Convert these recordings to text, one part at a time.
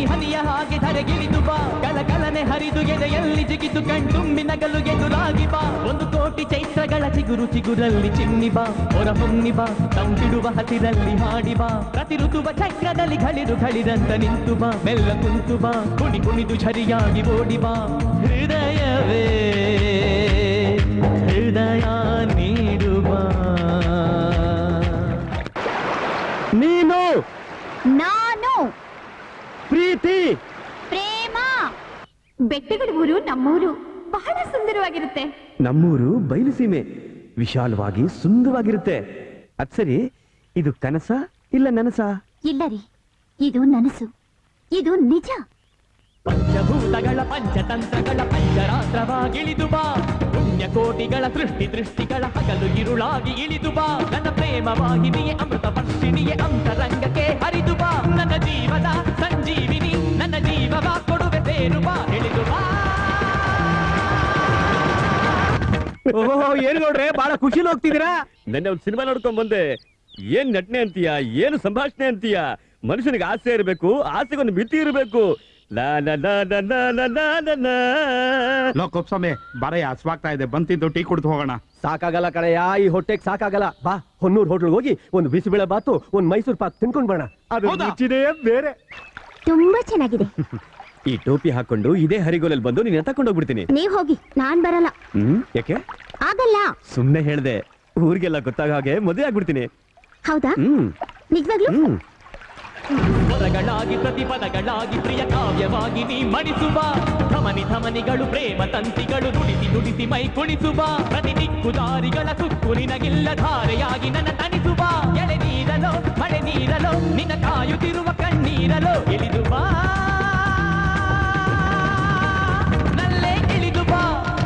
ಹನಿ ಹನಿಯ ಹಾಗೆ ಧರೆಗಿಳಿದು ಬಾ ಕಲಕಲನೆ ಹರಿದು ಎದೆಯಲ್ಲಿ ಜಿಗಿದು ಕಣ್ತುಂಬಿ ನಗಲು ಎದುರಾಗಿ ಬಾ ಒಂದು ಕೋಟಿ ಚೈತ್ರಗಳ ಚಿಗುರು ಚಿಗುರಲ್ಲಿ ಚಿನ್ನಿ ಬಾ ಹೊರ ಹೊನ್ನಿ ಬಾ ತಂಬಿಡುವ ಹಸಿರಲ್ಲಿ ಹಾಡಿ ಬಾ ಪ್ರತಿ ಋತುವ ಚಕ್ರದಲ್ಲಿ ಗಳಿರು ಗಳಿರಂತ ನಿಂತು ಬಾ ಮೆಲ್ಲ ಕುಂತು ಬಾ ಕುಣಿ ಕುಣಿದು ಝರಿಯಾಗಿ ಓಡಿ ಬಾ ಹೃದಯವೇ ಹೃದಯ ನೀಡುವ ನೀನು ನಾನು ಪ್ರೀತಿ ಪ್ರೇಮ ಬೆಟ್ಟಗಳ ಊರು ನಮ್ಮೂರು ಬಹಳ ಸುಂದರವಾಗಿರುತ್ತೆ ನಮ್ಮೂರು ಬಯಲುಸೀಮೆ ವಿಶಾಲವಾಗಿ ಸುಂದರವಾಗಿರುತ್ತೆ ಅದ್ ಸರಿ ಇದು ಕನಸ ಇಲ್ಲ ನನಸ ಇಲ್ಲ ರೀ ಇದು ನನಸು ಇದು ನಿಜ ಪಂಚಭೂತಗಳ ಪಂಚತಂತ್ರಗಳ ಪಂಚರಾತ್ರವಾಗಿಳಿದು ಬಾ ಪುಣ್ಯಕೋಟಿಗಳ ಸೃಷ್ಟಿ ದೃಷ್ಟಿಗಳ ಹಗಲು ಇರುಳಾಗಿ ಇಳಿದು ಬಾ ನನ್ನ ಪ್ರೇಮ ವಾಹಿನಿಯೇ ಅಮೃತ ವರ್ಷಿಣಿಯೇ ಅಂತರಂಗಕ್ಕೆ ಹರಿದು ಬಾ ನನ್ನ ಜೀವದ ಸಂಜೀವಿನಿ ನನ್ನ ಜೀವವ ಕೊಡುವೆ ಸೇರು ಬಾ ಇಳಿದು ಬಾ ಓಹೋ ಏನ್ ನೋಡ್ರೆ ಬಹಳ ಖುಷಿಲಿ ಹೋಗ್ತಿದ್ದೀರಾ ನೆನ್ನೆ ಒಂದು ಸಿನಿಮಾ ನೋಡ್ಕೊಂಡ್ ಬಂದೆ ಏನ್ ನಟನೆ ಅಂತೀಯ ಏನು ಸಂಭಾಷಣೆ ಅಂತೀಯ ಮನುಷ್ಯನಿಗೆ ಆಸೆ ಇರಬೇಕು ಆಸೆಗೊಂದು ಮಿತಿ ಇರಬೇಕು ಲಾ ಲಾ ಲಾ ಲಾ ಲಾ ಲಾ ಲಾ ಲಾ ಲಾ. ಲೋ ಕೊಪ್ಸಮೆ ಬರ ಹಸ್ವಾಗ್ತಾ ಇದೆ ಬಂತಿದ್ದು ಟೀ ಕುಡ್ದು ಹೋಗೋಣ ಸಾಕಾಗಲ್ಲ ಕಣಯ್ಯ ಈ ಹೊಟ್ಟೆಗೆ ಸಾಕಾಗಲ್ಲ ಬಾ ಹೊನ್ನೂರ್ ಹೋಟ್ಲ್ ಹೋಗಿ ಒಂದು ಬಿಸಿಬೇಳೆ ಬಾತು ಒಂದ್ ಮೈಸೂರ್ ಪಾಕ್ ತಿನ್ಕೊಂಡ್ ಬರೋಣ ಅದು ಹೌದಾ? ರುಚಿನೇ ಬೇರೆ ತುಂಬಾ ಚೆನ್ನಾಗಿದೆ ಈ ಟೋಪಿ ಹಾಕೊಂಡು ಇದೇ ಹರಿಗೋಲಲ್ಲಿ ಬಂದು ನೀನ್ ತಕೊಂಡೋಗ್ಬಿಡ್ತೀನಿ ನೀವ್ ಹೋಗಿ ನಾನ್ ಬರಲ್ಲ ಹ್ಮ್ ಯಾಕೆ ಆಗಲ್ಲ ಸುಮ್ನೆ ಹೇಳ್ದೆ ಊರಿಗೆಲ್ಲ ಗೊತ್ತಾಗ ಹಾಗೆ ಮದುವೆ ಆಗ್ಬಿಡ್ತೀನಿ ಹೌದಾ ಹ್ಮ್ ನಿಜವಾಗ್ಲೂ ಹ್ಮ್ ಪದಗಳಾಗಿ ಪ್ರತಿಪದಗಳಾಗಿ ಪ್ರಿಯ ಕಾವ್ಯವಾಗಿ ನೀ ಮಣಿಸುವ ಧಮನಿ ಧಮನಿಗಳು ಪ್ರೇಮ ತಂತಿಗಳು ನುಡಿಸಿ ನುಡಿಸಿ ಮೈ ಕುಣಿಸುವ ಪ್ರತಿ ದಿಕ್ಕು ದಾರಿಗಳ ಸುಕ್ಕು ನಿನಗಿಲ್ಲ ಧಾರೆಯಾಗಿ ನನ್ನ ತಣಿಸುವ ಎಳೆ ನೀರಲೋ ಮಳೆ ನೀರಲೋ ನಿನ್ನ ಕಾಯುತ್ತಿರುವ ಕಣ್ಣೀರಲೋ ಇಳಿದು ಬಾ ನಲ್ಲೇ ಇಳಿದು ಬಾ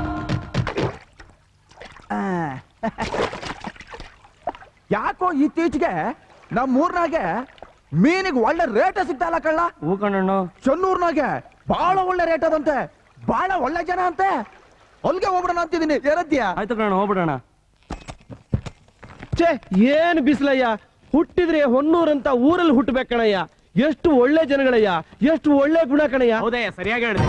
ಯಾಕೋ ಇತ್ತೀಚೆಗೆ ನಮ್ಮ ಊರ್ನಾಗೆ ಮೀನಿಗೆ ಒಳ್ಳೆ ರೇಟ್ ಸಿಗ್ತಾ ಇಲ್ಲ ಕಳ್ಳ ಹೂಕಣ್ಣ ಚೆನ್ನೂರ್ನಾಗೆ ಬಹಳ ಒಳ್ಳೆ ರೇಟ್ ಅದಂತೆ ಬಹಳ ಒಳ್ಳೆ ಜನ ಅಂತೆ ಅಲ್ಗೆ ಹೋಗ್ಬಿಡೋಣ ಅಂತಿದ್ದೀನಿ ಏನಂತೀಯ ಆಯ್ತು ಕಣ ಹೋಗ್ಬಿಡೋಣ ಛೇ ಏನ್ ಬಿಸಿಲಯ್ಯ ಹುಟ್ಟಿದ್ರೆ ಹೊನ್ನೂರಂತ ಊರಲ್ಲಿ ಹುಟ್ಟಬೇಕು ಕಣಯ್ಯ ಎಷ್ಟು ಒಳ್ಳೆ ಜನಗಳಯ್ಯ ಎಷ್ಟು ಒಳ್ಳೆ ಗುಣ ಕಣಯ್ಯ ಹೌದೇ ಸರಿಯಾಗಿ ಹೇಳಿದೆ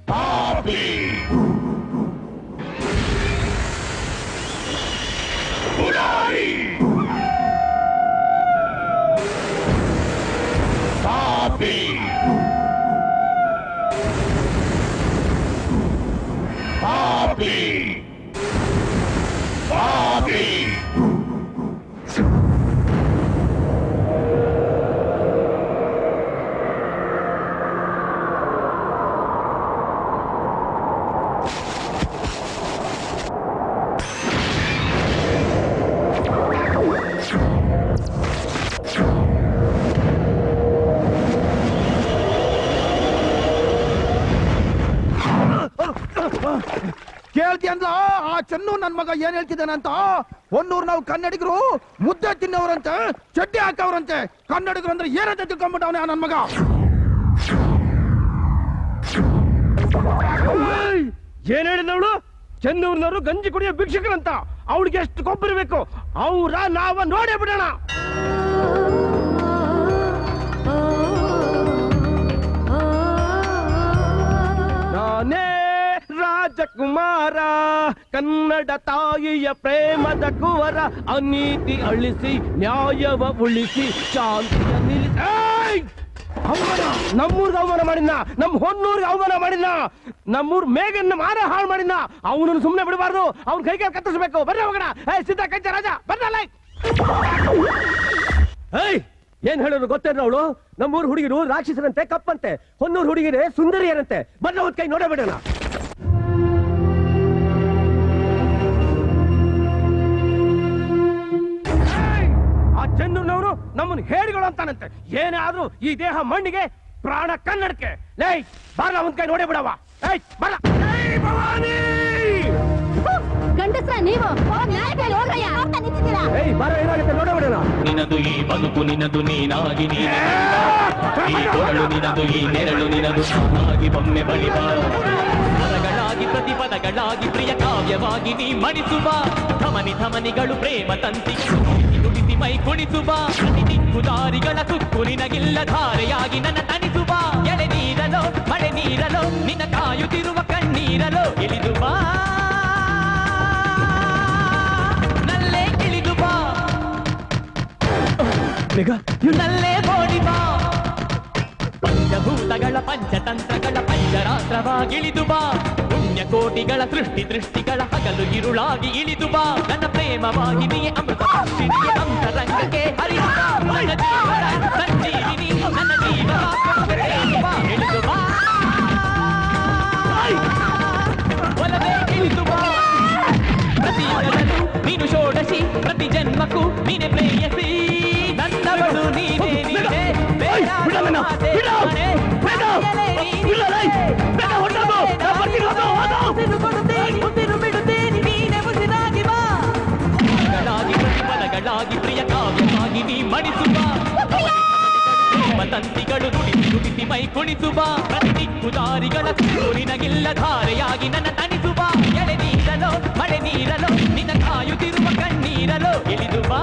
ಕೇಳ್ತೀಯಂದ್ಲ ಆ ಚೆನ್ನೂರ್ ನನ್ ಮಗ ಏನ್ ಹೇಳ್ತಿದ್ದಾನಂತ ಹೊನ್ನೂರ್ ನಾವು ಕನ್ನಡಿಗರು ಮುದ್ದೆ ತಿನ್ನವ್ರಂತೆ ಚಡ್ಡಿ ಹಾಕವ್ರಂತೆ ಕನ್ನಡಿಗರು ಅಂದ್ರೆ ಏನಂತ ತಿಳ್ಕೊಂಡ್ಬಿಟ್ಟವನೇ ಆ ನನ್ ಮಗ ಏನ್ ಹೇಳಿದವಳು ಚಂದೂರ್ನವರು ಗಂಜಿ ಕುಡಿಯೋ ಭಿಕ್ಷಕರಂತ ಅವಳಿಗೆ ಎಷ್ಟು ಕೊಬ್ಬಿರ್ಬೇಕು ಅವ್ರ ನಾವ ನೋಡೇ ಬಿಡೋಣ ನಾನೇ ರಾಜಕುಮಾರ ಕನ್ನಡ ತಾಯಿಯ ಪ್ರೇಮದ ಕುವರ ಅನೀತಿ ಅಳಿಸಿ ನ್ಯಾಯವ ಉಳಿಸಿ ಶಾಂತಿಯ ನಿಲ್ಲಿಸಿ ಏಯ್! ಅವಮಾನ ನಮ್ಮೂರ್ಗೆ ಅವಮಾನ ಮಾಡಿದ್ನ ನಮ್ಮ ಹೊನ್ನೂರ್ಗೆ ಅವಮಾನ ಮಾಡಿದ್ನ ನಮ್ಮೂರ್ ಮೇಘನ್ನ ಮಾರ ಹಾಳು ಮಾಡಿದ್ನ ಅವನನ್ನು ಸುಮ್ಮನೆ ಬಿಡಬಾರ್ದು ಅವ್ನ ಕೈ ಕಾಲು ಕತ್ತರಿಸಬೇಕು ಬರ್ರಿ ಹೋಗೋಣ ಏ ಸಿದ್ಧ ಕಂಚ ರಾಜ ಬರ್ರಲ್ಲ ಏಯ್ ಏನ್ ಹೇಳೋರು ಗೊತ್ತೇನ ಅವಳು ನಮ್ಮೂರ್ ಹುಡುಗಿರು ರಾಕ್ಷಸರಂತೆ ಕಪ್ಪಂತೆ ಹೊನ್ನೂರ್ ಹುಡುಗಿರೇ ಸುಂದರಿಯರಂತೆ ಬರ್ರ ಒಂದ್ ಕೈ ನೋಡೇ ಬಿಡೋಣ ಏಯ್! ಆ ಚೆನ್ನೂರ್ನವರು ನಮ್ಮನ್ನ ಹೇಡಿಗಳು ಅಂತಾನಂತೆ ಏನೇ ಆದ್ರೂ ಈ ದೇಹ ಮಣ್ಣಿಗೆ ಪ್ರಾಣ ಕನ್ನಡಕ್ಕೆ ಲೇ ಬಾರ ಒಂದ್ ಕೈ ನೋಡೇ ಬಿಡವ ಏಯ್ ಬರ ಏಯ್ ಭವಾನಿ ಗಂಡಸ್ರ ನೀವು ಏಯ್ ಬಾರ ಏನಾಗುತ್ತೆ ನೋಡೇ ಬಿಡೋಣ ನಿನದು ಈ ಬದುಕು ನಿನದು ನೀನಾಗಿ ನೀನೆ ಈ ಕೊರಳು ನಿನದು ಈ ನೆರಳು ನಿನದು ನಾನಾಗಿ ಬೊಮ್ಮೆ ಬಳಿವ ಪದಗಳಾಗಿ ಪ್ರತಿಪದಗಳಾಗಿ ಪ್ರಿಯ ಕಾವ್ಯವಾಗಿ ನೀ ಮಣಿಸುವ ಧಮನಿ ಧಮನಿಗಳು ಪ್ರೇಮ ತಂತಿಗಳು ನುಡಿಸಿ ನುಡಿಸಿ ಮೈ ಕುಣಿಸುವ ಪ್ರತಿ ದಿಕ್ಕು ದಾರಿಗಳ ಸುಕ್ಕು ನಿನಗಿಲ್ಲ ಧಾರೆಯಾಗಿ ನನ್ನ ತಣಿಸುವ ಎಳೆ ನೀ ನೀರಲೋ ಮಳೆ ನೀರಲೋ ನಿನ್ನ ಕಾಯುತ್ತಿರುವ ಕಣ್ಣೀರಲೋ ಇಳಿದು ಬಾ ನಲ್ಲೇ ಇಳಿದು ಬಾ ನಲ್ಲೇ ಓಡಿ ಬಾ ಪಂಚಭೂತಗಳ ಪಂಚತಂತ್ರಗಳ ಪಂಚರಾತ್ರವಾಗಿಳಿದು ಬಾ ಪುಣ್ಯಕೋಟಿಗಳ ಸೃಷ್ಟಿ ದೃಷ್ಟಿಗಳ ಹಗಲು ಇರುಳಾಗಿ ಇಳಿದು ಬಾ ನನ್ನ ಪ್ರೇಮವಾಗಿದೆಯೇ ಅಮೃತ ಪಕ್ಷಿಣಿಗೆ ಅಂತರಂಗಕ್ಕೆ ಹರಿದು ಬಾ ನನ್ನ ಜೀವನ ಸಂಜೀವಿನಿ ನನ್ನ ಜೀವನ ಕೊಡುಗೆ ಬಾ ಇಳಿದು ಬಾ ಒಲವೇ ಇಳಿದು ಬಾ ಪ್ರತಿಯುಗದಲ್ಲೂ ನೀನು ಷೋಡಶಿ ಪ್ರತಿ ಜನ್ಮಕ್ಕೂ ನೀನೆ ಪ್ರೇಯಸಿ ನನ್ನವಳು ನೀನೇ ನೀನೇ ಬೇಡ ಮಾತೆ ನಾನೇ, ಬಾಯಲೇ ನೀನೇ. ಉಸಿರು ಕೊಡುತ್ತೇನೆ, ಉಸಿರು ಬಿಡುತ್ತೇನೆ, ನೀನೇ ಉಸಿರಾಗಿ ಬಾ. ಪದಗಳಾಗಿ ಪ್ರತಿಪದಗಳಾಗಿ ಪ್ರಿಯ ಕಾವ್ಯವಾಗಿ ನೀ ಮಣಿಸುವ ತಂತಿಗಳು ನುಡಿಸಿ ನುಡಿಸಿ ಮೈ ಕುಣಿಸುವ ಪ್ರತಿ ದಿಕ್ಕುದಾರಿಗಳ ನಿನಗಿಲ್ಲ ಧಾರೆಯಾಗಿ ನನ್ನ ತಣಿಸುವ ಎಳೆ ನೀರಲೋ ಮಳೆ ನೀರಲೋ ನಿನ್ನ ಕಾಯುತ್ತಿರುವ ಕಣ್ಣೀರಲೋ ಇಳಿದು ಬಾ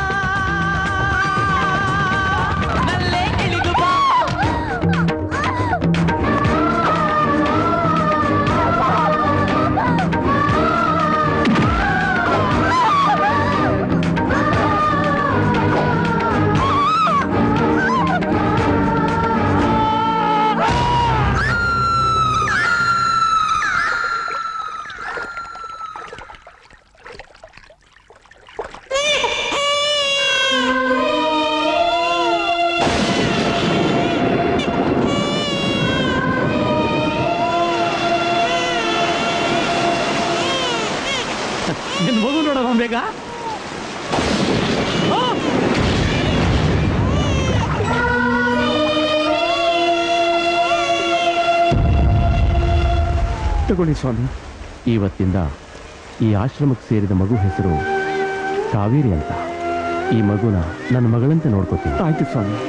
ನಲ್ಲೇ ಇಳಿದು ಬಾ ನಿನ್ ಮಗು ನೋಡೋಣ ಬೇಗ ತಗೊಳ್ಳಿ ಸ್ವಾಮಿ ಇವತ್ತಿಂದ ಈ ಆಶ್ರಮಕ್ಕೆ ಸೇರಿದ ಮಗು ಹೆಸರು ಕಾವೇರಿ ಅಂತ ಈ ಮಗುನ ನನ್ನ ಮಗಳಂತೆ ನೋಡ್ಕೋತೀನಿ ಆಯ್ತು ಸ್ವಾಮಿ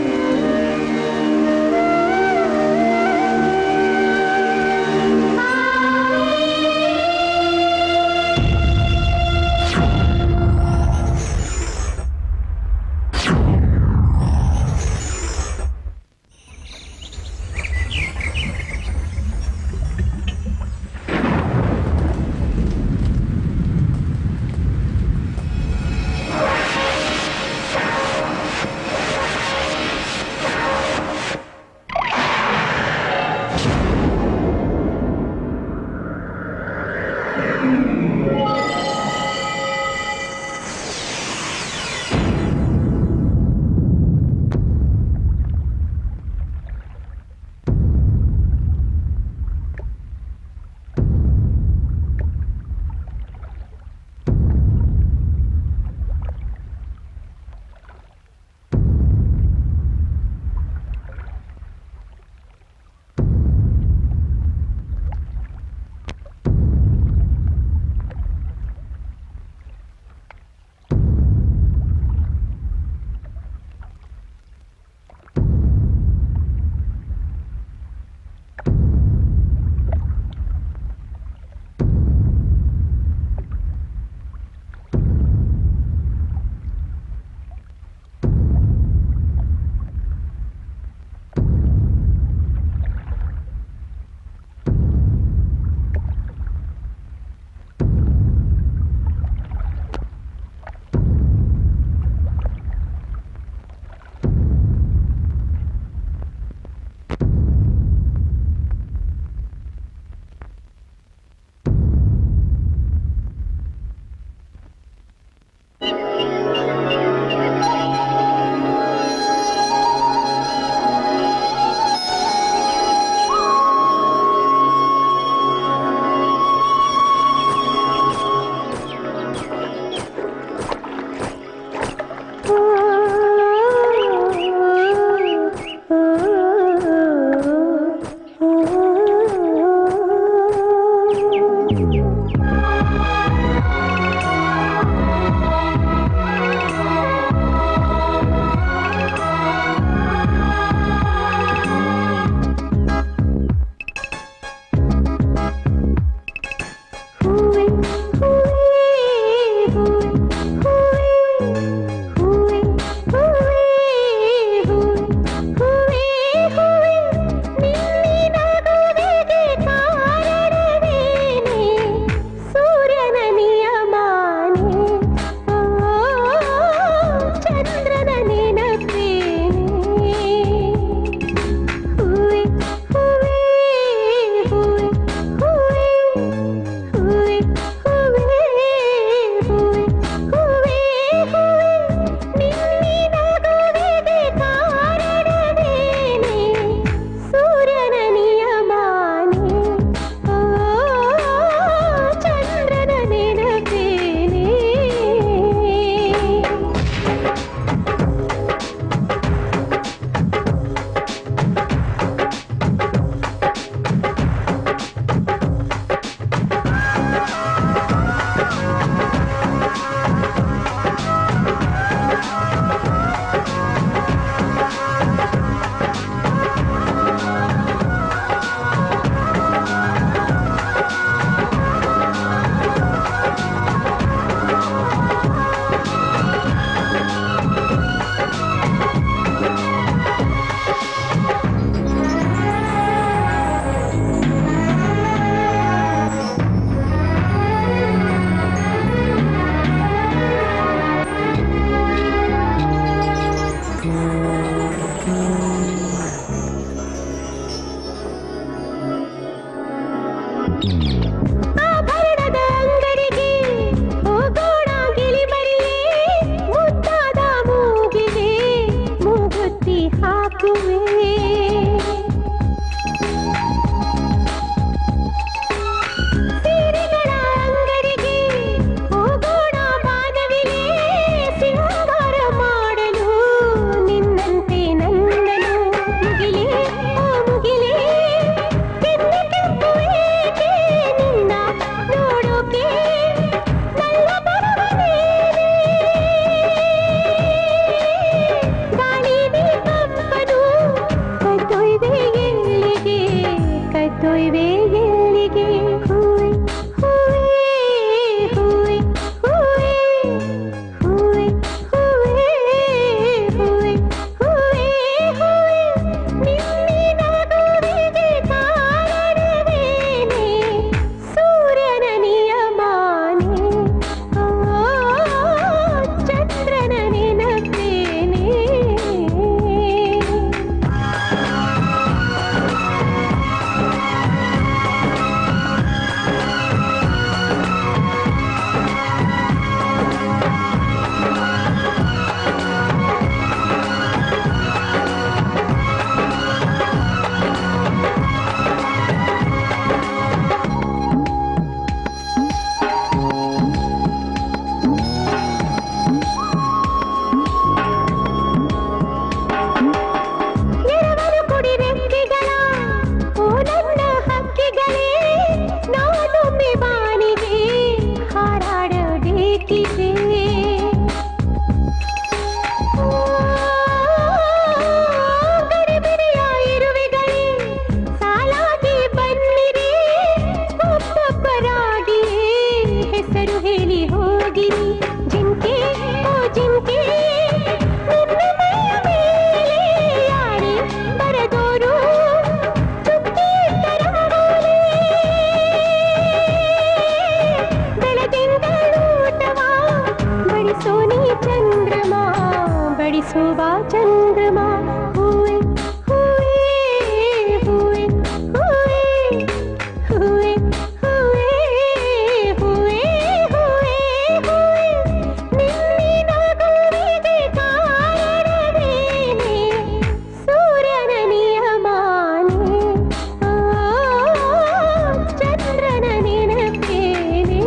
ಆಭರಣದ ಅಂಗಡಿಗೆ ಹೋಗೋಣ ಗಿಳಿಮರಿಯೇ ಮುದ್ದಾದ ಮೂಗಿಗೆ ಮೂಗುತ್ತಿ ಹಾಕುವೆ ಸೀರೆಗಳ ಅಂಗಡಿಗೆ ಹೋಗೋಣ ಬಾನವಿಲೇ ಸಿಂಗಾರ ಮಾಡಲು ನಿನ್ನಂತೆ ನನ್ನನು ಮುಗಿಲೇ ಓ ಮುಗಿಲೇ ಕೆನ್ನೆ ಕೆಂಪು ಏಕೆ ನಿನ್ನ ನೋಡೋಕೆ ನನ್ನ ಬರವನೇನೆ ಗಾಳಿನೇ ಕಂಪನು ಕತ್ತೊಯ್ದೆ ಎಲ್ಲಿಗೆ ಕತ್ತೊಯ್ವೆ ಎಲ್ಲಿಗೆ ಹೂವೆ ಹೂವೆ ಹೂವೆ ಹೂವೆ ಹೂವೆ ಹೂವೆ ಹೂವೆ ಹೂವೆ ನಿನ್ನಿನ ನಗುವಿಗೆ ಕಾರಣವೇನೆ ಸೂರ್ಯನ ನಿಯಮಾನೆ ಆ ಚಂದ್ರನ ನೆನಪೇನೆ ಎರವಲು ಕುಡಿ ರೆಕ್ಕೆಗಳ ಓ ನನ್ನ ಹಕ್ಕಿಗಳೇ ನಾನೊಮ್ಮೆ ಬಾನಿಗೆ ಹಾರಾಡಬೇಕಿದೆ ಗರಿಬಿರಿಯ ಇರುವೆಗಳೇ ಸಾಲಾಗಿ ಬನ್ನಿರಿ ಒಬ್ಬೊಬ್ಬರಾಗಿ ಹೆಸರು ಹೇಳಿ ಹೋಗಿರಿ ಜಿಂಕೆ ಓ ಜಿಂಕೆ ನಿನ್ನ ಮೈಯ ಮೇಲೆ ಯಾರೇ ಬರದೋರು ಚುಕ್ಕಿ ತರಗೋಲೆ ಬೆಳದಿಂಗಳೂಟವ ಬಡಿಸೋ ನೀ ಚಂದ್ರಮ ಬಡಿಸೋ ಬಾ ಚಂದ್ರಮ ಹೂವೆ ಹೂವೆ ಹೂವೆ ಹೂವೆ ಹೂವೆ ಹೂವೆ ಹೂವೆ ಹೂವೆ ಹೂವೆ ನಿನ್ನಿನ ಗುರಿಗೆ ಕಾರಣವೇನೆ ಸೂರ್ಯನ ನಿಯಮಾನೆ ಆ ಚಂದ್ರನ ನೆನಪೇನೆ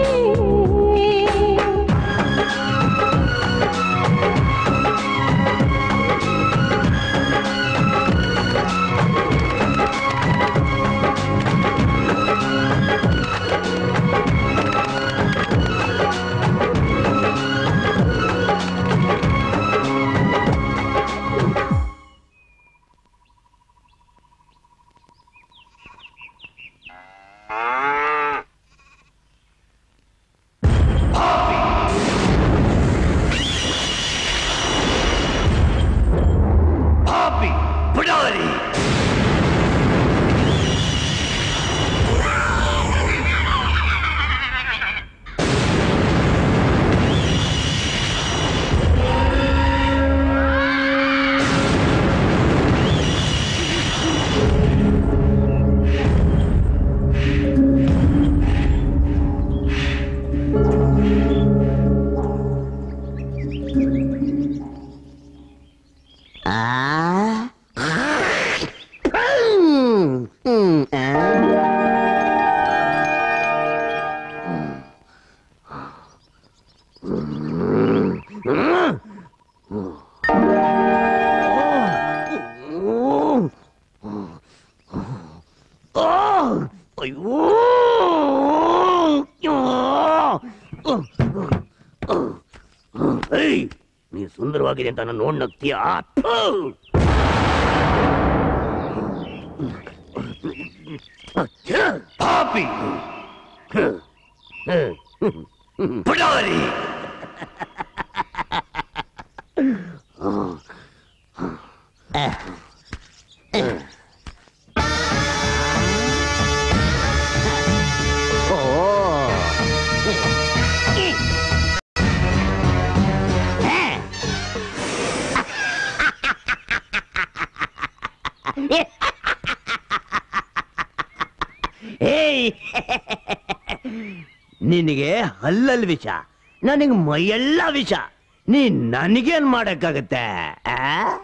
ಏಯ್ ನೀ ಸುಂದರವಾಗಿದೆ ಅಂತ ನಾನು ನೋಡ್ ನಗ್ತೀಯಾ ಪಾಪಿ ಪುಡಾರಿ ಏಯ್ ನಿನಗೆ ಹಲ್ಲಲ್ ವಿಷ ನನಗೆ ಮೈಯೆಲ್ಲ ವಿಷ ನೀನ್ ನನಗೇನ್ ಮಾಡಕ್ಕಾಗತ್ತೆ ಆ?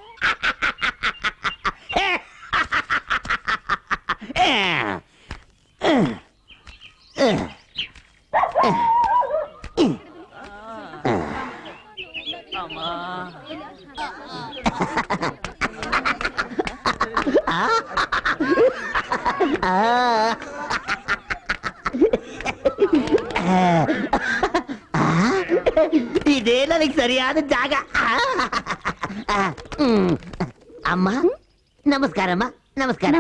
ಇದೇ ನನಗೆ ಸರಿಯಾದ ಜಾಗ ಹ್ಮ್. ಅಮ್ಮ ನಮಸ್ಕಾರಮ್ಮ ನಮಸ್ಕಾರ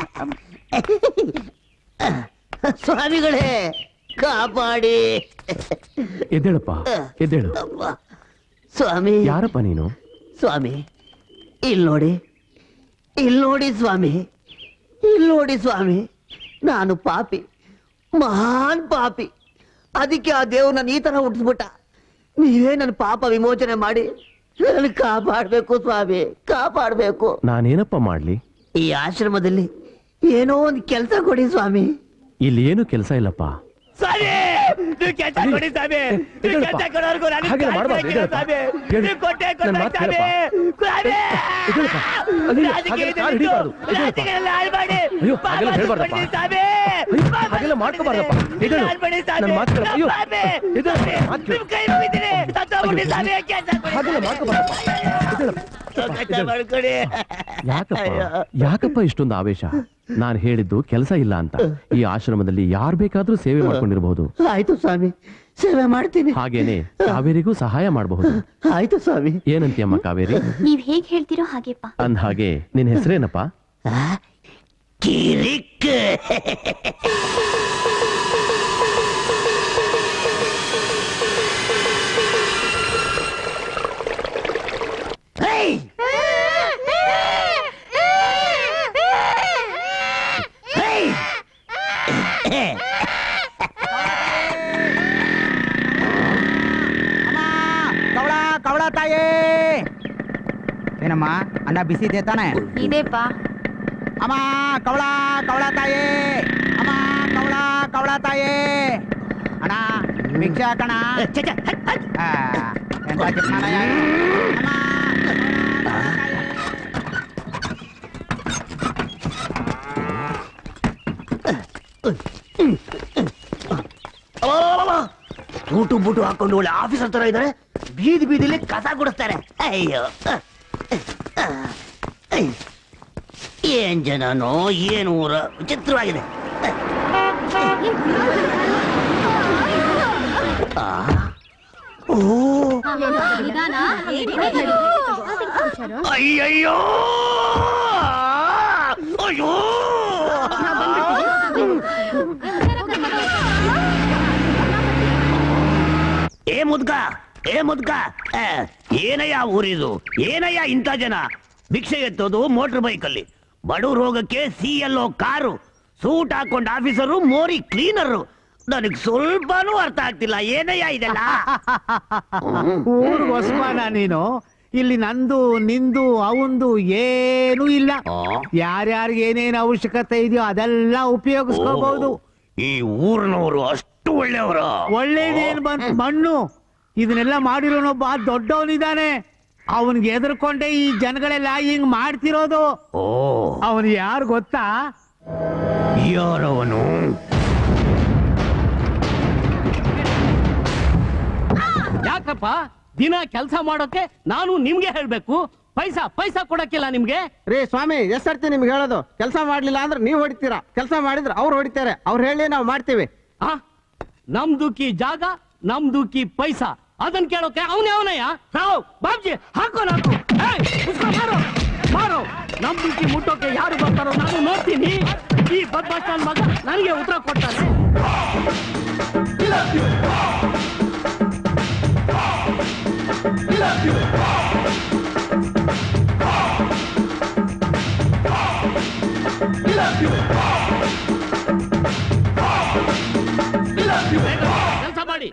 ಸ್ವಾಮಿಗಳೇ ಕಾಪಾಡಿ ಎದ್ದೇಳಪ್ಪ ಎದ್ದೇಳು ಅಪ್ಪ. ಸ್ವಾಮಿ ಯಾರಪ್ಪ ನೀನು ಸ್ವಾಮಿ ಇಲ್ಲಿ ನೋಡಿ ಇಲ್ಲಿ ನೋಡಿ ಸ್ವಾಮಿ ಇಲ್ಲಿ ನೋಡಿ ಸ್ವಾಮಿ ನಾನು ಪಾಪಿ ಮಹಾನ್ ಪಾಪಿ ಅದಕ್ಕೆ ಆ ದೇವ್ರು ನನ್ನ ಈ ತರ ಹುಟ್ಟಿಸ್ಬಿಟ್ಟ ನೀವೇ ನನ್ನ ಪಾಪ ವಿಮೋಚನೆ ಮಾಡಿ ನನ್ನ ಕಾಪಾಡ್ಬೇಕು ಸ್ವಾಮಿ ಕಾಪಾಡ್ಬೇಕು ನಾನೇನಪ್ಪ ಮಾಡ್ಲಿ ಈ ಆಶ್ರಮದಲ್ಲಿ ಏನೋ ಒಂದು ಕೆಲಸ ಕೊಡಿ ಸ್ವಾಮಿ ಇಲ್ಲಿ ಏನು ಕೆಲಸ ಇಲ್ಲಪ್ಪ ಸ್ವಾಮಿ ನೀವು ಕೆಲಸ ಕೊಡಿ ಸ್ವಾಮಿ ನೀವು ಎದ್ದೇಳಪ್ಪ. ಕೆಲಸ ಕೊಡೋರ್ಗು ನನಗೆ ಹಾಗೆಲ್ಲ ಕಾಸು ಮಾಡ್ಬಾರ್ದು, ಬೇಕಿಲ್ಲ ಎದ್ದೇಳಪ್ಪ. ಸ್ವಾಮಿ ಹೇಳು. ನೀವು ಕೊಟ್ಟೆ ನನ್ನ ಕೊಡ್ಬೇಕು ಮಾತು ಸ್ವಾಮಿ ಕೇಳಪ್ಪ. ಸ್ವಾಮಿ ಎದ್ದೇಳಪ್ಪ. ಅಯ್ಯೋ, ಹಾಗೆಲ್ಲ ಕಾಲು ಹಿಡಿಬಾರ್ದು. ಎದ್ದೇಳಪ್ಪ. ರಾಜಕೀಯದಲ್ಲಿ ಆಳ್ಬೇಡಿ. ಅಯ್ಯೋ, ಪಾಪ ಹಾಗೆಲ್ಲ ಹೇಳ್ಬಾರ್ದಪ್ಪ. ಕೊಡಿ ಸ್ವಾಮಿ. ಅಯ್ಯೋ, ಪಾಪ ಹಾಗೆಲ್ಲ ಮಾಡ್ಕೋಬಾರ್ದಪ್ಪ. ಎದ್ದೇಳು. ಆಳ್ಬೇಡಿ ಸ್ವಾಮಿ. ನನ್ನ ಮಾತು ಕೇಳು. ಅಯ್ಯೋ, ಸ್ವಾಮಿ. ಎದ್ದೇಳಪ್ಪ. ಸ್ವಾಮಿ, ಮಾತು ಕೇಳು. ನಿಮ್ ಕೈ ಮುಗಿತೀನಿ. ಸತ್ತೋಗ್ಬಿಡಿ ಅಯ್ಯೋ, ಸ್ವಾಮಿ, ಕೆಲ್ಸ ಕೊಡಿ ಹಾಗೆಲ್ಲ ಸ್ವಾಮಿ. ಮಾಡ್ಕೋಬಾರ್ದಪ್ಪ. ಎದ್ದೇಳಪ್ಪ. ಕೆಲಸ ಎದ್ದೇಳು. ಮಾಡ್ಕೊಡಿ. ಯಾಕಪ್ಪ ಅಯ್ಯೋ. ಯಾಕಪ್ಪ ಇಷ್ಟೊಂದು ಆವೇಶ ನಾನು ಹೇಳಿದ್ದು ಕೆಲಸ ಇಲ್ಲ ಅಂತ ಈ ಆಶ್ರಮದಲ್ಲಿ ಯಾರ್ ಬೇಕಾದ್ರೂ ಸೇವೆ ಮಾಡ್ಕೊಂಡಿರಬಹುದು ಆಯ್ತು ಸ್ವಾಮಿ ಸೇವೆ ಮಾಡ್ತೀನಿ ಹಾಗೇನೆ ಕಾವೇರಿಗೂ ಸಹಾಯ ಮಾಡಬಹುದು ಆಯ್ತು ಸ್ವಾಮಿ ಏನಂತೀಯಮ್ಮ ಕಾವೇರಿ ನೀವ್ ಹೇಗ್ ಹೇಳ್ತಿರೋ ಹಾಗೆಪ್ಪ ಅಂದ ಹಾಗೆ ನಿನ್ ಹೆಸರೇನಪ್ಪ ಕಿರಿಕ್ ಹೇಯ್! ಹೇಯ್! ಕವಳ ಕವಳ ತಾಯಿ ಏನಮ್ಮ ಅನ್ನ ಬಿಸಿ ಇದೆ ತಾನೆ ಇದೇಪ್ಪ ಅಮ್ಮ ಕವಳ ಕವಳ ತಾಯಿ ಅಮ್ಮ ಕವಳ ಕವಳ ತಾಯಿ ಅಣ್ಣ ಭಿಕ್ಷೆ ಹಾಕಣ ಛೆ, ಛೆ, ಹಟ್, ಹಟ್. ಆ, ಎಂತ ಚಿಕ್ಕಣ್ಣಯ್ಯ ಇದು? ಅಮ್ಮ, ಕವಳ, ಕವಳ ತಾಯಿ. ಅಬ್ಬಬ್ಬಬ್ಬ! ಸೂಟು ಬೂಟು ಹಾಕೊಂಡು ಒಳ್ಳೆ ಆಫೀಸರ್ ತರ ಇದ್ದಾರೆ ಬೀದಿ ಬೀದಿಲಿ ಕಸ ಗುಡಿಸ್ತಾರೆ ಅಯ್ಯೋ ಅಯ್ಯ್. ಏನ್ ಜನನೋ ಏನು ಊರ ವಿಚಿತ್ರವಾಗಿದೆ ಆ. ಓ ಅಯ್ಯಯ್ಯೋ ಅಯ್ಯೋ ಏ ಮುದ್ಕ ಏ ಮುದ್ಕ ಆ, ಏನಯ್ಯ ಊರಿದು ಏನಯ್ಯ ಇಂಥ ಜನ ಭಿಕ್ಷೆ ಎತ್ತೋದು ಮೋಟರ್ ಬೈಕಲ್ಲಿ ಬಡವ್ರ ಹೋಗಕ್ಕೆ ಸಿ ಎಲ್ ಕಾರು ಸೂಟ್ ಹಾಕೊಂಡ್ ಆಫೀಸರು ಮೋರಿ ಕ್ಲೀನರು ನನಗ್ ಸ್ವಲ್ಪನೂ ಅರ್ಥ ಆಗ್ತಿಲ್ಲ ಏನಯ್ಯ ಇದೆಲ್ಲ ಊರ್ಗ್ ಹೊಸ್ಮಾನ ನೀನು ಇಲ್ಲಿ ನಂದು ನಿಂದು ಅವಂದು ಏನೂ ಇಲ್ಲ ಆ? ಯಾರ್ಯಾರಿಗೆ ಏನೇನ್ ಅವಶ್ಯಕತೆ ಇದೆಯೋ ಅದೆಲ್ಲ ಉಪಯೋಗಿಸ್ಕೋಬಹುದು ಈ ಊರಿನವರು ಅಷ್ಟು ಒಳ್ಳೆಯವರ ಒಳ್ಳೇದೇನ್ ಬಂತು ಮಣ್ಣು ಇದನ್ನೆಲ್ಲ ಮಾಡಿರೋನೊಬ್ಬ ದೊಡ್ಡವನಿದ್ದಾನೆ ಅವನ್ಗೆ ಎದುರ್ಕೊಂಡೆ ಈ ಜನಗಳೆಲ್ಲ ಹಿಂಗ್ ಮಾಡ್ತಿರೋದು ಓ ಅವನು ಯಾರು ಗೊತ್ತಾ ಯಾರವನು ಯಾಕಪ್ಪ ದಿನ ಕೆಲಸ ಮಾಡೋಕೆ ನಾನು ನಿಮ್ಗೆ ಹೇಳ್ಬೇಕು ಪೈಸಾ ಪೈಸಾ ಕೊಡಕ್ಕಿಲ್ಲ ನಿಮ್ಗೆ ರೀ ಸ್ವಾಮಿ ಎಷ್ಟರ್ತಿ ನಿಮ್ಗೆ ಹೇಳೋದು ಕೆಲಸ ಮಾಡ್ಲಿಲ್ಲ ಅಂದ್ರೆ ನೀವು ಹೊಡಿತೀರಾ ಕೆಲಸ ಮಾಡಿದ್ರೆ ಅವ್ರು ಹೊಡಿತಾರೆ ಅವ್ರು ಹೇಳಿ ನಾವು ಮಾಡ್ತೀವಿ ಆ ನಮ್ದುಕಿ ಜಾಗ ನಮ್ದುಕಿ ಪೈಸಾ ಅದನ್ ಕೇಳೋಕೆ ಅವನೇ ಅವನಯ್ಯ ನಾವು ಬಾಬ್ಜಿ ಹಾಕೋ ನಾನು ಏಯ್, ಉಸ್ಕೊ ಮಾರೋ ಮಾರೋ ನಮ್ದುಕಿ ಮುಟ್ಟೋಕೆ ಯಾರು ಬರ್ತಾರೋ ನಾನು ನೋಡ್ತೀನಿ ಈ ಬದ್ಮಾಶ್ ನನ್ ಮಗ ನನಗೆ ಉತ್ತರ ಕೊಡ್ತಾನೆ ಕೆಲಸ ಮಾಡಿ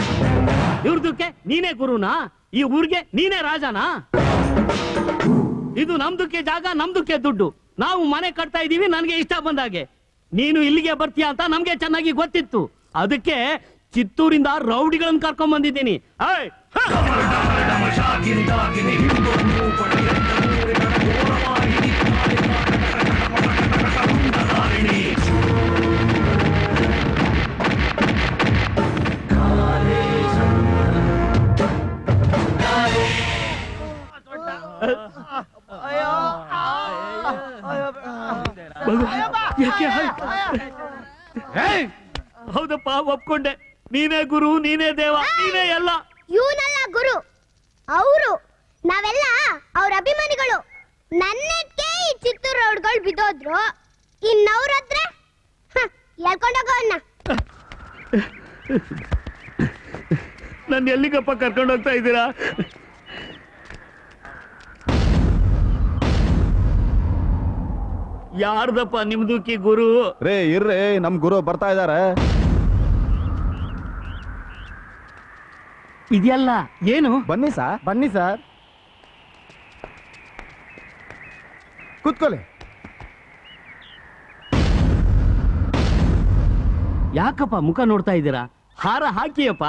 ಇವ್ರದಕ್ಕೆ ನೀನೇ ಗುರುನಾ ಈ ಊರಿಗೆ ನೀನೇ ರಾಜನಾ ಇದು ನಮ್ದಕ್ಕೆ ಜಾಗ ನಮ್ದಕ್ಕೆ ದುಡ್ಡು ನಾವು ಮನೆ ಕಟ್ತಾ ಇದೀವಿ ನನಗೆ ಇಷ್ಟ ಬಂದಾಗೆ ನೀನು ಇಲ್ಲಿಗೆ ಬರ್ತೀಯ ಅಂತ ನಮ್ಗೆ ಚೆನ್ನಾಗಿ ಗೊತ್ತಿತ್ತು ಅದಕ್ಕೆ ಚಿತ್ತೂರಿಂದ ರೌಡಿಗಳನ್ನ ಕರ್ಕೊಂಡ್ ಬಂದಿದ್ದೀನಿ ಏಯ್, ಹ! ಮಗು, ಯಾಕೆ ಹಾಗೆ? ಏಯ್! ಹೌದಪ್ಪ ಒಪ್ಕೊಂಡೆ ನೀನೇ ಗುರು ನೀನೇ ದೇವ ನೀನೇ ಎಲ್ಲ ಇವನಲ್ಲ ಗುರು ಅವರು ನಾವೆಲ್ಲ ಅವ್ರ ಅಭಿಮಾನಿಗಳು ನನ್ನಕ್ಕೆ ಈ ಚಿತ್ತೂರು ರೋಡ್ಗಳು ಬಿದ್ದೋದ್ರು ಇನ್ನವ್ರ ಹತ್ರ ಎಳ್ಕೊಂಡೋಗೋ ಅನ್ನ ನನ್ನ ಎಲ್ಲಿಗಪ್ಪ ಕರ್ಕೊಂಡು ಹೋಗ್ತಾ ಇದ್ದೀರಾ ಯಾರ್ದಪ್ಪ ನಿಮ್ದುಕ್ಕಿ ಗುರು ರೇ ಇರ್ರಿ ನಮ್ ಗುರು ಬರ್ತಾ ಇದಾರೆ ಇದೆಲ್ಲ ಏನು ಬನ್ನಿ ಸರ್ ಬನ್ನಿ ಸರ್ ಕೂತ್ಕೊಳ್ಳಿ ಯಾಕಪ್ಪ ಮುಖ ನೋಡ್ತಾ ಇದ್ದೀರಾ ಹಾರ ಹಾಕಿಯಪ್ಪ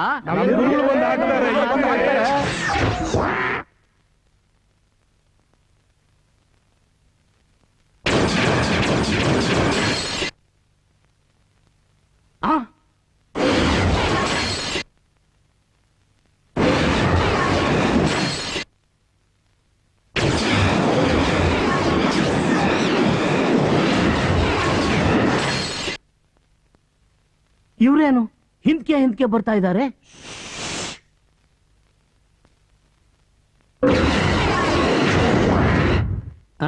ಆ ಇವ್ರೇನು ಹಿಂದ್ಕೆ ಹಿಂದ್ಕೆ ಬರ್ತಾ ಇದ್ದಾರೆ ಆ?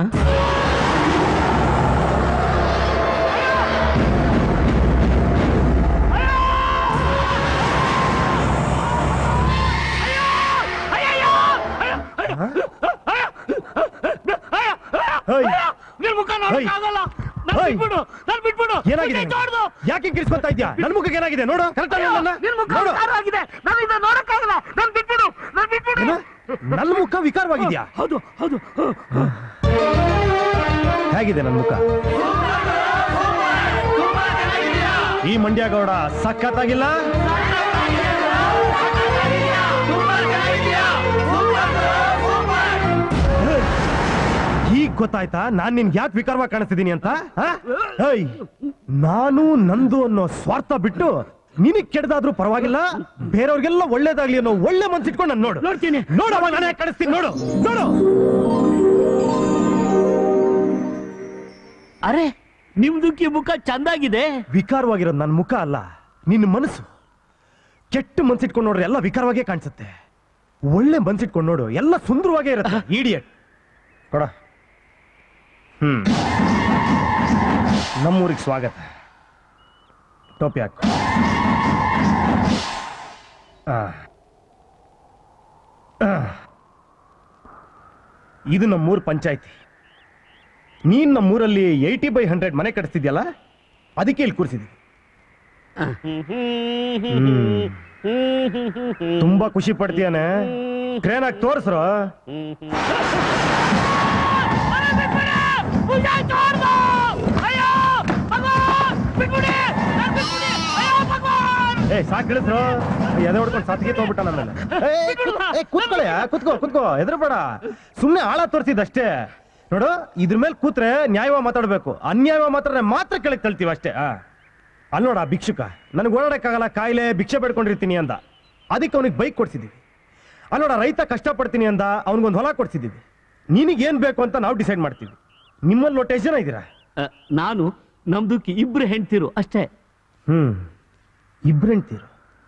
ನಿನ್ ಮುಖ ನೋಡಕ್ಕಾಗಲ್ಲ ನನ್ ಹೇಯ್. ಬಿಟ್ಬಿಡು ನನ್ ಬಿಟ್ಬಿಡು ಏನಾಗಿದೆ ನಿನ್ನ ದೊಡ್ದು. ಯಾಕೆ ಕಿರಿಸ್ಕೊತಾ ಇದ್ಯಾ ನನ್ ಮುಖಕ್ಕೆ ಏನಾಗಿದೆ ನೋಡು ಕರೆಕ್ಟ್ ಅಯ್ಯೋ, ನಿನ್ ಮುಖ ವಿಕಾರ ಆಗಿದೆ ನನ್ನಿಂದ ನೋಡಕ್ಕಾಗಲ್ಲ ನನ್ ಬಿಟ್ಬಿಡು ನನ್ ಬಿಟ್ಬಿಡು ನನ್ನ ಮುಖ ವಿಕಾರವಾಗಿದ್ಯಾ ಹೌದು ಹೌದು ಹೇಗಿದೆ ನನ್ನ ಮುಖ ಈ ಮಂಡ್ಯ ಗೌಡ ಸಖತ್ತಾಗಿಲ್ಲ ಈಗ ಗೊತ್ತಾಯ್ತಾ ನಾನ್ ನಿನ್ಗೆ ಯಾಕೆ ವಿಕಾರವಾಗಿ ಕಾಣಿಸ್ತಿದ್ದೀನಿ ಅಂತ ಆ? ಹೇಯ್, ನಾನು ನಂದು ಅನ್ನೋ ಸ್ವಾರ್ಥ ಬಿಟ್ಟು ನಿನಗ್ ಕೆಡ್ದಾದ್ರೂ ಪರವಾಗಿಲ್ಲ ಬೇರೆಯವ್ರಿಗೆಲ್ಲ ಒಳ್ಳೇದಾಗ್ಲಿ ಅನ್ನೋ ಒಳ್ಳೆ ಮನ್ಸಿಟ್ಕೊಂಡು ನಾನು ನೋಡು ನೋಡ್ತೀನಿ ನೋಡವ ನಾನೇ ಕಾಣಿಸ್ತೀನಿ ನೋಡು ನೋಡು ಅರೆ ನಿಮ್ದುಕ್ಕಿ ಮುಖ ಚಂದಾಗಿದೆ ವಿಕಾರವಾಗಿರೋದು ನನ್ನ ಮುಖ ಅಲ್ಲ ನಿನ್ನ ಮನಸ್ಸು ಕೆಟ್ಟ ಮನ್ಸಿಟ್ಕೊಂಡು ನೋಡ್ರೆ ಎಲ್ಲ ವಿಕಾರವಾಗೇ ಕಾಣಿಸುತ್ತೆ ಒಳ್ಳೆ ಮನ್ಸಿಟ್ಕೊಂಡು ನೋಡು ಎಲ್ಲ ಸುಂದರವಾಗೇ ಇರುತ್ತೆ ಇಡಿಯಟ್ ಕೊಡ ಹ್ಮ್ ನಮ್ಮೂರಿಗೆ ಸ್ವಾಗತ ಟೋಪಿ ಹಾಕು ಆ. ಆ. ಇದು ನಮ್ಮೂರ್ ಪಂಚಾಯತಿ ನೀನ್ ನಮ್ಮೂರಲ್ಲಿ ಏಯ್ಟಿ ಬೈ ಹಂಡ್ರೆಡ್ ಮನೆ ಕಟ್ಟಿಸ್ತಿದ್ಯಲ್ಲ ಅದಕ್ಕೆ ಇಲ್ಲಿ ಕೂರಿಸಿದ್ವಿ ತುಂಬಾ ಖುಷಿ ಪಡ್ತೀಯಾನೆ ಕ್ರೇನ್ ಆಗಿ ತೋರ್ಸ್ರ ಏ ಸಾಕ್ ಇಳಿಸ್ರು ಎದೆ ಹೊಡ್ಕೊಂಡು ಸತ್ತಿಗೆ ತೋಗ್ಬಿಟ್ಟ ನಮ್ಮನ್ನ ಕೂತ್ಕೊಳ್ಳೆ ಕೂತ್ಕೋ ಕೂತ್ಕೋ ಎದ್ರ ಬೇಡ ಸುಮ್ನೆ ಆಳ ತೋರಿಸಿದಷ್ಟೇ ನೋಡು ಇದ್ರ ಮೇಲೆ ಕೂತ್ರೆ ನ್ಯಾಯವಾಗಿ ಮಾತಾಡ್ಬೇಕು ಅನ್ಯಾಯವಾಗಿ ಮಾತಾಡ್ರೆ ಮಾತ್ರ ಕೆಳಗೆ ತಳ್ತೀವಿ ಅಷ್ಟೇ ಆ ಅಲ್ಲಿ ನೋಡ ಆ ಭಿಕ್ಷುಕ ನನಗೆ ಓಡಾಡಕ್ಕಾಗಲ್ಲ ಕಾಯಿಲೆ ಭಿಕ್ಷೆ ಬೇಡ್ಕೊಂಡಿರ್ತೀನಿ ಅಂದ ಅದಕ್ಕೆ ಅವನಿಗೆ ಬೈಕ್ ಕೊಡ್ಸಿದೀವಿ ಅಲ್ಲಿ ನೋಡ ರೈತ ಕಷ್ಟಪಡ್ತೀನಿ ಅಂದ ಅವನಿಗೊಂದು ಹೊಲ ಕೊಡ್ಸಿದೀವಿ ನಿನಗೆ ಏನ್ ಬೇಕು ಅಂತ ನಾವು ಡಿಸೈಡ್ ಮಾಡ್ತೀವಿ ನಿಮ್ಮಲ್ಲಿ ಒಟ್ಟು ಎಷ್ಟು ಜನ ಇದ್ದೀರಾ ಅ, ನಾನು ನಮ್ದುಕ್ಕಿ ಇಬ್ರು ಹೆಂಡ್ತಿರು ಅಷ್ಟೇ ಹ್ಮ್ ಇಬ್ರು ಹೆಂಡ್ತೀರು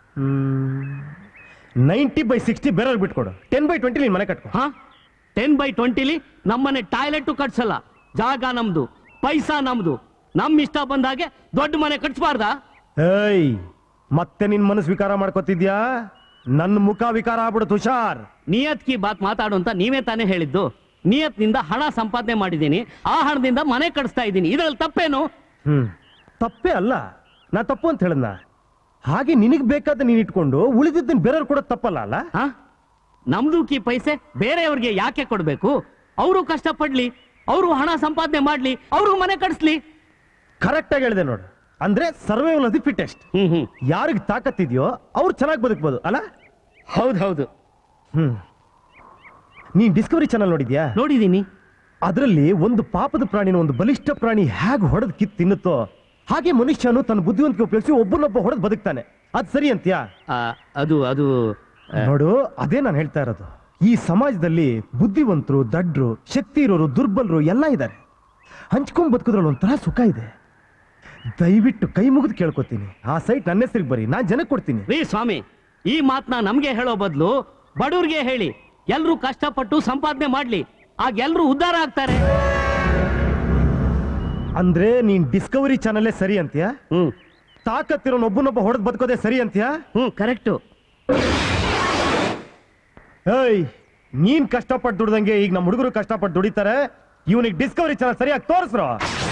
ನೈಂಟಿ ಬೈ ಸಿಕ್ಸ್ಟಿ ಬೇರೆಯವ್ರಿಗೆ ಬಿಟ್ಕೊಡು ಟೆನ್ ಬೈ ಟ್ವೆಂಟಿ ನೀನ್ ಮನೆ ಕಟ್ಕೊ ಹಾ ಟೆನ್ ಬೈ ಟ್ವೆಂಟಿಲಿ ನಮ್ಮನೆ ಟಾಯ್ಲೆಟ್ ಕಟ್ಸಲ್ಲ ಜಾಗ ನಮ್ದು ಪೈಸಾ ನಮ್ದು ನಮ್ ಇಷ್ಟ ಬಂದಾಗೆ ದೊಡ್ಡ ಮನೆ ಕಟ್ಸ್ಬಾರ್ದಾ ಏಯ್ ಮತ್ತೆ ನಿನ್ ಮನಸ್ಸು ವಿಕಾರ ಮಾಡ್ಕೋತಿದ್ಯಾ ನನ್ನ ಮುಖ ವಿಕಾರ ಆಗ್ಬಿಡುತ್ತೆ ಹುಷಾರ್ ನಿಯತ್ ಕಿ ಬಾತ್ ಮಾತಾಡು ಅಂತ ನೀವೇ ತಾನೇ ಹೇಳಿದ್ದು ನಿಯತ್ನಿಂದ ಹಣ ಸಂಪಾದನೆ ಮಾಡಿದ್ದೀನಿ ಆ ಹಣದಿಂದ ಮನೆ ಕಟ್ಸ್ತಾ ಇದ್ದೀನಿ ಇದ್ರಲ್ಲಿ ತಪ್ಪೇನು ಹ್ಮ್ ತಪ್ಪೇ ಅಲ್ಲ ನಾ ತಪ್ಪು ಅಂತ ಹೇಳದ್ನ ಹಾಗೆ ನಿನಗ್ ಬೇಕಾದ ನೀನ್ ಇಟ್ಕೊಂಡು ಉಳಿದಿದ್ದನ್ ಬೇರೆಯವ್ರು ಕೂಡ ತಪ್ಪಲ್ಲ ಅಲ್ಲ ನಮ್ದು ಕಿ ಪೈಸೆ ಬೇರೆಯವ್ರಿಗೆ ಯಾಕೆ ಕೊಡ್ಬೇಕು ಅವರು ಕಷ್ಟ ಪಡ್ಲಿ ಅವರು ಹಣ ಸಂಪಾದನೆ ಮಾಡ್ಲಿ ಅವರು ಮನೆ ಕಟ್ಸ್ಲಿ ಕರೆಕ್ಟ್ ಆಗಿ ಹೇಳಿದೆ ನೋಡು ಅಂದ್ರೆ ಸರ್ವೈವಲ್ ಅದು ಫಿಟ್ಟೆಸ್ಟ್ ಯಾರಿಗೆ ತಾಕತ್ತಿದೆಯೋ ಅವ್ರು ಚೆನ್ನಾಗಿ ಬದುಕ್ಬೋದು ಅಲ್ಲ ಹೌದು ಹೌದು ಹ್ಮ್ ನೀನ್ ಡಿಸ್ಕವರಿ ಚಾನಲ್ ನೋಡಿದ್ಯಾ ನೋಡಿದೀನಿ ಅದರಲ್ಲಿ ಒಂದು ಪಾಪದ ಪ್ರಾಣಿನ ಒಂದು ಬಲಿಷ್ಠ ಪ್ರಾಣಿ ಹೇಗೆ ಹೊಡೆದ್ ಕಿತ್ ತಿನ್ನುತ್ತೋ ಹಾಗೆ ಮನುಷ್ಯನು ತನ್ನ ಬುದ್ಧಿವಂತಿಕೆ ಉಪಯೋಗಿಸಿ ಒಬ್ಬನೊಬ್ಬ ಹೊಡೆದ್ ಬದುಕ್ತಾನೆ ಅದ್ ಸರಿ ಅಂತ್ಯಾ ಅದು ಅದು ನೋಡು ಅದೇ ನಾನು ಹೇಳ್ತಾ ಇರೋದು ಈ ಸಮಾಜದಲ್ಲಿ ಬುದ್ಧಿವಂತರು ದಡ್ರು ಶಕ್ತಿ ಇರೋರು ದುರ್ಬಲರು ಎಲ್ಲ ಇದ್ದಾರೆ ಹಂಚ್ಕೊಂಡ್ ಬದುಕೋದ್ರಲ್ಲಿ ಒಂಥರ ಸುಖ ಇದೆ ದಯವಿಟ್ಟು ಕೈ ಮುಗಿದು ಕೇಳ್ಕೊತೀನಿ ಆ ಸೈಟ್ ನನ್ನ ಹೆಸರಿಗೆ ಬರೀ ನಾನ್ ಜನಕ್ಕೆ ಕೊಡ್ತೀನಿ ರೀ ಸ್ವಾಮಿ ಈ ಮಾತನ್ನ ನಮ್ಗೆ ಹೇಳೋ ಬದಲು ಬಡವ್ರಿಗೆ ಹೇಳಿ ಎಲ್ರು ಕಷ್ಟಪಟ್ಟು ಸಂಪಾದನೆ ಮಾಡ್ಲಿ ಆಗ ಎಲ್ರು ಉದ್ಧಾರ ಆಗ್ತಾರೆ ಅಂದ್ರೆ ನೀನ್ ಡಿಸ್ಕವರಿ ಚಾನಲ್ಲೇ ಸರಿ ಅಂತ್ಯಾ ಹ್ಮ್ ತಾಕತ್ತಿರೋ ಒಬ್ಬನೊಬ್ಬ ಹೊಡೆದ್ ಬದುಕೋದೇ ಸರಿ ಅಂತ್ಯಾ ಹ್ಮ್ ಕರೆಕ್ಟು ಏಯ್ ನೀನ್ ಕಷ್ಟಪಟ್ಟು ದುಡ್ದಂಗೆ ಈಗ ನಮ್ಮ ಹುಡುಗರು ಕಷ್ಟಪಟ್ಟು ದುಡಿತಾರೆ ಇವನಿಗೆ ಡಿಸ್ಕವರಿ ಚಾನಲ್ ಸರಿಯಾಗಿ ತೋರಿಸ್ರು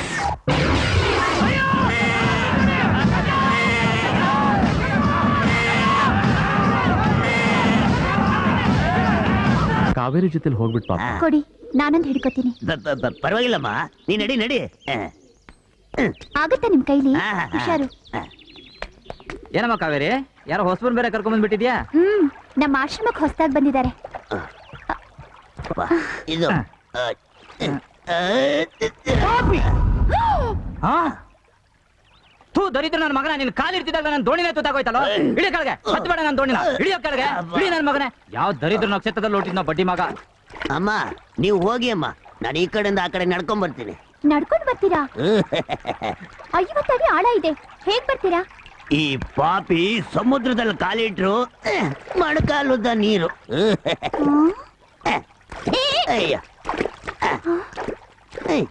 ಕಾವೇರಿ ಜೊತೆಲಿ ಹೋಗ್ಬಿಟ್ಟು ಪಾಪ ಕೊಡಿ ನಾನೊಂದು ಹಿಡ್ಕೊತೀನಿ ಪರವಾಗಿಲ್ಲಮ್ಮ ನೀ ನಡಿ ನಡಿ ಆ. ಆಗತ್ತಾ ನಿಮ್ ಕೈಲಿ ಹುಷಾರು ಏನಮ್ಮ ಕಾವೇರಿ ಯಾರೋ ಹೊಸಬನ್ ಬೇರೆ ಕರ್ಕೊಂಡ್ ಬಂದ್ಬಿಟ್ಟಿದ್ಯಾ ಹ್ಮ್ ನಮ್ಮ ಆಶ್ರಮಕ್ಕೆ ಹೊಸದಾಗಿ ಬಂದಿದ್ದಾರೆ ಬಾ, ಇದು ಆ, ಆ, ಹಾ ಥೂ ದರಿದ್ರ ನನ್ನ ಮಗನ ನಿನ್ ಕಾಲಿರ್ತಿದ್ದಾಗ ನನ್ನ ದೋಣಿನ ತುತ್ತಾಗೋಯ್ತಲ್ಲ ಇಳಿ ಕೆಳಗೆ ಹತ್ತು ಬೇಡ ನನ್ನ ದೋಣಿನ ಇಳಿಯೋ ಕೆಳಗೆ ಇಳಿ ನನ್ನ ಮಗನೇ ಯಾವ ದರಿದ್ರ ನಕ್ಷತ್ರದಲ್ಲಿ ಹೊಟ್ಟಿದ್ನೋ ಬಡ್ಡಿ ಮಗ ಅಮ್ಮ ನೀವು ಹೋಗಿ ಅಮ್ಮ ನಾನು ಈ ಕಡೆಯಿಂದ ಆ ಕಡೆ ನಡ್ಕೊಂಡ್ ಬರ್ತೀನಿ ನಡ್ಕೊಂಡು ಬರ್ತೀರಾ ಐವತ್ತಡಿ ಆಳ ಇದೆ ಹೇಗ್ ಬರ್ತೀರಾ ಈ ಪಾಪಿ ಸಮುದ್ರದಲ್ಲಿ ಕಾಲಿಟ್ರು ಮಣಕಾಲುದ್ದ ನೀರು ಅಯ್ಯ ಏಯ್.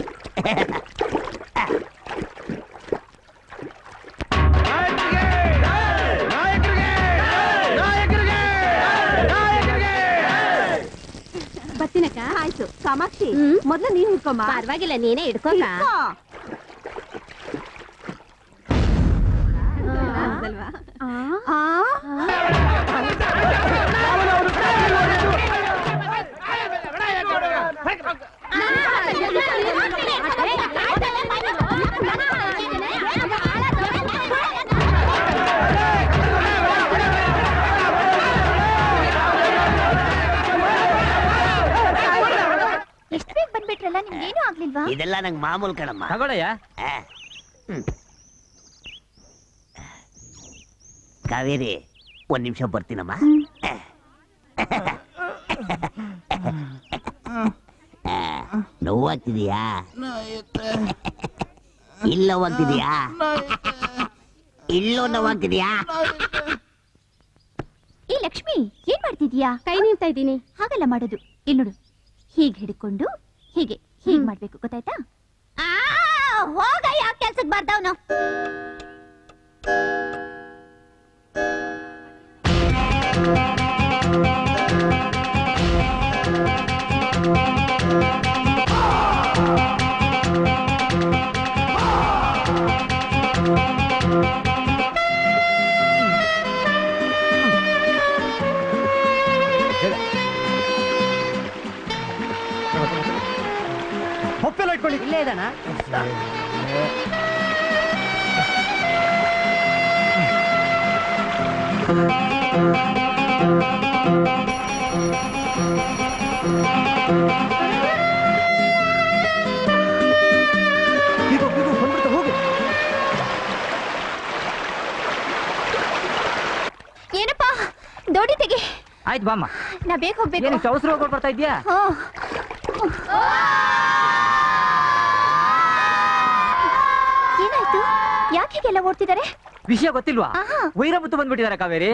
ಬರ್ತೀನಕ್ಕ ಆಯ್ತು ಕಾಮಾಕ್ಷಿ ಮೊದ್ಲು ನೀನ್ ಹಿಡ್ಕೊಂಬ ಪರವಾಗಿಲ್ಲ ನೀನೇ ಹಿಡ್ಕೋ ಎಷ್ಟು ಬೇಗ ಬಂದ್ಬಿಟ್ರಲ್ಲ ನಿಮ್ಗೇನು ಆಗ್ಲಿಲ್ವಾ ಇದೆಲ್ಲ ನಂಗೆ ಮಾಮೂಲ್ ಕಣಮ್ಮ ತಗೊಳಯ್ಯ ಆ, ಹ್ಮ್. ಕಾವೇರಿ ಒಂದ್ ನಿಮಿಷ ಬರ್ತೀನಮ್ಮ ಆ, ನೋವಾಗ್ತಿದೀಯಾ ಇಲ್ಲ ನೋವಾಗ್ತಿದೀಯಾ ಇಲ್ಲೋ ನೋವಾಗ್ತಿದೀಯಾ ಈ ಲಕ್ಷ್ಮಿ ಏನ್ ಮಾಡ್ತಿದ್ಯಾ ಕೈ ನಿಂತಾ ಇದ್ದೀನಿ ಹಾಗಲ್ಲ ಮಾಡೋದು ಇಲ್ಲಿ ನೋಡು ಹೀಗ್ ಹಿಡ್ಕೊಂಡು ಹೀಗೆ ಹೀಗ್ ಮಾಡ್ಬೇಕು ಗೊತ್ತಾಯ್ತಾ ಹೋಗ ಯಾಕೆ ಕೆಲ್ಸಕ್ ಬರ್ದವನು ಹೊಪ್ಪೆಲ್ಲ ಇಟ್ಕೊಳ್ಳಿ ಇಲ್ಲೇ ಇದಾನ ಈಗ ಈಗ ಬಂದ್ಬಿಡ್ತಾ ಹೋಗು ಏನಪ್ಪಾ ದೊಡ್ಡಿ ತೆಗಿ ಆಯ್ತು ಬಾಮ್ಮ ನಾ ಬೇಗ ಹೋಗ್ಬೇಕು ಏನಕ್ಕೆ ಅವಸರ ಹೋಗ್ಕೊಂಡು ಬರ್ತಾ ಇದ್ಯಾ ಹಾ. ಏನಾಯ್ತು ಯಾಕೆ ಹೀಗೆಲ್ಲ ಓಡ್ತಿದ್ದಾರೆ ವಿಷಯ ಗೊತ್ತಿಲ್ವಾ ಆಹಾ. ವೈರಮುತ್ತು ಬಂದ್ಬಿಟ್ಟಿದ್ದಾರೆ ಕಾವೇರಿ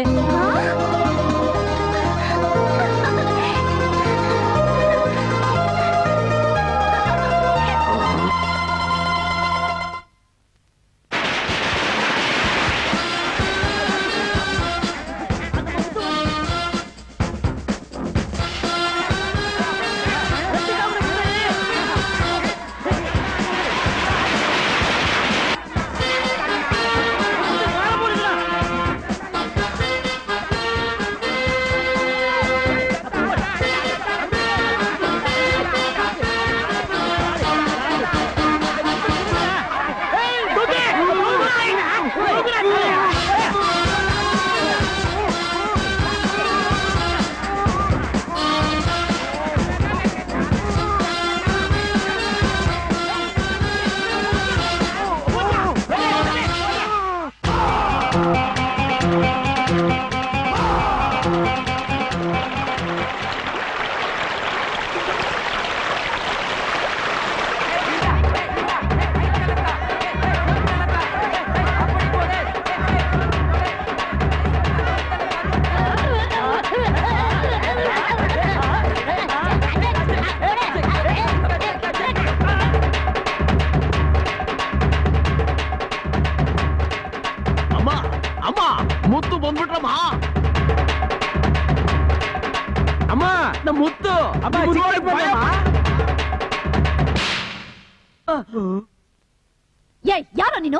ಇವ್ನು ನೋಡಿ ಭಯ ಏ ಯಾರೋ ನೀನು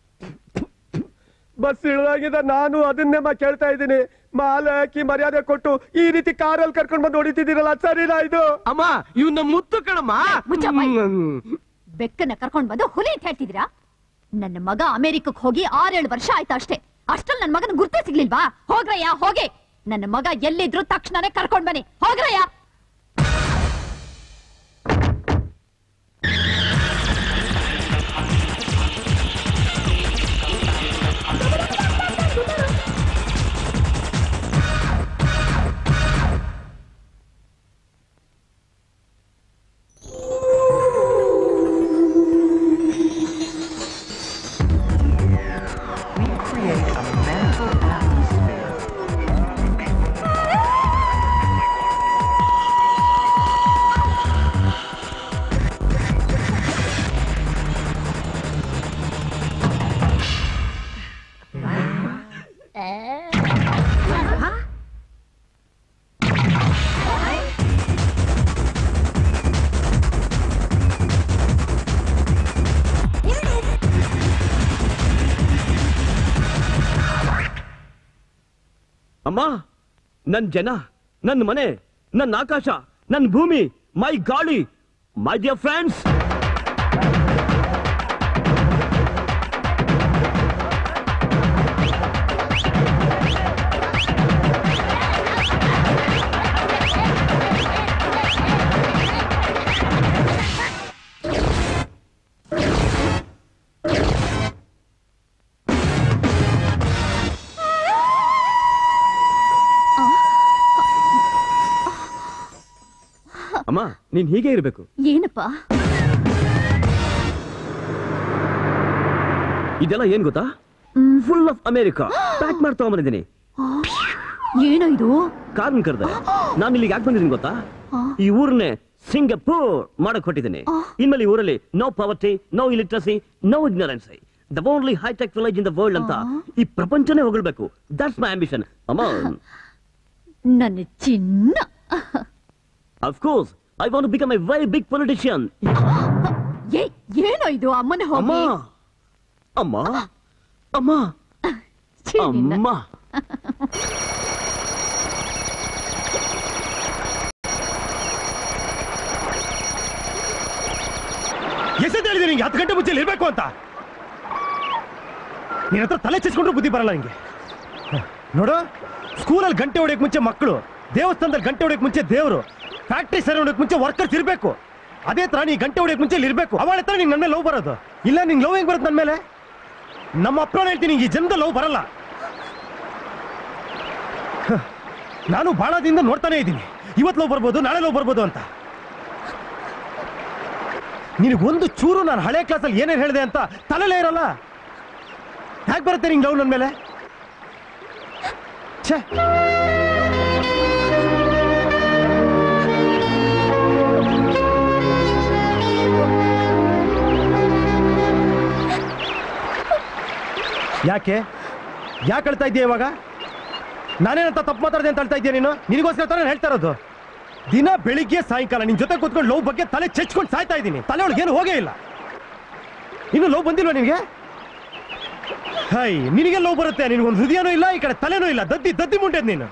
ಬಸ್ ಇಳಿದಾಗಿದೆ ನಾನು ಅದನ್ನೇ ಮಾ ಕೇಳ್ತಾ ಇದ್ದೀನಿ ಮಾಲೆ ಹಾಕಿ ಮರ್ಯಾದೆ ಕೊಟ್ಟು ಈ ರೀತಿ ಕಾರಲ್ಲಿ ಕರ್ಕೊಂಡ್ ಬಂದು ಹೊಡಿತಿದ್ದೀರಲ್ಲ ಸರಿನಾ ಇದು ಅಮ್ಮ ಇವನ್ನ ಮುತ್ತು ಕಣಮ್ಮ ಮುಚ್ಚ ಬಾಯಿ. ಬೆಕ್ಕನ್ನ ಕರ್ಕೊಂಡ್ ಬಂದು ಹುಲಿ ಅಂತ ಹೇಳ್ತಿದ್ದೀರಾ ನನ್ನ ಮಗ ಅಮೆರಿಕಕ್ಕೆ ಹೋಗಿ ಆರೇಳು ವರ್ಷ ಆಯ್ತು ಅಷ್ಟೇ ಅಷ್ಟ್ರಲ್ಲಿ ನನ್ನ ಮಗನ ಗುರ್ತೇ ಸಿಗ್ಲಿಲ್ವಾ ಹೋಗ್ರಯ್ಯ ಹೋಗಿ ನನ್ನ ಮಗ ಎಲ್ಲಿದ್ರು ತಕ್ಷಣನೇ ಕರ್ಕೊಂಡ್ ಬನ್ನಿ ಹೋಗ್ರಯ್ಯ ಅಮ್ಮ ನನ್ ಜನ ನನ್ನ ಮನೆ ನನ್ನ ಆಕಾಶ ನನ್ನ ಭೂಮಿ ಮೈ ಗಾಳಿ ಮೈ ಡಿಯರ್ ಫ್ರೆಂಡ್ಸ್ ಅಮ್ಮ ನೀನ್ ಹೀಗೆ ಇರ್ಬೇಕು ಏನಪ್ಪ ಇದೆಲ್ಲ ಏನ್ ಗೊತ್ತಾ ಫುಲ್ ಆಫ್ ಅಮೆರಿಕಾ ಪ್ಯಾಕ್ ಮಾಡಿ ತಗೊಂಬಂದಿದ್ದೀನಿ ಏನೋ ಇದು ಕಾರ್ನ್ ಕರ್ದೆ ನಾನು ಇಲ್ಲಿಗೆ ಯಾಕೆ ಬಂದಿದ್ದೀನಿ ಗೊತ್ತಾ ಈ ಊರನ್ನೇ ಸಿಂಗಪೂರ್ ಮಾಡಕ್ ಹೊಟ್ಟಿದ್ದೀನಿ ಇನ್ಮೇಲೆ ಈ ಊರಲ್ಲಿ no poverty no electricity no ignorance the only hi-tech village in the world ಅಂತ ಈ ಪ್ರಪಂಚನೇ ಹೊಗಳ್ಬೇಕು ದಟ್ಸ್ ಮೈ ಆಂಬಿಷನ್ ಅಮ್ಮ ನನ್ನ ಚಿನ್ನ of course I want become a very big politician ಏ ಏನೋ ಇದು ಅಮ್ಮನ ಅಮ್ಮ ಹೋಗಿ ಅಮ್ಮ ಅಮ್ಮ ಅಮ್ಮ ಎಷ್ಟೊತ್ತು ಹೇಳಿದೆ ನಿಂಗೆ ಹತ್ತು ಗಂಟೆ ಮುಂಚೆ ಇರ್ಬೇಕು ಅಂತ ನಿನ್ನ ಹತ್ರ ತಲೆ ಚೆಚ್ಕೊಂಡ್ರು ಬುದ್ಧಿ ಬರಲ್ಲ ನಿಂಗೆ ನೋಡು ಸ್ಕೂಲಲ್ಲಿ ಗಂಟೆ ಹೊಡೆಯಕ್ ಮುಂಚೆ ಮಕ್ಕಳು ದೇವಸ್ಥಾನದಲ್ಲಿ ಗಂಟೆ ಹೊಡೆಯಕ್ ಮುಂಚೆ ದೇವರು ಫ್ಯಾಕ್ಟ್ರಿ ಸರಿ ಹೊಡೆಯಕ್ ಮುಂಚೆ ವರ್ಕರ್ಸ್ ಇರಬೇಕು ಅದೇ ತರ ನೀ ಗಂಟೆ ಹೊಡೆಯಕ್ ಮುಂಚೆ ಇಲ್ಲಿ ಇರಬೇಕು ಅವಳ ಹತ್ರ ನಿಂಗೆ ನನ್ನ ಮೇಲೆ ಲವ್ ಬರೋದು ಇಲ್ಲ ನಿಂಗೆ ಲವ್ ಹೆಂಗ್ ಬರುತ್ತೆ ನನ್ನ ಮೇಲೆ ನಮ್ಮ ಅಪ್ಪನ ಹೇಳ್ತೀನಿ ನಿಂಗೆ ಈ ಜನ್ಮದ ಲವ್ ಬರಲ್ಲ ಹ, ನಾನು ಬಹಳ ದಿನದಿಂದ ನೋಡ್ತಾನೆ ಇದ್ದೀನಿ ಇವತ್ತು ಲವ್ ಬರ್ಬೋದು ನಾಳೆ ಲವ್ ಬರ್ಬೋದು ಅಂತ ನಿನಗೊಂದು ಚೂರು ನಾನು ಹಳೆ ಕ್ಲಾಸಲ್ಲಿ ಏನೇನು ಹೇಳಿದೆ ಅಂತ ತಲೆಲೇ ಇರಲ್ಲ ಯಾಕೆ ಬರುತ್ತೆ ನಿಂಗೆ ಲವ್ ನನ್ನ ಮೇಲೆ ಛೇ ಯಾಕೆ ಯಾಕೆ ಅಳ್ತಾ ಇದೆಯಾ ಇವಾಗ ನಾನೇನಂತ ತಪ್ಪು ಮಾತಾಡಿದೆ ಅಂತ ಅಳ್ತಾ ಇದೆಯಾ ನೀನು ನಿನಗೋಸ್ಕರ ತಾನೇ ಹೇಳ್ತಾ ಇರೋದು ದಿನ ಬೆಳಿಗ್ಗೆ ಸಾಯಂಕಾಲ ನಿನ್ ಜೊತೆ ಕೂತ್ಕೊಂಡು ಲವ್ ಬಗ್ಗೆ ತಲೆ ಚೆಚ್ಕೊಂಡು ಸಾಯ್ತಾ ಇದ್ದೀನಿ ತಲೆ ಒಳಗೆ ಏನು ಹೋಗೇ ಇಲ್ಲ ಇನ್ನು ಲವ್ ಬಂದಿಲ್ವಾ ನಿನಗೆ ಹೈ ನಿನಗೆ ಲವ್ ಬರುತ್ತೆ ನಿನಗೊಂದು ಹೃದಯನೂ ಇಲ್ಲ ಈ ಕಡೆ ತಲೆನೂ ಇಲ್ಲ ದದ್ದಿ ದದ್ದಿ ಮುಂಡೆದ್ ನೀನು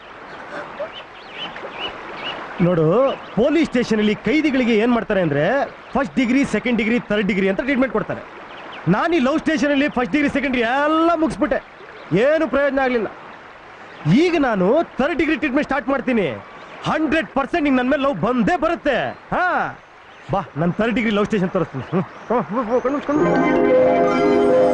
ನೋಡು ಪೊಲೀಸ್ ಸ್ಟೇಷನ್ ಅಲ್ಲಿ ಕೈದಿಗಳಿಗೆ ಏನ್ ಮಾಡ್ತಾರೆ ಅಂದ್ರೆ first degree second degree third degree ಅಂತ ಟ್ರೀಟ್ಮೆಂಟ್ ಕೊಡ್ತಾರೆ ನಾನು ಈ ಲವ್ ಸ್ಟೇಷನ್ ಅಲ್ಲಿ ಫಸ್ಟ್ ಡಿಗ್ರಿ ಸೆಕೆಂಡ್ ಡಿಗ್ರಿ ಎಲ್ಲ ಮುಗಿಸ್ಬಿಟ್ಟೆ ಏನು ಪ್ರಯೋಜನ ಆಗಲಿಲ್ಲ ಈಗ ನಾನು ಥರ್ಡ್ ಡಿಗ್ರಿ ಟ್ರೀಟ್ಮೆಂಟ್ ಸ್ಟಾರ್ಟ್ ಮಾಡ್ತೀನಿ ಹಂಡ್ರೆಡ್ ಪರ್ಸೆಂಟ್ ನಿಂಗೆ ನನ್ನ ಮೇಲೆ ಲವ್ ಬಂದೇ ಬರುತ್ತೆ ಹಾ ಬಾ ನಾನು ಥರ್ಡ್ ಡಿಗ್ರಿ ಲವ್ ಸ್ಟೇಷನ್ ತೋರಿಸ್ತೀನಿ ಹ್ಮ್. ಹ್ಮ್, ಹ್ಮ್, ಹ್ಮ್, ಕಣ್ಣು ಮುಚ್ಕೊಂಡು.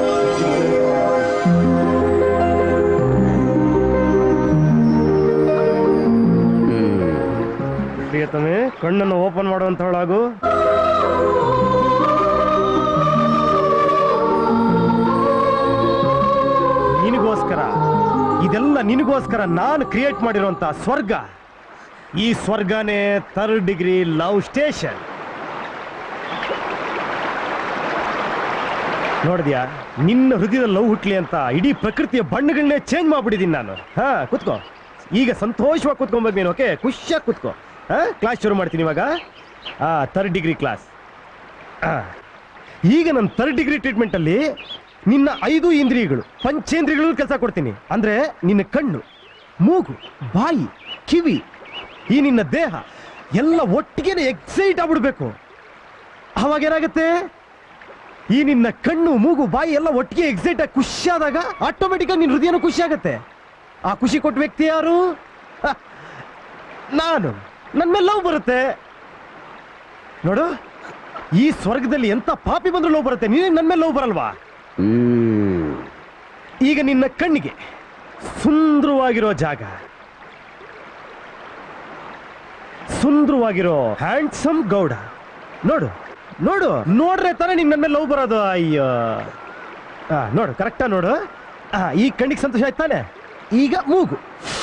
ಪ್ರಿಯತಮೆ ಕಣ್ಣನ್ನು ಓಪನ್ ಮಾಡುವಂತವಳಾಗು ನಿನಗೋಸ್ಕರ ಇದೆಲ್ಲ ನಿನಗೋಸ್ಕರ ನಾನು ಕ್ರಿಯೇಟ್ ಮಾಡಿರುವಂತ ಸ್ವರ್ಗ ಈ ಸ್ವರ್ಗನೇ ಥರ್ಡ್ ಡಿಗ್ರಿ ಲವ್ ಸ್ಟೇಷನ್ ನೋಡಿದ್ಯಾ ನಿನ್ನ ಹೃದಯದ ಲವ್ ಹುಟ್ಲಿ ಅಂತ ಇಡೀ ಪ್ರಕೃತಿಯ ಬಣ್ಣಗಳನ್ನೇ ಚೇಂಜ್ ಮಾಡ್ಬಿಟ್ಟಿದ್ದೀನಿ ನಾನು ಹಾ ಕುತ್ಕೋ ಈಗ ಸಂತೋಷವಾಗಿ ಕುತ್ಕೊಂಬೇಕು ನೀನು ಓಕೆ ಖುಷಿಯಾಗಿ ಕುತ್ಕೋ ಕ್ಲಾಸ್ ಶುರು ಮಾಡ್ತೀನಿ ಇವಾಗ ಆ ಥರ್ಡ್ ಡಿಗ್ರಿ ಕ್ಲಾಸ್ ಈಗ ನನ್ನ ಥರ್ಡ್ ಡಿಗ್ರಿ ಟ್ರೀಟ್ಮೆಂಟ್ ಅಲ್ಲಿ ನಿನ್ನ ಐದು ಇಂದ್ರಿಯಗಳು ಪಂಚೇಂದ್ರಿಯಗಳು ಕೆಲಸ ಕೊಡ್ತೀನಿ ಅಂದ್ರೆ ನಿನ್ನ ಕಣ್ಣು ಮೂಗು ಬಾಯಿ ಕಿವಿ ಈ ನಿನ್ನ ದೇಹ ಎಲ್ಲ ಒಟ್ಟಿಗೆ ಎಕ್ಸೈಟ್ ಆಗ್ಬಿಡ್ಬೇಕು ಅವಾಗ ಏನಾಗುತ್ತೆ ಈ ನಿನ್ನ ಕಣ್ಣು ಮೂಗು ಬಾಯಿ ಎಲ್ಲ ಒಟ್ಟಿಗೆ ಎಕ್ಸೈಟ್ ಆಗಿ ಖುಷಿ ಆದಾಗ ಆಟೋಮೆಟಿಕ್ ಆಗಿ ನಿನ್ನ ಹೃದಯನೂ ಖುಷಿ ಆಗುತ್ತೆ ಆ ಖುಷಿ ಕೊಟ್ಟ ವ್ಯಕ್ತಿ ಯಾರು ಹ, ನಾನು ನನ್ನ ಮೇಲೆ ಲವ್ ಬರುತ್ತೆ ನೋಡು ಈ ಸ್ವರ್ಗದಲ್ಲಿ ಎಂತ ಪಾಪಿ ಬಂದ್ರು ಲವ್ ಬರುತ್ತೆ ನೀನೇ ನನ್ನ ಮೇಲೆ ಲವ್ ಬರಲ್ವಾ ಈಗ ನಿನ್ನ ಕಣ್ಣಿಗೆ ಸುಂದರವಾಗಿರೋ ಜಾಗ ಸುಂದರವಾಗಿರೋ ಹ್ಯಾಂಡ್ಸಮ್ ಗೌಡ ನೋಡು ನೋಡು ನೋಡ್ರೆ ತಾನೇ ನಿಂಗೆ ನನ್ನ ಮೇಲೆ ಲವ್ ಬರೋದು ಅಯ್ಯೋ ಆ, ನೋಡು ಕರೆಕ್ಟಾ ನೋಡು ಆ, ಈ ಕಣ್ಣಿಗೆ ಸಂತೋಷ ಆಯ್ತು ತಾನೆ ಈಗ ಮೂಗು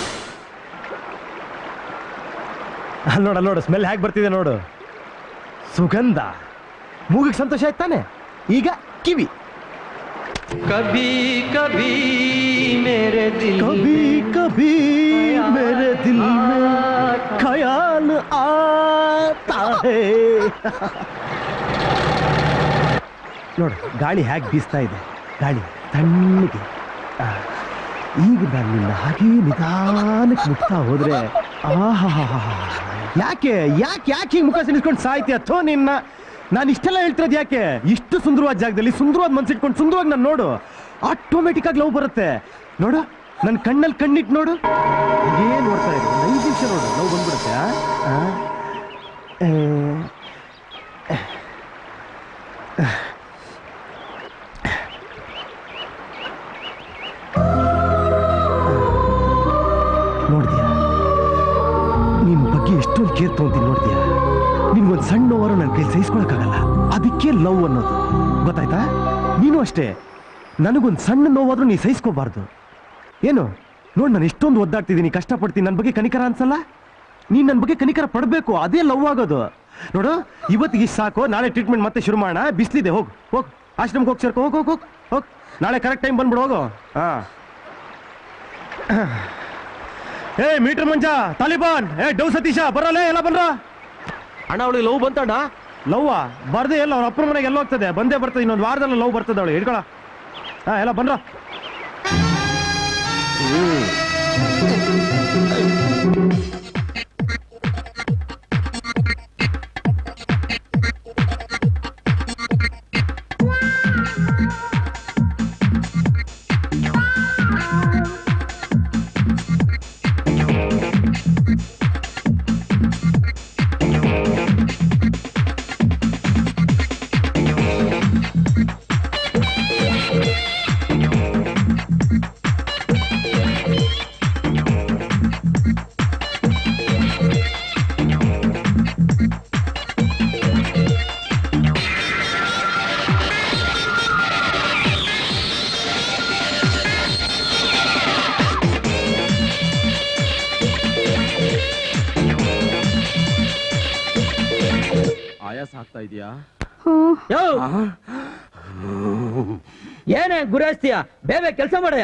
ಅಲ್ಲಿ ನೋಡ ನೋಡು ಸ್ಮೆಲ್ ಹೇಗೆ ಬರ್ತಿದೆ ನೋಡು ಸುಗಂಧ ಮೂಗಿಗೆ ಸಂತೋಷ ಆಯ್ತು ತಾನೆ ಈಗ ಕಿವಿ ಕಭಿ ಕಭಿ ಮೇರೆ ದಿಲ್ ಕಭಿ ಕಭಿ ಮೇರೆ ದಿಲ್ ಮೇ ಖಯಾಲ್ ಆತಾ ಹೇ ನೋಡು ಗಾಳಿ ಹೇಗೆ ಬೀಸ್ತಾ ಇದೆ ಗಾಳಿ ತಣ್ಣಗೆ ಆ, ಈಗ ನಾನು ನಿನ್ನ ಹಾಗೆ ನಿಧಾನಕ್ಕೆ ಮುಟ್ತಾ ಹೋದ್ರೆ ಆಹಾ ಯಾಕೆ ಯಾಕೆ ಯಾಕೆ ಹಿಂಗೆ ಮುಖ ಸಿನಿಸ್ಕೊಂಡು ಸಾಯ್ತಿ ಅಥೋ ನಿನ್ನ ನಾನು ಇಷ್ಟೆಲ್ಲ ಹೇಳ್ತಿರೋದು ಯಾಕೆ ಇಷ್ಟು ಸುಂದರವಾದ ಜಾಗದಲ್ಲಿ ಸುಂದರವಾದ ಮನ್ಸಿಟ್ಕೊಂಡು ಸುಂದರವಾಗಿ ನಾನು ನೋಡು ಆಟೋಮೆಟಿಕ್ ಆಗಿ ಲವ್ ಬರುತ್ತೆ ನೋಡು ನನ್ನ ಕಣ್ಣಲ್ಲಿ ಕಣ್ಣಿಟ್ಟು ನೋಡು ಹಾಗೇ ನೋಡ್ತಾ ಇರು ಒಂದು ಐದು ನಿಮಿಷ ನೋಡು ಲವ್ ಬಂದ್ಬಿಡುತ್ತೆ ಆ? ಆ? ಏ, ನೋಡ್ತೀಯಾ ನಿನ್ ಬಗ್ಗೆ ಎಷ್ಟೊಂದು ಕೇರ್ ತೊಗೊಂತೀನಿ ನೋಡ್ತೀಯಾ ನಿನ್ಗೊಂದು ಸಣ್ಣ ನೋವರು ನನ್ನ ಕೈ ಸಹಿಸ್ಕೊಳಕ್ಕಾಗಲ್ಲ ಅದಕ್ಕೆ ಲವ್ ಅನ್ನೋದು ಗೊತ್ತಾಯ್ತಾ ನೀನು ಅಷ್ಟೇ ನನಗೊಂದು ಸಣ್ಣ ನೋವಾದ್ರೂ ನೀ ಸಹಿಸ್ಕೋಬಾರ್ದು ಏನು ನೋಡ್ ನಾನು ಎಷ್ಟೊಂದು ಒದ್ದಾಡ್ತಿದ್ದೀನಿ ಕಷ್ಟಪಡ್ತೀನಿ ನನ್ನ ಬಗ್ಗೆ ಕನಿಕರ ಅನ್ಸಲ್ಲ ನೀನ್ ನನ್ನ ಬಗ್ಗೆ ಕನಿಕರ ಪಡಬೇಕು ಅದೇ ಲವ್ ಆಗೋದು ನೋಡು ಇವತ್ತಿಗೆ ಇಷ್ಟ್ ಸಾಕು ನಾಳೆ ಟ್ರೀಟ್ಮೆಂಟ್ ಮತ್ತೆ ಶುರು ಮಾಡೋಣ ಬಿಸ್ಲಿದೆ ಹೋಗು ಹೋಗ್ ಆಶ್ರಮಕ್ಕೆ ಹೋಗಿ ಸೇರ್ಕೊ ಹೋಗ್ ಹೋಗ್ ಹೋಗ್ ಹೋಗ್ ನಾಳೆ ಕರೆಕ್ಟ್ ಟೈಮ್ ಬಂದ್ಬಿಡು ಹೋಗು ಹಾ ಏ ಮೀಟರ್ ಮಂಜ ತಾಲಿಬಾನ್ ಏ ಡೌ ಸತೀಶ ಬರಲೇ ಎಲ್ಲ ಬಂದ್ರ ಅಣ್ಣ ಅವಳಿಗೆ ಲವ್ ಬಂತಣ್ಣ ಲವ್ ಬರ್ದೆ ಎಲ್ಲ ಅವ್ರ ಅಪ್ಪನ ಮನೆಗೆ ಎಲ್ಲ ಹೋಗ್ತದೆ ಬಂದೇ ಬರ್ತದೆ ಇನ್ನೊಂದು ವಾರದಲ್ಲಿ ಲವ್ ಬರ್ತದೆ ಅವಳು ಹಿಡ್ಕೊಳ ಹಾ ಎಲ್ಲ ಬಂದ್ರ ಆಯಾಸ ಆಗ್ತಾ ಇದೆಯಾ ಏನೇ ಗುರಾಸ್ತಿಯ ಬೇಬೆ ಕೆಲಸ ಮಾಡಯ್ಯ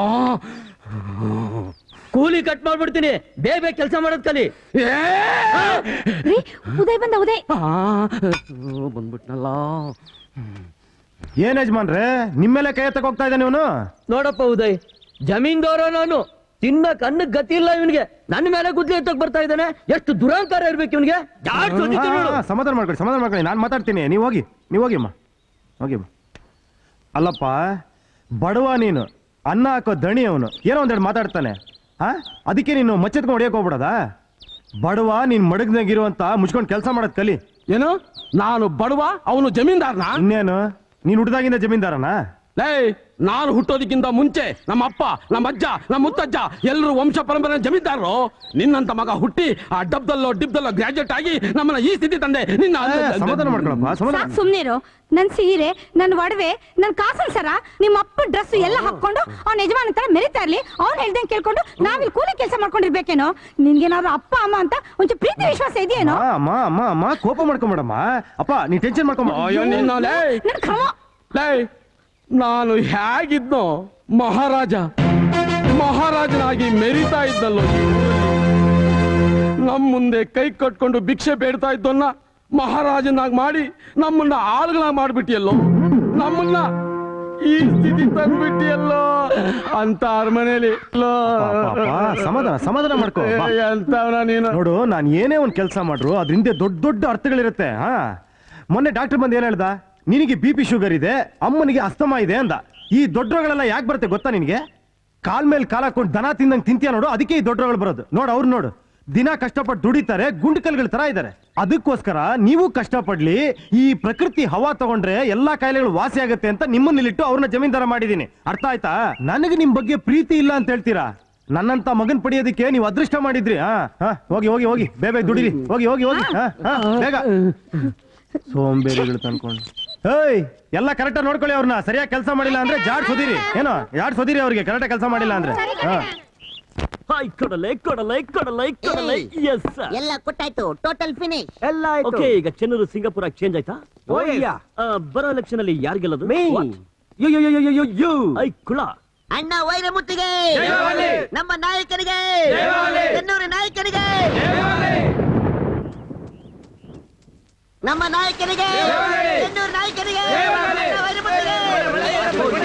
ಕೂಲಿ ಕಟ್ ಮಾಡ್ಬಿಡ್ತೀನಿ ಬೇಬೆ ಕೆಲಸ ಮಾಡೋದ್ ಕಲಿ ರೀ ಉದಯ್ ಬಂದ ಉದಯ್ ಬಂದ್ಬಿಟ್ನಲ್ಲ ಏನ್ ಯಜಮಾನ್ರೆ ನಿಮ್ಮೇಲೆ ಕೈ ಎತ್ತಕ್ ಹೋಗ್ತಾ ಇದ್ದಾನೆ ಇವನು ನೋಡಪ್ಪ ಉದಯ್ ಜಮೀನ್ದವರ ನಾನು ತಿನ್ನ ಕಣ್ಣು ಗತಿ ಇಲ್ಲ ಇವನಿಗೆ ನನ್ನ ಮೇಲೆ ಗುದ್ಲಿ ಎತ್ತಕ್ ಬರ್ತಾ ಇದ್ದಾನೆ ಎಷ್ಟು ದುರಾಂಕಾರ ಇರ್ಬೇಕು ಇವನಿಗೆ ಸಮಾಧಾನ ಮಾಡ್ಕೊಳ್ಳಿ ಸಮಾಧಾನ ಮಾಡ್ಕೊಳ್ಳಿ ನಾನು ಮಾತಾಡ್ತೀನಿ ನೀವು ಹೋಗಿ ನೀವು ಹೋಗಿ ಅಮ್ಮ ಹೋಗಿ ಅಮ್ಮ ಅಲ್ಲಪ್ಪ ಬಡವ ನೀನು ಅನ್ನ ಹಾಕೋ ದಣಿ ಅವನು ಏನೋ ಒಂದೆರಡು ಮಾತಾಡ್ತಾನೆ ಆ ಅದಕ್ಕೆ ನೀನು ಮಚ್ಚೆತ್ಕೊಂಡು ಹೊಡಿಯಕ್ ಹೋಗ್ಬಿಡದ ಬಡವ ನೀನ್ ಮಡಗ್ನಾಗಿರುವಂತ ಮುಚ್ಕೊಂಡು ಕೆಲಸ ಮಾಡೋದ್ ಕಲಿ ಏನು ನಾನು ಬಡವ ಅವನು ಜಮೀನ್ದಾರನ ಇನ್ನೇನು ನೀನ್ ಹುಟ್ಟಿದಾಗಿಂದ ಜಮೀನ್ದಾರನ ಲೇ ನಾನು ಹುಟ್ಟೋದಕ್ಕಿಂತ ಮುಂಚೆ ನಮ್ಮ ಅಪ್ಪ ನಮ್ಮ ಅಜ್ಜ ನಮ್ಮ ಮುತ್ತಜ್ಜ ಎಲ್ಲರೂ ವಂಶ ಪರಂಪರೆ ಜಮೀನ್ದಾರರು ನಿನ್ನಂತ ಮಗ ಹುಟ್ಟಿ ಆ ಡಬ್ದಲ್ಲೋ ಡಿಬ್ದಲ್ಲೋ ಗ್ರಾಜುಯೇಟ್ ಆಗಿ ನಮ್ಮನ್ನ ಈ ಸ್ಥಿತಿ ತಂದೆ ನಿನ್ನ ಸಮಾಧಾನ ಮಾಡ್ಕೊಳಪ್ಪ ಸಮಾಧಾನ ಸಾಕ್ ಸುಮ್ನಿರು ನನ್ ಸೀರೆ ನನ್ ಒಡವೆ ನನ್ ಕಾಸನ್ ಸರ ನಿಮ್ಮ ಅಪ್ಪ ಡ್ರೆಸ್ ಎಲ್ಲ ಹಾಕೊಂಡು ಅವ್ನ ಯಜಮಾನ ತರ ಮೆರಿತಾ ಇರ್ಲಿ ಅವ್ನ್ ಹೇಳ್ದಂಗೆ ಕೇಳ್ಕೊಂಡು ನಾವಿಲ್ಲಿ ಕೂಲಿ ಕೆಲಸ ಮಾಡ್ಕೊಂಡಿರ್ಬೇಕೇನೋ ನಿನ್ಗೇನಾದ್ರು ಅಪ್ಪ ಅಮ್ಮ ಅಂತ ಒಂಚೂರು ಪ್ರೀತಿ ವಿಶ್ವಾಸ ಇದೆಯೇನೋ ಆ, ಅಮ್ಮ ಅಮ್ಮ ಅಮ್ಮ ಕೋಪ ಮಾಡ್ಕೊಂಬೇಡಮ್ಮ ಅಪ್ಪ ನೀ ಟೆನ್ಷನ್ ಮಾಡ್ಕೊಂಬೇಡ ಅಯ್ಯೋ ನಿನ್ನ ಲೇ ನನ್ ಕ್ರಮ ಲೇ ನಾನು ಹೇಗಿದ್ನೋ ಮಹಾರಾಜ ಮಹಾರಾಜನಾಗಿ ಮೆರಿತಾ ಇದ್ದಲ್ಲೋ ಈ ಊರಲ್ಲಿ. ನಮ್ ಮುಂದೆ ಕೈ ಕಟ್ಕೊಂಡು ಭಿಕ್ಷೆ ಬೇಡ್ತಾ ಇದ್ದನ್ನ ಮಹಾರಾಜನಾಗ್ ಮಾಡಿ ನಮ್ಮನ್ನ ಆಳುಗಳಾಗ್ ಮಾಡ್ಬಿಟ್ಟಿಯಲ್ಲೋ ನಮ್ಮನ್ನ ಈ ಸ್ಥಿತಿ ತಂದ್ಬಿಟ್ಟಿಯಲ್ಲೋ ಅಂತ ಅರಮನೇಲಿ ಸಮಾಧಾನ ಸಮಾಧಾನ ಮಾಡ್ಕೋ ಬಾ. ಎಂತವನ ನೀನು ನೋಡು ನಾನು ಏನೇ ಒಂದ್ ಕೆಲಸ ಮಾಡ್ರು ಅದ್ರ ಹಿಂದೆ ದೊಡ್ಡ ದೊಡ್ಡ ಅರ್ಥಗಳಿರುತ್ತೆ ಹಾ ಮೊನ್ನೆ ಡಾಕ್ಟರ್ ಬಂದು ಏನ್ ಹೇಳ್ದ ನಿನಗೆ ಬಿ ಪಿ ಶುಗರ್ ಇದೆ ಅಮ್ಮನಿಗೆ ಅಸ್ತಮ ಇದೆ ಅಂದ ಈ ದೊಡ್ಡ ರೋಗಗಳೆಲ್ಲ ಯಾಕೆ ಬರುತ್ತೆ ಗೊತ್ತಾ ನಿನಗೆ ಕಾಲ್ ಮೇಲೆ ಕಾಲ್ ಹಾಕೊಂಡು ದನ ತಿಂದಂಗ್ ತಿಂತೀಯ ನೋಡು ಅದಕ್ಕೆ ಈ ದೊಡ್ಡ ರೋಗಗಳು ಬರೋದು ನೋಡು ಅವ್ರು ನೋಡು ದಿನ ಕಷ್ಟಪಟ್ಟು ದುಡಿತಾರೆ ಗುಂಡ್ಕಲ್ಗಳ ತರ ಇದ್ದಾರೆ ಅದಕ್ಕೋಸ್ಕರ ನೀವು ಕಷ್ಟಪಡ್ಲಿ ಈ ಪ್ರಕೃತಿ ಹವಾ ತಗೊಂಡ್ರೆ ಎಲ್ಲಾ ಕಾಯಿಲೆಗಳು ವಾಸಿ ಆಗುತ್ತೆ ಅಂತ ನಿಮ್ಮನ್ನಿಲ್ಲಿಟ್ಟು ಅವ್ರನ್ನ ಜಮೀನ್ದಾರ ಮಾಡಿದೀನಿ ಅರ್ಥ ಆಯ್ತಾ ನನಗೆ ನಿಮ್ ಬಗ್ಗೆ ಪ್ರೀತಿ ಇಲ್ಲ ಅಂತ ಹೇಳ್ತೀರಾ ನನ್ನಂತ ಮಗನ್ ಪಡೆಯೋದಕ್ಕೆ ನೀವು ಅದೃಷ್ಟ ಮಾಡಿದ್ರಿ ಹಾ ಹಾ ಹೋಗಿ ಹೋಗಿ ಹೋಗಿ ಬೇಗ ಬೇಗ ದುಡಿರಿ ಹೋಗಿ ಹೋಗಿ ಹೋಗಿ ಹಾ ಹಾ ಬೇಗ ಸೋಂಬೇರಿಗಳು ತಂದ್ಕೊಂಡು ಏಯ್ ಎಲ್ಲ ಕರೆಕ್ಟ್ ನೋಡ್ಕೊಳ್ಳಿ ಅವ್ರನ್ನ ಸರಿಯಾಗಿ ಕೆಲಸ ಮಾಡಿಲ್ಲ ಅಂದ್ರೆ ಜಾಡ್ ಸೋದಿರಿ ಏನೋ ಜಾಡ್ ಸೋದಿರಿ ಅವ್ರಿಗೆ ಕರೆಕ್ಟ್ ಕೆಲಸ ಮಾಡಿಲ್ಲ ಅಂದ್ರೆ ಹಾ ಹಾಯ್ ಕೊಡಲೆ ಕೊಡಲೆ ಕೊಡಲೆ ಕೊಡಲೆ ಎಸ್ ಎಲ್ಲ ಕೊಟ್ಟಾಯ್ತು ಟೋಟಲ್ ಫಿನಿಶ್ ಎಲ್ಲ ಓಕೆ ಈಗ ಚೆನ್ನೂರು ಸಿಂಗಾಪುರ ಚೇಂಜ್ ಆಯ್ತಾ Oh, yeah. ಆ, ಬರೋ ಎಲೆಕ್ಷನ್ ಅಲ್ಲಿ ಯಾರು ಗೆಲ್ಲೋದು Me. What? Yo yo yo yo yo yo ಐ ಕುಳ ಅಣ್ಣ ವೈರಮುತ್ತಿಗೆ ಜಯವಾಗಲಿ. ನಮ್ಮ ನಾಯಕನಿಗೆ ಜಯವಾಗಲಿ. ಕನ್ನೂರು ನಾಯಕನಿಗೆ ನಮ್ಮ ನಾಯಕನಿಗೆ ಕನ್ನೂರು ನಾಯಕನಿಗೆ ಅಣ್ಣ ವೈರಮುತ್ತಿಗೆ.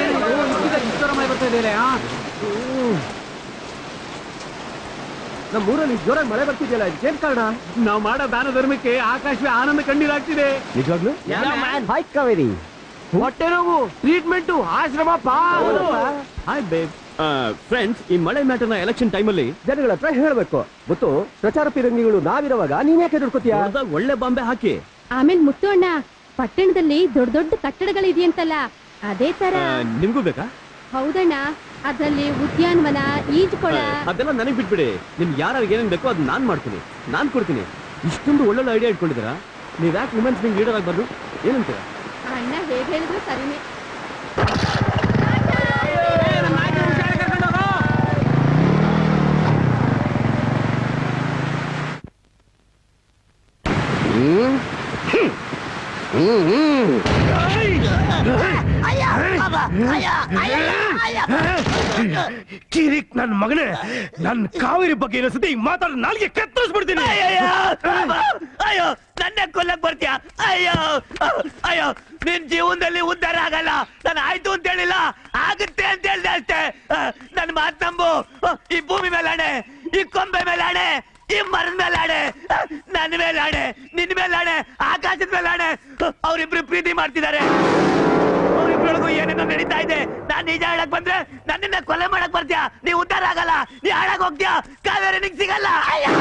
ನಮ್ಮ ಊರಲ್ಲಿ ಜೋರಾಗಿ ಮಳೆ ಬರ್ತಿದೆಯಲ್ಲ ಏನ್ ಕಾರಣ ನಾವು ಮಾಡೋ ದಾನ ಧರ್ಮಕ್ಕೆ ಆಕಾಶವೇ ಆನಂದ ಕಣ್ಣೀರಾಗ್ತಿದೆ ನಿಜವಾಗ್ಲು ಹಾಯ್ ಕಾವೇರಿ ಹೊಟ್ಟೆ ನೋವು ಟ್ರೀಟ್ಮೆಂಟ್ ಆಶ್ರಮ ಹಾಯ್ ಬೇಬ್ ಫ್ರೆಂಡ್ಸ್ ಈ ಮಳೆ ಮ್ಯಾಟರ್ನ ಎಲೆಕ್ಷನ್ ಟೈಮಲ್ಲಿ ಜನಗಳ ಹತ್ರ ಹೇಳ್ಬೇಕು ಗೊತ್ತು ಪ್ರಚಾರ ಪಿರಂಗಿಗಳು ನಾವಿರುವಾಗ ನೀನ್ ಯಾಕೆ ದುಡ್ಕೋತೀಯ ಒಳ್ಳೆ ಬಾಂಬೆ ಹಾಕಿ ಆಮೇಲೆ ಮುತ್ತು ಅಣ್ಣ ಪಟ್ಟಣದಲ್ಲಿ ದೊಡ್ಡ ದೊಡ್ಡ ಕಟ್ಟಡಗಳಿದೆಯಂತಲ್ಲ ಅದೇ ತರ ಆ, ನಿಮ್ಗೂ ಬೇಕಾ ಹೌದಣ್ಣ ಅದ್ರಲ್ಲಿ ಉದ್ಯಾನವನ ಈಜುಕೊಳ ಅದೆಲ್ಲ ನನಗೆ ಬಿಟ್ಬಿಡಿ ನಿಮ್ಗೆ ಯಾರು ಏನೇನ್ ಬೇಕೋ ಅದು ನಾನ್ ಮಾಡ್ತೀನಿ ನಾನ್ ಕೊಡ್ತೀನಿ ಇಷ್ಟೊಂದು ಒಳ್ಳೊಳ್ಳೆ ಐಡಿಯಾ ಇಟ್ಕೊಂಡಿದ್ದೀರಾ ನೀವ್ ಯಾಕೆ ವುಮೆನ್ಸ್ ವಿಂಗ್ ಲೀಡರ್ ಆಗ್ಬಾರ್ದು ಏನಂತೀರಾ ಅಣ್ಣ ಹೇಗೆ ಹೇಳಿದ್ರು ಸರಿನೇ ಕಿರಿಕ್ ನನ್ ಮಗನೇ ನನ್ ಕಾವೇರಿ ಬಗ್ಗೆ ಇನ್ನೊಂದ್ಸತಿ ಮಾತಾಡ ನಾಲ್ಗೆ ಕತ್ತರಿಸ್ಬಿಡ್ತೀನಿ ಅಯ್ಯೋ ನನ್ನ ಕೊಲ್ಲಕ್ ಬರ್ತೀಯ ಅಯ್ಯೋ ಅಯ್ಯೋ ನಿನ್ ಜೀವನದಲ್ಲಿ ಉದ್ಧಾರ ಆಗಲ್ಲ ನಾನು ಆಯ್ತು ಅಂತ ಹೇಳಿಲ್ಲ ಆಗುತ್ತೆ ಅಂತ ಹೇಳ್ದೆ ಅಷ್ಟೇ ನನ್ನ ಮಾತ್ ನಂಬು ಈ ಭೂಮಿ ಮೇಲೆ ಆಣೆ ಈ ಕೊಂಬೆ ಮೇಲೆ ಆಣೆ ಈ ಮರದ ಮೇಲೆ ಆಣೆ ನನ್ನ ಮೇಲೆ ಆಣೆ ನಿನ್ ಮೇಲೆ ಆಣೆ ಆಕಾಶದ ಮೇಲೆ ಆಣೆ ಅವ್ರಿಬ್ರು ಪ್ರೀತಿ ಮಾಡ್ತಿದ್ದಾರೆ ಅವ್ರಿಬ್ರೊಳಗೂ ಏನೇನೋ ನಡೀತಾ ಇದೆ ನಾನ್ ನಿಜ ಹೇಳಕ್ ಬಂದ್ರೆ ನನ್ನನ್ನ ಕೊಲೆ ಮಾಡಕ್ ಬರ್ತೀಯ ನೀ ಉದ್ಧಾರ ಆಗಲ್ಲ ನೀ ಹಾಳಾಗ್ ಹೋಗ್ತೀಯ ಕಾವೇರಿ ನಿಂಗ್ ಸಿಗಲ್ಲ ಅಯ್ಯ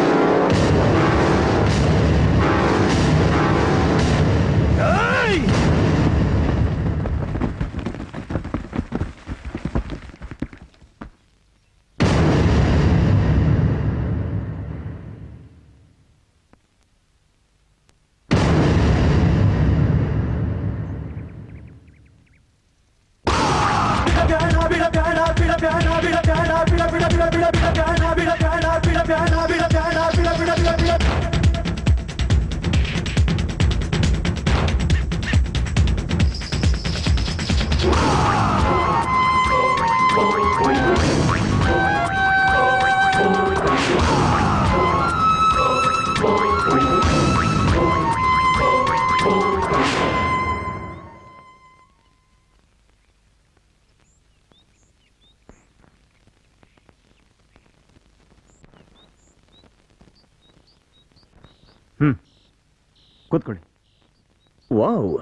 ಹ್ಮ್ ಕೂತ್ಕೊಳ್ಳಿ ವಾವ್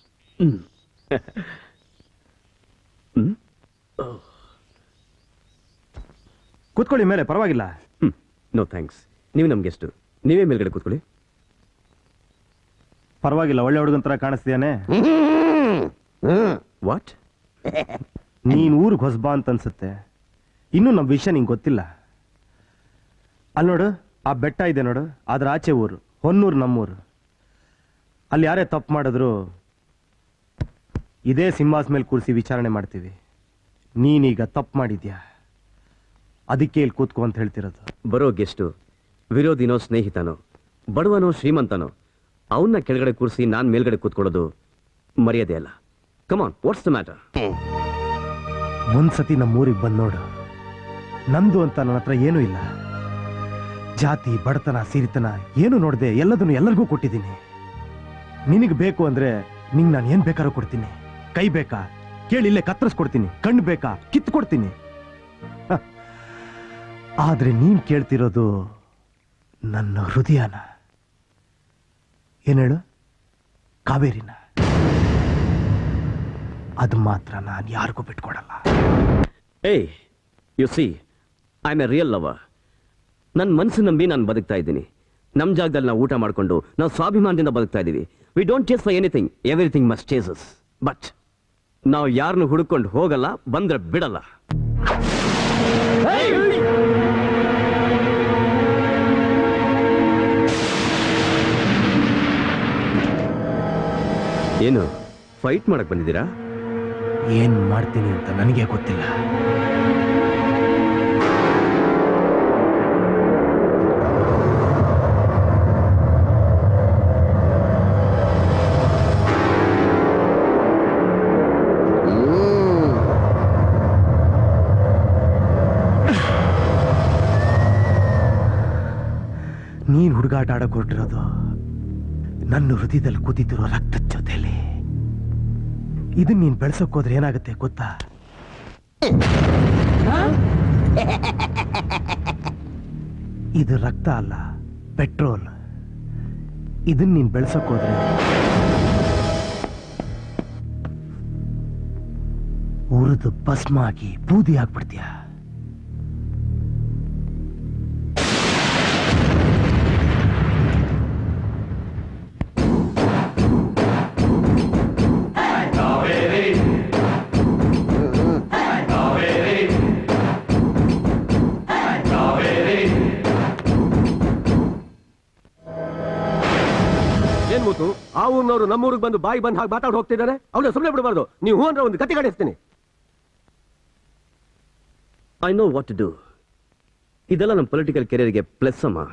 ಕೂತ್ಕೊಳ್ಳಿ ಮೇಲೆ ಪರವಾಗಿಲ್ಲ ನೋ ಥ್ಯಾಂಕ್ಸ್ ನೀವು ನಮ್ಗೆ ಎಷ್ಟು ನೀವೇ ಮೇಲ್ಗಡೆ ಕೂತ್ಕೊಳ್ಳಿ ಪರವಾಗಿಲ್ಲ ಒಳ್ಳೆ ಹುಡುಗನ್ ತರ ಕಾಣಿಸ್ತೀಯಾನೆ ವಾಟ್ ನೀನ್ ಊರಿಗೆ ಹೊಸಬಾ ಅಂತ ಅನ್ಸುತ್ತೆ ಇನ್ನೂ ನಮ್ಮ ವಿಷಯ ನಿಂಗೆ ಗೊತ್ತಿಲ್ಲ ಅಲ್ಲಿ ನೋಡು ಆ ಬೆಟ್ಟ ಇದೆ ನೋಡು ಅದ್ರ ಆಚೆ ಊರು ಹೊನ್ನೂರು ನಮ್ಮೂರು ಅಲ್ಲಿ ಯಾರೇ ತಪ್ಪು ಮಾಡಿದ್ರು ಇದೇ ಸಿಂಹಾಸ್ ಮೇಲೆ ಕೂರಿಸಿ ವಿಚಾರಣೆ ಮಾಡ್ತೀವಿ ನೀನೀಗ ತಪ್ಪು ಮಾಡಿದ್ಯಾ ಅದಕ್ಕೆ ಇಲ್ಲಿ ಕೂತ್ಕೋ ಅಂತ ಹೇಳ್ತಿರೋದು ಬರೋ ಗೆಸ್ಟು ವಿರೋಧಿನೋ ಸ್ನೇಹಿತನೋ ಬಡವನೋ ಶ್ರೀಮಂತನೋ ಅವನ್ನ ಕೆಳಗಡೆ ಕೂರಿಸಿ ನಾನ್ ಮೇಲ್ಗಡೆ ಕೂತ್ಕೊಳ್ಳೋದು ಮರ್ಯಾದೆ ಅಲ್ಲ ಕಮಾನ್ ವಾಟ್ಸ್ ದ ಮ್ಯಾಟರ್ ಒಂದ್ಸತಿ ನಮ್ಮೂರಿಗೆ ಬಂದ್ ನೋಡು ನಂದು ಅಂತ ನನ್ನ ಹತ್ರ ಏನೂ ಇಲ್ಲ ಜಾತಿ ಬಡತನ ಸಿರಿತನ ಏನು ನೋಡದೆ ಎಲ್ಲದನ್ನು ಎಲ್ಲರಿಗೂ ಕೊಟ್ಟಿದ್ದೀನಿ ನಿನಗೆ ಬೇಕು ಅಂದ್ರೆ ನಿಂಗೆ ನಾನು ಏನ್ ಬೇಕಾದ್ರೂ ಕೊಡ್ತೀನಿ ಕೈ ಬೇಕಾ ಕೇಳಿ ಇಲ್ಲೇ ಕತ್ತರಿಸ್ಕೊಡ್ತೀನಿ ಕಣ್ಣು ಬೇಕಾ ಕಿತ್ತು ಕೊಡ್ತೀನಿ ಹ. ಆದ್ರೆ ನೀನ್ ಕೇಳ್ತಿರೋದು ನನ್ನ ಹೃದಯನ ಏನ್ ಹೇಳು ಕಾವೇರಿನ ಅದು ಮಾತ್ರ ನಾನು ಯಾರಿಗೂ ಬಿಟ್ಕೊಡಲ್ಲ ಏಯ್ you see I am a real lover ನನ್ನ ಮನಸ್ಸು ನಂಬಿ ನಾನು ಬದುಕ್ತಾ ಇದ್ದೀನಿ ನಮ್ಮ ಜಾಗದಲ್ಲಿ ನಾವು ಊಟ ಮಾಡಿಕೊಂಡು ನಾವು ಸ್ವಾಭಿಮಾನದಿಂದ ಬದುಕ್ತಾ ಇದ್ದೀವಿ we don't chase for anything everything must chases but ನಾವು ಯಾರನ್ನು ಹುಡುಕೊಂಡು ಹೋಗಲ್ಲ ಬಂದ್ರೆ ಬಿಡಲ್ಲ ಏನು ಫೈಟ್ ಮಾಡಕ್ ಬಂದಿದ್ದೀರಾ ಏನ್ ಮಾಡ್ತೀನಿ ಅಂತ ನನಗೆ ಗೊತ್ತಿಲ್ಲ ನೀನ್ ಹುಡುಗಾಟ ಆಡಕ್ ಹೊರಟಿರೋದು ನನ್ನ ಹೃದಯದಲ್ಲಿ ಕುದಿತಿರೋ ರಕ್ತದ ಜೊತೆಲಿ ಇದನ್ನ ನೀನ್ ಬೆಳ್ಸಕ್ ಹೋದ್ರೆ ಏನಾಗುತ್ತೆ ಗೊತ್ತಾ ಇದು ರಕ್ತ ಅಲ್ಲ ಪೆಟ್ರೋಲ್ ಇದನ್ನ ನೀನ್ ಬೆಳ್ಸಕ್ ಹೋದ್ರೆ ಉರಿದು ಭಸ್ಮ ಆಗಿ ಬೂದಿ ಆಗ್ಬಿಡ್ತೀಯ ಏನ್ ಮೂತು ಆ ಊರ್ನವರು ನಮ್ಮೂರಿಗೆ ಬಂದು ಬಾಯಿ ಬಂದ್ ಹಾಗೆ ಮಾತಾಡ್ ಹೋಗ್ತಿದ್ದಾರೆ ಅವ್ನ ಸುಮ್ಮನೆ ಬಿಡಬಾರ್ದು ನೀವು ಹೂ ಅಂದ್ರೆ ಒಂದು ಕತ್ತಿ ಕಡಿಸ್ತೀನಿ I know what to do ಇದೆಲ್ಲ ನಮ್ಮ ಪೊಲಿಟಿಕಲ್ ಕೆರಿಯರ್ಗೆ ಪ್ಲಸ್ ಅಮ್ಮ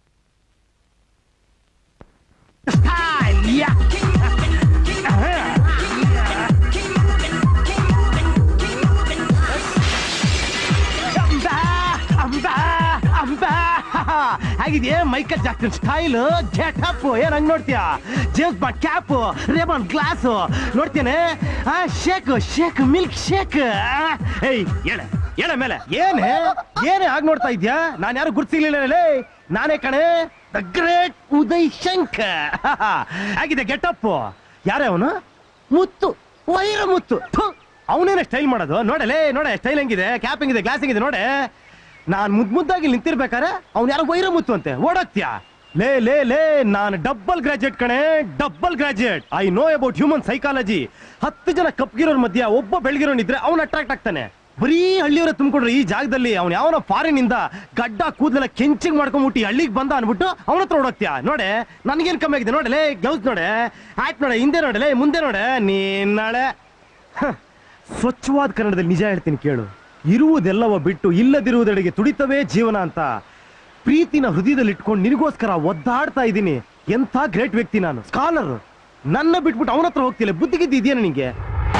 ಹೇಗಿದೆಯೇ ಮೈಕಲ್ ಜಾಕ್ಸನ್ ಸ್ಟೈಲ್ ಗೆಟಪ್ ಏನ್ ಹಂಗ್ ನೋಡ್ತೀಯಾ James Bond cap Rayban glass ನೋಡ್ತೇನೆ ಶೇಕ್ ಶೇಕ್ ಮಿಲ್ಕ್ ಶೇಕ್ ಏಯ್ ಹೇಳ ಹೇಳ ಮೇಲೆ ಏನೇ ಏನೇ ಆಗ್ ನೋಡ್ತಾ ಇದ್ಯಾ ನಾನು ಯಾರು ಗುರ್ತಿರ್ಲಿಲ್ಲ ನಾನೇ ಕಣೆ ದ ಗ್ರೇಟ್ ಉದಯ್ ಶಂಕರ್ ಹೇಗಿದೆ ಗೆಟಪ್ ಯಾರೇ ಅವನು ಮುತ್ತು ವೈರ ಮುತ್ತು ಅವನೇನೆ ಸ್ಟೈಲ್ ಮಾಡೋದು ನೋಡಲೇ ನೋಡೆ ಸ್ಟೈಲ್ ಹೆಂಗಿದೆ ಕ್ಯಾಪ್ ಹೆಂಗಿದೆ ಗ್ಲಾಸ್ ಹೆಂಗಿದೆ ನೋಡೆ ನಾನ್ ಮುದ್ ಮುದ್ದಾಗಿ ನಿಂತಿರ್ಬೇಕಾರೆ ಅವ್ನು ಯಾರೋ ವೈರ ಮುತ್ತು ಅಂತೆ ಓಡೋಗ್ತ್ಯಾ ಲೇ ಲೇ ಲೇ ನಾನು ಡಬ್ಬಲ್ ಗ್ರಾಜುಯೇಟ್ ಕಣೆ double graduate I know about human psychology ಹತ್ತು ಜನ ಕಪ್ಗಿರೋರ್ ಮಧ್ಯ ಒಬ್ಬ ಬೆಳಗಿರೋನಿದ್ರೆ ಅವ್ನು ಅಟ್ರಾಕ್ಟ್ ಆಗ್ತಾನೆ ಬರೀ ಹಳ್ಳಿಯವರ ತುಂಬಿಕೊಂಡ್ರೆ ಈ ಜಾಗದಲ್ಲಿ ಅವ್ನು ಯಾವನೋ ಫಾರಿನ್ ಇಂದ ಗಡ್ಡ ಕೂದಲೆಲ್ಲ ಕೆಂಚಿಗ್ ಮಾಡ್ಕೊಂಡ್ಬಿಟ್ಟು ಹಳ್ಳಿಗೆ ಬಂದ ಅನ್ಬಿಟ್ಟು ಅವನ ಹತ್ರ ಓಡೋಗ್ತೀಯ ನೋಡೆ ನನ್ಗೇನ್ ಕಮ್ಮಿ ಆಗಿದೆ ನೋಡಲೇ ಗ್ಲೌಸ್ ನೋಡೆ ಆಯ್ತು ನೋಡೆ ಹಿಂದೆ ನೋಡಲೇ ಮುಂದೆ ನೋಡೆ ನೀನ್ ನಾಳೆ ಹ, ಸ್ವಚ್ಛವಾದ ಕನ್ನಡದಲ್ಲಿ ನಿಜ ಹೇಳ್ತೀನಿ ಕೇಳು ಇರುವುದೆಲ್ಲವ ಬಿಟ್ಟು ಇಲ್ಲದಿರುವುದೆಡೆಗೆ ತುಡಿತವೇ ಜೀವನ ಅಂತ ಪ್ರೀತಿನ ಹೃದಯದಲ್ಲಿ ಇಟ್ಕೊಂಡು ನಿನಗೋಸ್ಕರ ಒದ್ದಾಡ್ತಾ ಇದ್ದೀನಿ ಎಂಥ ಗ್ರೇಟ್ ವ್ಯಕ್ತಿ ನಾನು ಸ್ಕಾಲರ್ ನನ್ನ ಬಿಟ್ಬಿಟ್ಟು ಅವನ ಹತ್ರ ಹೋಗ್ತಿಲ್ಲ ಬುದ್ಧಿಗಿದ್ದು ಇದೆಯಾ ನಿನಗೆ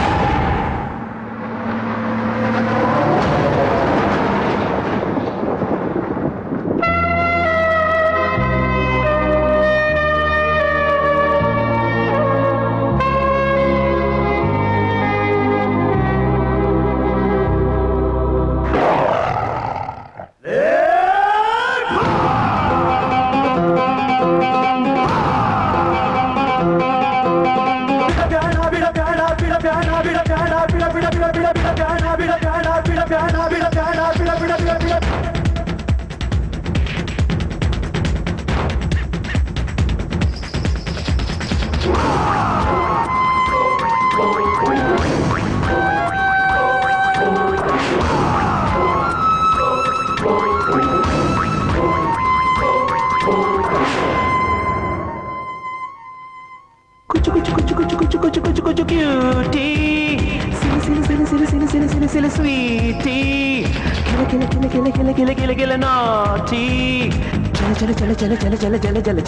Cucu cucu cucu cucu cucu cucu cucu cucu cutie Silly silly silly silly silly silly silly silly sweetie Killa killa killa killa killa killa killa killa naughty Jala jala jala jala jala jala jala jala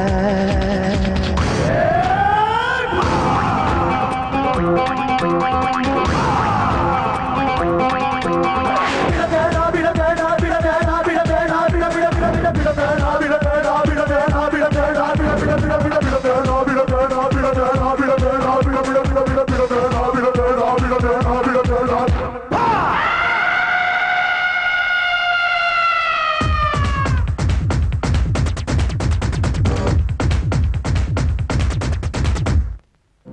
jala ಬಿಡ ಬೇಡ ಬಿಡ ಬೇಡ ಬಿಡ ಬೇಡ ಬಿಡ ಬೇಡ ಬಿಡ ಬೇಡ ಬೇಡ ಬೇಡ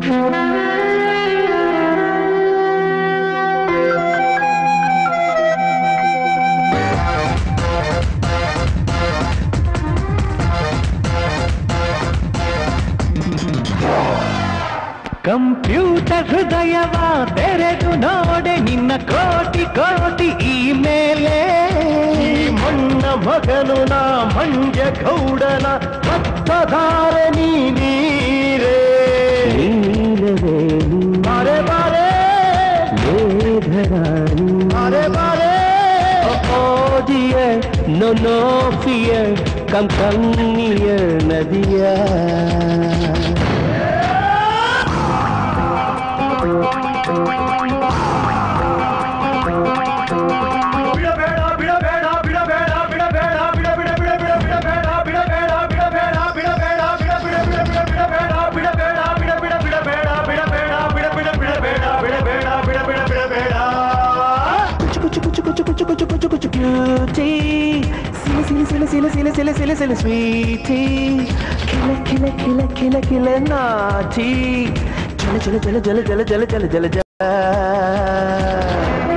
ಕಂಪ್ಯೂಟರ್ ಹೃದಯವ ತೆರೆದು ನೋಡೆ ನಿನ್ನ ಕೋಟಿ ಕೋಟಿ ಈ ಮೇಲೆ ಈ ಮಣ್ಣ ಮಗನು ನಾ ಮಂಡ್ಯ ಗೌಡನ ಭಕ್ತಧಾರ ನೀ ನೀರೇ ಬಾರೆ ಬಾರೆ ಬಾರೆ ಬಾರೆ Oh dear, no no fear, come come near Nadia. Cutie, silly, silly, silly, silly, silly, silly, silly, silly, sweetie. Killer, killer, killer, killer, killer, naughty. Jala, jala, jala, jala, jala, jala, jala, jala, jala.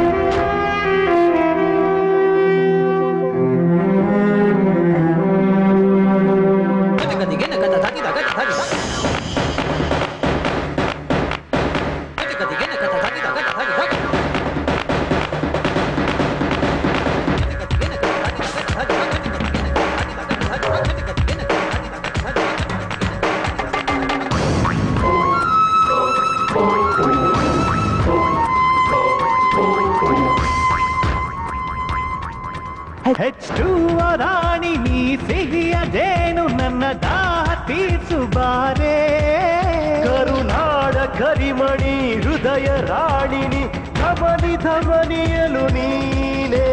ಹೆಚ್ಚು ರಾಣಿ ನೀ ಸಿಹಿಯದೇನು ನನ್ನ ದಾಹ ತೀರ್ಸುಬಾರೆ ಕರುನಾಡ ಕರಿಮಣಿ ಹೃದಯ ರಾಣಿನಿ ಧಮನಿ ಧಮನಿಯಲು ನೀನೇ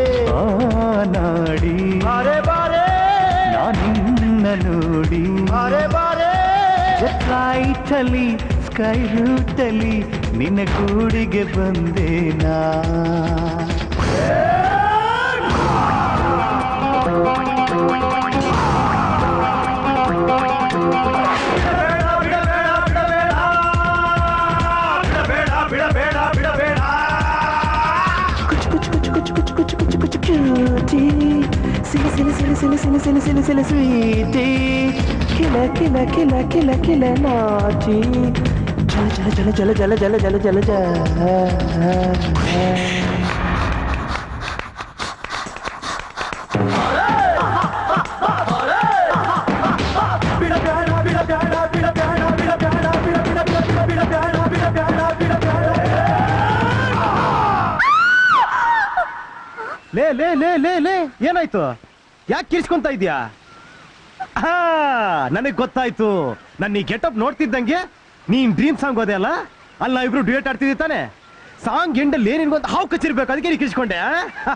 ನಾಡಿ ಬಾರೆ ಬಾರೆ ನಾನಿನ್ನ ನೋಡಿ ಬಾರೆ ಬಾರೆ ಫ್ಲೈಟ್ ಅಲ್ಲಿ ಸ್ಕೈ ರೂಟ್ ಅಲ್ಲಿ ನಿನ್ನ ಗೂಡಿಗೆ ಬಂದೆ ನಾ Cutie, silly, silly, silly, silly, silly, silly, silly, silly, sweetie. Killer, killer, killer, killer, killer, naughty. Jala, jala, jala, jala, jala, jala, jala, jala, jala. ಲೇ ಲೇ ಲೇ ಲೇ ಲೇ ಏನಾಯ್ತು ಯಾಕೆ ಕಿರ್ಚ್ಕೊಂತ ಇದ್ಯಾ ಹಾ ನನಗ್ ಗೊತ್ತಾಯ್ತು ನನ್ನ ಈ ಗೆಟಪ್ ನೋಡ್ತಿದ್ದಂಗೆ ನೀನ್ ಡ್ರೀಮ್ ಸಾಂಗ್ ಹೋದೆ ಅಲ್ಲ ಅಲ್ಲಿ ನಾವಿಬ್ರು ಡ್ಯೂಯೇಟ್ ಆಡ್ತಿದ್ದಿ ತಾನೆ ಸಾಂಗ್ ಎಂಡಲ್ಲಿ ಏನಿನ್ಗೊಂತ ಹಾವು ಕಚ್ಚಿರ್ಬೇಕು ಅದಕ್ಕೆ ನೀ ಕಿರ್ಚ್ಕೊಂಡೆ ಆ?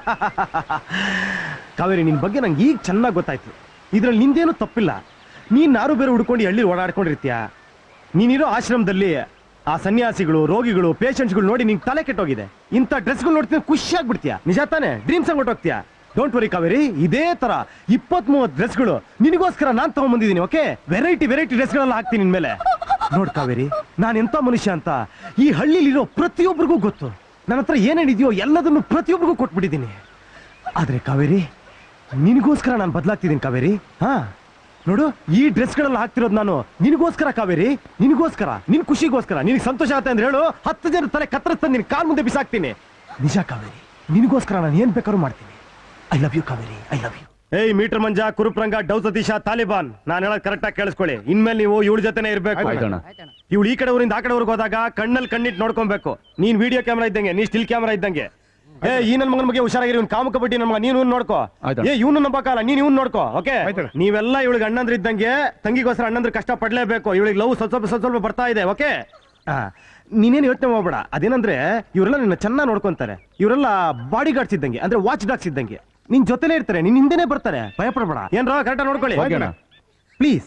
ಕಾವೇರಿ ನಿನ್ ಬಗ್ಗೆ ನಂಗೆ ಈಗ ಚೆನ್ನಾಗಿ ಗೊತ್ತಾಯ್ತು ಇದ್ರಲ್ಲಿ ನಿಂದೇನು ತಪ್ಪಿಲ್ಲ ನೀನ್ ನಾರು ಬೇರೆ ಹುಡ್ಕೊಂಡು ಹಳ್ಳಿ ಓಡಾಡ್ಕೊಂಡಿರ್ತೀಯ ನೀನಿರೋ ಆಶ್ರಮದಲ್ಲಿ ಆ ಸನ್ಯಾಸಿಗಳು ರೋಗಿಗಳು ಪೇಷಂಟ್ಸ್ಗಳು ನೋಡಿ ನಿಂಗೆ ತಲೆ ಕೆಟ್ಟೋಗಿದೆ ಇಂಥ ಡ್ರೆಸ್ಗಳು ನೋಡ್ತೀನಿ ಖುಷಿ ಆಗ್ಬಿಡ್ತೀಯ ನಿಜ ತಾನೆ ಡ್ರೀಮ್ಸ್ ಹಂಗ್ ಹೊಟ್ಟೋಗ್ತೀಯ ಡೋಂಟ್ ವರಿ ಕಾವೇರಿ ಇದೇ ತರ ಇಪ್ಪತ್ ಮೂವತ್ ಡ್ರೆಸ್ಗಳು ನಿನಗೋಸ್ಕರ ನಾನ್ ತಗೊಂಡ್ಬಂದಿದ್ದೀನಿ ಓಕೆ ವೆರೈಟಿ ವೆರೈಟಿ ಡ್ರೆಸ್ಗಳೆಲ್ಲ ಹಾಕ್ತೀನಿ ನಿನ್ ಮೇಲೆ ನೋಡ್ ಕಾವೇರಿ ನಾನು ಎಂತ ಮನುಷ್ಯ ಅಂತ ಈ ಹಳ್ಳಿಲಿರೋ ಪ್ರತಿಯೊಬ್ಬರಿಗೂ ಗೊತ್ತು ನನ್ನ ಹತ್ರ ಏನೇನಿದೆಯೋ ಎಲ್ಲದನ್ನು ಪ್ರತಿಯೊಬ್ಬರಿಗೂ ಕೊಟ್ಬಿಟ್ಟಿದ್ದೀನಿ ಆದ್ರೆ ಕಾವೇರಿ ನಿನಗೋಸ್ಕರ ನಾನು ಬದಲಾಗ್ತಿದ್ದೀನಿ ಕಾವೇರಿ ಹಾ ನೋಡು ಈ ಡ್ರೆಸ್ಗಳೆಲ್ಲ ಹಾಕ್ತಿರೋದು ನಾನು ನಿನಗೋಸ್ಕರ ಕಾವೇರಿ ನಿನಗೋಸ್ಕರ ನಿನ್ ಖುಷಿಗೋಸ್ಕರ ನಿನಗೆ ಸಂತೋಷ ಆಗುತ್ತೆ ಅಂದ್ರೆ ಹೇಳು ಹತ್ತು ಜನ ತಲೆ ಕತ್ತರಿಸ್ತಾನೆ ನಿನ್ ಕಾಲ್ ಮುಂದೆ ಬಿಸಾಕ್ತೀನಿ ನಿಜ ಕಾವೇರಿ ನಿನಗೋಸ್ಕರ ನಾನು ಏನ್ ಬೇಕಾದ್ರೂ ಮಾಡ್ತೀನಿ I love you Kaveri I love you ಏಯ್ ಮೀಟರ್ ಮಂಜ ಕುರುಪ್ರಂಗ ಡೌ ಸತೀಶ ತಾಲಿಬಾನ್ ನಾನು ಹೇಳೋದು ಕರೆಕ್ಟ್ ಆಗಿ ಕೇಳಿಸ್ಕೊಳ್ಳಿ ಇನ್ಮೇಲೆ ನೀವು ಇವಳ ಜೊತೆನೆ ಇರ್ಬೇಕು ಆಯ್ತಣ್ಣ. ಇವಳು ಈ ಕಡೆ ಊರಿಂದ ಆ ಕಡೆ ಊರಿಗೆ ಹೋದಾಗ ಕಣ್ಣಲ್ಲಿ ಕಣ್ಣಿಟ್ಟು ನೋಡ್ಕೊಬೇಕು ನೀನ್ ವಿಡಿಯೋ ಕ್ಯಾಮ್ರಾ ಇದ್ದಂಗೆ ನೀ ಸ್ಟಿಲ್ ಕ್ಯಾಮ್ರಾ ಇದ್ದಂಗೆ ಏ ಈ ನನ್ನ ಮಗನ ಬಗ್ಗೆ ಹುಷಾರಾಗಿರಿ ಇವ್ನು ಕಾಮಕ ಬಡ್ಡಿ ನನ್ನ ಮಗ ನೀನು ಇವ್ನ್ ನೋಡ್ಕೋ ಆಯ್ತಣ್ಣ. ಏ ಇವನು ನಂಬಕಲ್ಲ ನೀನ್ ಇವ್ನು ನೋಡ್ಕೋ ಓಕೆ ನೀವೆಲ್ಲ ಇವಳಿಗೆ ಅಣ್ಣಂದ್ರ ಇದ್ದಂಗೆ ತಂಗಿಗೋಸ್ಕರ ಅಣ್ಣಂದ್ರ ಕಷ್ಟ ಪಡ್ಲೇಬೇಕು ಇವಳಿಗೆ ಲವ್ ಸ್ವಲ್ಪ ಸ್ವಲ್ಪ ಸ್ವಲ್ಪ ಸ್ವಲ್ಪ ಬರ್ತಾ ಇದೆ ಓಕೆ ನೀನೇನು ಯೋಚನೆ ಮಾಡ್ಬೇಡ ಅದೇನಂದ್ರೆ ಇವರೆಲ್ಲ ನಿನ್ನ ಚೆನ್ನಾಗಿ ನೋಡ್ಕೊಂತಾರೆ ಇವರೆಲ್ಲ ಬಾಡಿ ಗಾರ್ಡ್ಸ್ ಇದ್ದಂಗೆ ಅಂದ್ರೆ ವಾಚ್ ಡಾಗ್ಸ್ ಇದ್ದಂಗೆ ನಿನ್ ಜೊತೆಲೇ ಇರ್ತಾರೆ ನಿನ್ ಹಿಂದೆನೆ ಬರ್ತಾರೆ ಭಯ ಪಡ್ಬೇಡ ಏನ್ರ ಕರೆಕ್ಟ್ ನೋಡ್ಕೊಳ್ಳಿ ಓಕೆ ಅಣ್ಣ. ಪ್ಲೀಸ್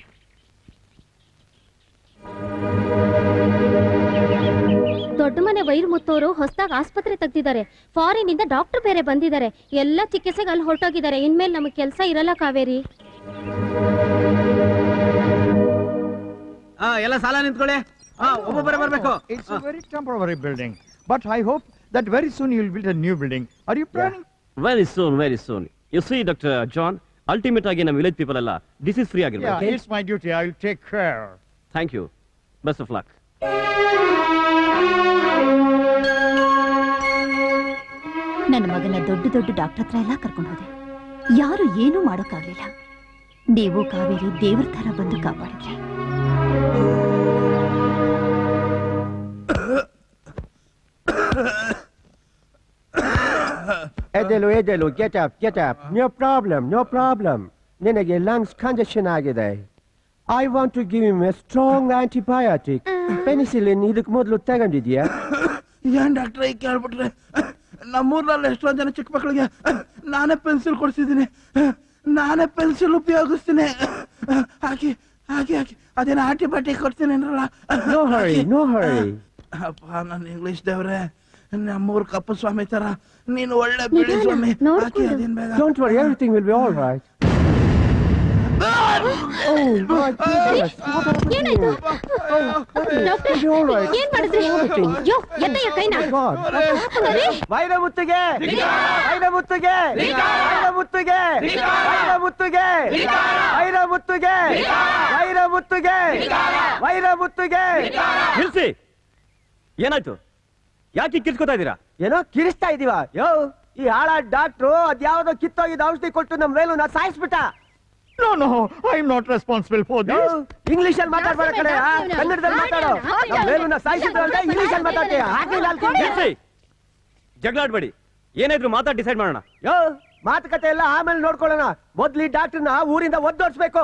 ದೊಡ್ಡ ಮನೆ ವೈರಮುತ್ತವರು ಹೊಸದಾಗಿ ಆಸ್ಪತ್ರೆ ತೆಗ್ದಿದ್ದಾರೆ ಫಾರಿನ್ ಇಂದ ಡಾಕ್ಟರ್ ಬೇರೆ ಬಂದಿದ್ದಾರೆ ಎಲ್ಲ ಚಿಕಿತ್ಸೆಗೆ ಅಲ್ಲಿ ಹೊರಟೋಗಿದ್ದಾರೆ ಇನ್ಮೇಲೆ ನಮಗೆ ಕೆಲಸ ಇರಲ್ಲ ಕಾವೇರಿ ಆ, ಎಲ್ಲ ಸಾಲ ನಿಂತ್ಕೊಳ್ಳಿ ಆ, ಒಬ್ಬೊಬ್ಬರೇ ಬರ್ಬೇಕು It's a very temporary building, but I hope that very soon you'll build a new building. Are you planning? Very soon very soon you see doctor John ultimate ಆಗಿ ನಮ್ಮ ವಿಲೇಜ್ ಪೀಪಲ್ ಎಲ್ಲ ಡಿಸೀಸ್ ಫ್ರೀ Yeah, ಆಗಿರ್ಬೇಕು it's my duty. I'll take care. Thank you best of luck ನನ್ನ ಮಗನ ದೊಡ್ಡ ದೊಡ್ಡ doctor ಹತ್ರ ಎಲ್ಲ ಕರ್ಕೊಂಡು ಹೋದೆ ಯಾರು ಏನೂ ಮಾಡೋಕ್ಕಾಗ್ಲಿಲ್ಲ ನೀವು ಕಾವೇರಿ ದೇವ್ರ ತರ ಬಂದು ಕಾಪಾಡಿದ್ರಿ ಎದೆಲು ಎದೆಲು get up get up no problem no problem ನಿನಗೆ ಲಂಗ್ಸ್ ಕಂಜೆಷನ್ ಆಗಿದೆ I want to give him a strong antibiotic penicillin ಇದಕ್ಕೆ ಮೊದಲು ತಗೊಂಡಿದ್ಯಾ ಏನ್ ಡಾಕ್ಟ್ರೆ ಈಗ ಕೇಳ್ಬಿಟ್ರೆ ನಮ್ಮೂರ್ನಲ್ಲಿ ಎಷ್ಟೊಂದ್ ಜನ ಚಿಕ್ಕ ಮಕ್ಕಳಿಗೆ ನಾನೇ ಪೆನ್ಸಿಲ್ ಕೊಡ್ಸಿದ್ದೀನಿ ನಾನೇ ಪೆನ್ಸಿಲ್ ಉಪಯೋಗಿಸ್ತೀನಿ ಹಾಕಿ ಹಾಕಿ ಹಾಕಿ ಅದೇನೋ ಆಂಟಿಬಯೋಟಿಕ್ ಕೊಡ್ತೀನಿ ಅಂದ್ರಲ್ಲ ನೋ ಹರಿ ನೋ ಹರಿ ಅಪ್ಪ ನನ್ನ ಇಂಗ್ಲಿಷ್ ದೇವ್ರೆ ನಮ್ಮೂರ್ ಕಪ್ಪು ಸ್ವಾಮಿ ತರ ನೀನು ಒಳ್ಳೆ ಬಿಳಿ ಸ್ವಾಮಿ ಹಾಕಿ ಅದೇನ್ ಬೇಗ don't worry everything will be all right ಏನಾಯ್ತು ಡಾಕ್ಟರ್ ಏನ್ ಮಾಡಿದ್ರಿ ಯೋ ಎತ್ತಯ್ಯ ಕೈನ ಅರೆ, ವೈರಮುತ್ತಿಗೆ ವೈರಮುತ್ತಿಗೆ ವೈರಮುತ್ತಿಗೆ ವೈರಮುತ್ತಿಗೆ ವೈರಮುತ್ತಿಗೆ ವೈರಮುತ್ತಿಗೆ ವೈರಮುತ್ತಿಗೆ ನಿಲ್ಸಿ ಏನಾಯ್ತು ಯಾಕೆ ಕಿರ್ಚ್ಕೊತಾ ಇದ್ದೀರಾ ಏನೋ ಕಿರಿಸ್ತಾ ಇದೀವ ಯೋ ಈ ಹಾಳ ಡಾಕ್ಟ್ರು ಅದ್ಯಾವ್ದೋ ಕಿತ್ತೋಗಿದ ಔಷಧಿ ಕೊಟ್ಟು ನಮ್ ಮೇಲೂ ನಾ ಸಾಯಿಸ್ಬಿಟ್ಟ no no I am not responsible for this English ಅಲ್ಲಿ ಮಾತಾಡ್ಬೇಡ ಕಡೆ ಕನ್ನಡದಲ್ಲಿ ಮಾತಾಡೋ ನಮ್ ಮೇಲೂ ಸಾಯಿಸಿದ್ರು ಅಂತ ಇಂಗ್ಲಿಷ್ ಅಲ್ಲಿ ಮಾತಾಡ್ತೀಯ ಹಾಕಿ ನಾಲ್ಕು ನಿಲ್ಸಿ ಜಗಳಾಡ್ಬೇಡಿ ಏನಾದ್ರು ಮಾತಾಡಿ ಡಿಸೈಡ್ ಮಾಡೋಣ ಯೋ ಮಾತುಕತೆ ಎಲ್ಲ ಆಮೇಲೆ ನೋಡ್ಕೊಳ್ಳೋಣ ಮೊದ್ಲು ಈ ಡಾಕ್ಟರ್ನ ಊರಿಂದ ಒದ್ದೋಡ್ಸ್ಬೇಕು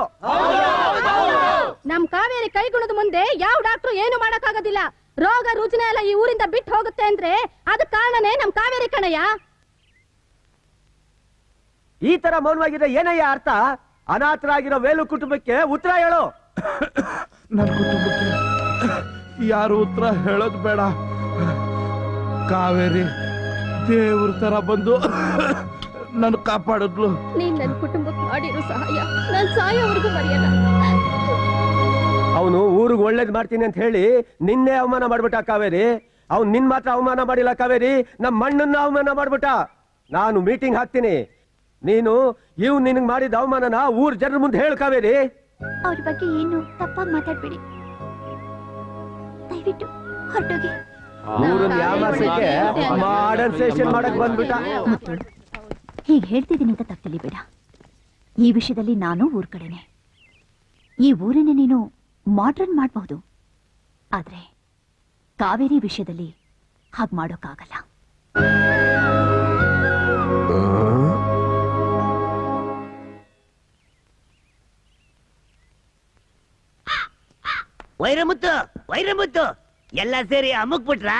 ನಮ್ ಕಾವೇರಿ ಕೈಗುಣದ ಮುಂದೆ ಯಾವ ಡಾಕ್ಟ್ರು ಏನು ಮಾಡಕ್ಕಾಗೋದಿಲ್ಲ ರೋಗ ರುಜಿನ ಎಲ್ಲ ಈ ಊರಿಂದ ಬಿಟ್ಟು ಹೋಗುತ್ತೆ ಅಂದ್ರೆ ಅದಕ್ ಕಾರಣನೇ ನಮ್ ಕಾವೇರಿ ಕಣಯ್ಯ ಈ ತರ ಮೌನವಾಗಿದ್ರೆ ಏನಯ್ಯ ಅರ್ಥ ಅನಾಥರಾಗಿರೋ ವೇಲು ಕುಟುಂಬಕ್ಕೆ ಉತ್ತರ ಹೇಳು ನನ್ನ ಕುಟುಂಬಕ್ಕೆ ಯಾರು ಉತ್ತರ ಹೇಳೋದು ಬೇಡ ಕಾವೇರಿ ದೇವ್ರ ತರ ಬಂದು ನನ್ನ ಕಾಪಾಡಿದ್ಲು ನೀನ್ ನನ್ ಕುಟುಂಬಕ್ಕೆ ಮಾಡಿರೋ ಸಹಾಯ ನಾನ್ ಸಾಯೋವರೆಗೂ ಮರೆಯಲ್ಲ ಅವನು ಊರಿಗೆ ಒಳ್ಳೇದ್ ಮಾಡ್ತೀನಿ ಅಂತ ಹೇಳಿ ನಿನ್ನೆ ಅವಮಾನ ಮಾಡ್ಬಿಟ್ಟ ಕಾವೇರಿ ಅವ್ನು ನಿನ್ ಮಾತ್ರ ಅವಮಾನ ಮಾಡಿಲ್ಲ ಕಾವೇರಿ ನಮ್ಮ ಮಣ್ಣನ್ನ ಅವಮಾನ ಮಾಡ್ಬಿಟ್ಟ ನಾನು ಮೀಟಿಂಗ್ ಹಾಕ್ತೀನಿ ನೀನು ಇವ್ ನಿನಗ್ ಮಾಡಿದ ಅವಮಾನನ ಊರ್ ಜನರ ಮುಂದೆ ಹೇಳು ಕಾವೇರಿ ಅವ್ರ ಬಗ್ಗೆ ಏನು ತಪ್ಪಾಗಿ ಮಾತಾಡ್ಬೇಡಿ ದಯವಿಟ್ಟು ಹೊರಟೋಗಿ ಊರನ್ನ ಯಾಮಾಸಕ್ಕೆ ಮಾಡರ್ನ್ ಸೆಷನ್ ಮಾಡಕ್ ಬಂದ್ಬಿಟ್ಟ ಹೀಗೆ ಹೇಳ್ತಿದ್ದೀನಿ ಅಂತ ತಪ್ಪಲಿ ಬೇಡ ಈ ವಿಷಯದಲ್ಲಿ ನಾನು ಊರ್ ಕಡೆನೆ ಈ ಊರಿನ ನೀನು ಮಾಡ್ರನ್ ಮಾಡಬಹುದು ಆದ್ರೆ ಕಾವೇರಿ ವಿಷಯದಲ್ಲಿ ಹಾಗೆ ಮಾಡೋಕ್ಕಾಗಲ್ಲ ವೈರಮುತ್ತು ವೈರಮುತ್ತು ಎಲ್ಲ ಸೇರಿ ಅಮುಕ್ ಬಿಟ್ರಾ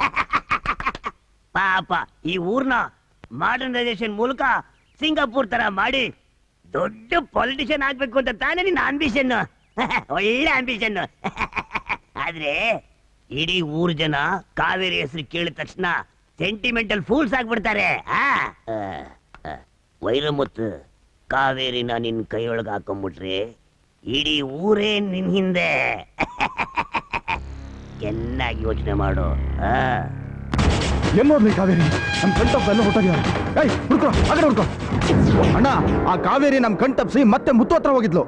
ಪಾಪ ಈ ಊರ್ನ ಮಾಡರ್ನೈಸೇಷನ್ ಮೂಲಕ ಸಿಂಗಾಪುರ್ ತರ ಮಾಡಿ ದೊಡ್ಡ ಪೊಲಿಟಿಷಿಯನ್ ಆಗ್ಬೇಕು ಅಂತ ತಾನೇ ನಿನ್ನ ಆಂಬಿಷನ್ ಒಳ್ಳೆ ಆಂಬಿಷನ್ ಆದ್ರೆ ಇಡೀ ಊರ್ ಜನ ಕಾವೇರಿ ಹೆಸರು ಕೇಳಿದ ತಕ್ಷಣ ಸೆಂಟಿಮೆಂಟಲ್ ಫೂಲ್ಸ್ ಆಗ್ಬಿಡ್ತಾರೆ ಆ? ಆ, ಆ. ವೈರಮುತ್ತು ಕಾವೇರಿನ ನಿನ್ ಕೈಯೊಳಗೆ ಹಾಕೊಂಡ್ಬಿಟ್ರೆ ಇಡೀ ಊರೇ ನಿನ್ ಹಿಂದೆ ಚೆನ್ನಾಗಿ ಯೋಚನೆ ಮಾಡು ಆ ಎಲ್ಲೋದ್ಲಿ ಕಾವೇರಿ ನಮ್ ಕಣ್ತಪ್ಪ ಹೊಟ್ಟೋಗ್ಯ ಏಯ್ ಹುಡ್ಕೋ ಆಗಡೆ ಹುಡ್ಕೋ ಅಣ್ಣ ಆ ಕಾವೇರಿ ನಮ್ ಕಣ್ ತಪ್ಸಿ ಮತ್ತೆ ಮುತ್ತು ಹತ್ರ ಹೋಗಿದ್ಲು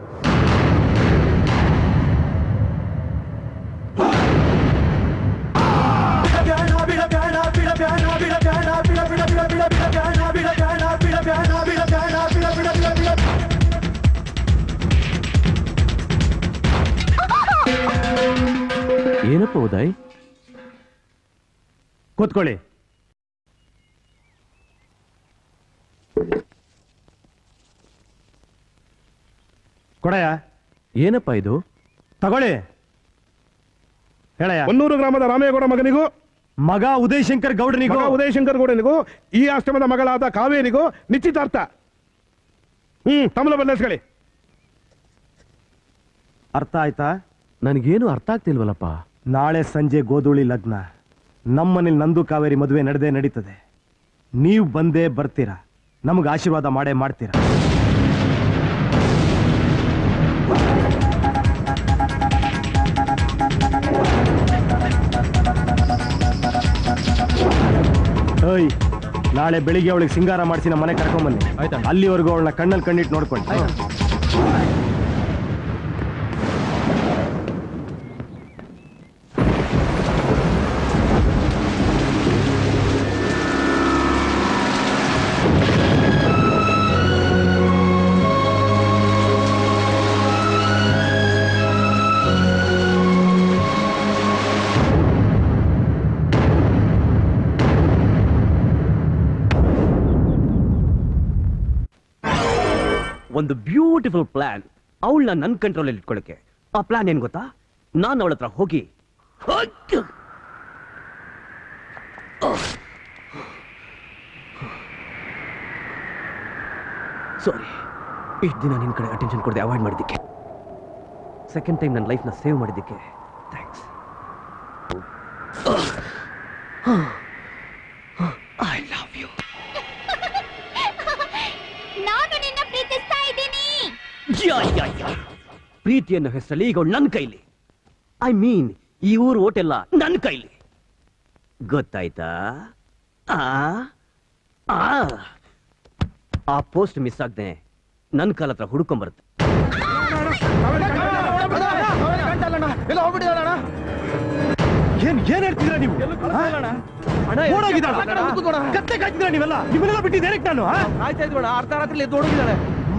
ಏನಪ್ಪ ಉದಯ್ ಕೂತ್ಕೊಳ್ಳಿ ಕೊಡಯ್ಯ ಏನಪ್ಪ ಇದು ತಗೊಳ್ಳಿ ಹೇಳಯ್ಯ ಹೊನ್ನೂರು ಗ್ರಾಮದ ರಾಮೇಗೌಡ ಮಗನಿಗೂ ಮಗ ಉದಯ್ ಶಂಕರ್ ಗೌಡನಿಗೂ ಮಗ ಉದಯ ಶಂಕರ್ ಗೌಡನಿಗೂ ಈ ಆಶ್ರಮದ ಮಗಳಾದ ಕಾವೇರಿಗೂ ನಿಶ್ಚಿತಾರ್ಥ ಹ್ಮ್ ತಮ್ಮಲ ಬದಲಿಸ್ಕೊಳ್ಳಿ ಅರ್ಥ ಆಯ್ತಾ ನನಗೇನು ಅರ್ಥ ಆಗ್ತಿಲ್ವಲ್ಲಪ್ಪ ನಾಳೆ ಸಂಜೆ ಗೋಧೂಳಿ ಲಗ್ನ ನಮ್ಮನೇಲಿ ನಂದು ಕಾವೇರಿ ಮದುವೆ ನಡೆದೇ ನಡೀತದೆ ನೀವು ಬಂದೇ ಬರ್ತೀರಾ ನಮಗೆ ಆಶೀರ್ವಾದ ಮಾಡೇ ಮಾಡ್ತೀರಾ ಓಯ್ ನಾಳೆ ಬೆಳಿಗ್ಗೆ ಅವಳಿಗೆ ಸಿಂಗಾರ ಮಾಡಿಸಿ ನಮ್ಮ ಮನೆ ಕರ್ಕೊಂಬನ್ನಿ ಆಯ್ತಾ ಅಲ್ಲಿವರೆಗೂ ಅವಳನ್ನ ಕಣ್ಣಲ್ಲಿ ಕಣ್ಣಿಟ್ಟು ನೋಡ್ಕೊಂಡು ಒಂದು ಬ್ಯೂಟಿಫುಲ್ ಪ್ಲಾನ್ ಅವಳನ್ನ ನನ್ನ ಕಂಟ್ರೋಲಲ್ಲಿ ಇಟ್ಕೊಳ್ಳೋಕೆ ಆ ಪ್ಲಾನ್ ಏನ್ ಗೊತ್ತಾ ನಾನು ಅವಳ ಹತ್ರ ಹೋಗಿ ಸಾರಿ ಇಷ್ಟು ದಿನ ನಿನ್ನ ಕಡೆ ಅಟೆನ್ಷನ್ ಕೊಡದೆ ಅವಾಯ್ಡ್ ಮಾಡಿದ್ದಕ್ಕೆ ಸೆಕೆಂಡ್ ಟೈಮ್ ನನ್ನ ಲೈಫ್ನ ಸೇವ್ ಮಾಡಿದ್ದಕ್ಕೆ ಥ್ಯಾಂಕ್ಸ್ ಐ ಲವ್ ಯು ನಾನು ನಿನ್ನ ಪ್ರೀತಿಸ್ತಾ ಇದ್ದೀನಿ ಯಾ, ಯಾ, ಯಾ. ಪ್ರೀತಿ ಅನ್ನೋ ಹೆಸರಲ್ಲಿ ಈಗ ನನ್ನ ಕೈಲಿ ಐ ಮೀನ್ ಈ ಊರು ಓಟೆಲ್ಲ ನನ್ನ ಕೈಲಿ ಗೊತ್ತಾಯ್ತಾ ಆ ಆ ಆ ಪೋಸ್ಟ್ ಮಿಸ್ ಆಗದೆ ನನ್ನ ಕಾಲ ಹತ್ರ ಹುಡ್ಕೊಂಬರುತ್ತೆ ಏನ್ ಏನ್ ಹೇಳ್ತಿದ್ರ ನೀವು ಓಡೋಗಿದ್ದಾಳ? ಕತ್ತೆ ಕಾಯ್ತಿದ್ರ ನೀವೆಲ್ಲ ನಿಮ್ಮನ್ನೆಲ್ಲ ಬಿಟ್ಟಿದ್ದೆ ಏನಕ್ಕೆ ನಾನು ಆ? ಆಯ್ತಾ ಇದ್ವಣ ಅರ್ಧ ರಾತ್ರಿ ಎದ್ದು ಓಡೋಗಿದ್ದಾಳೆ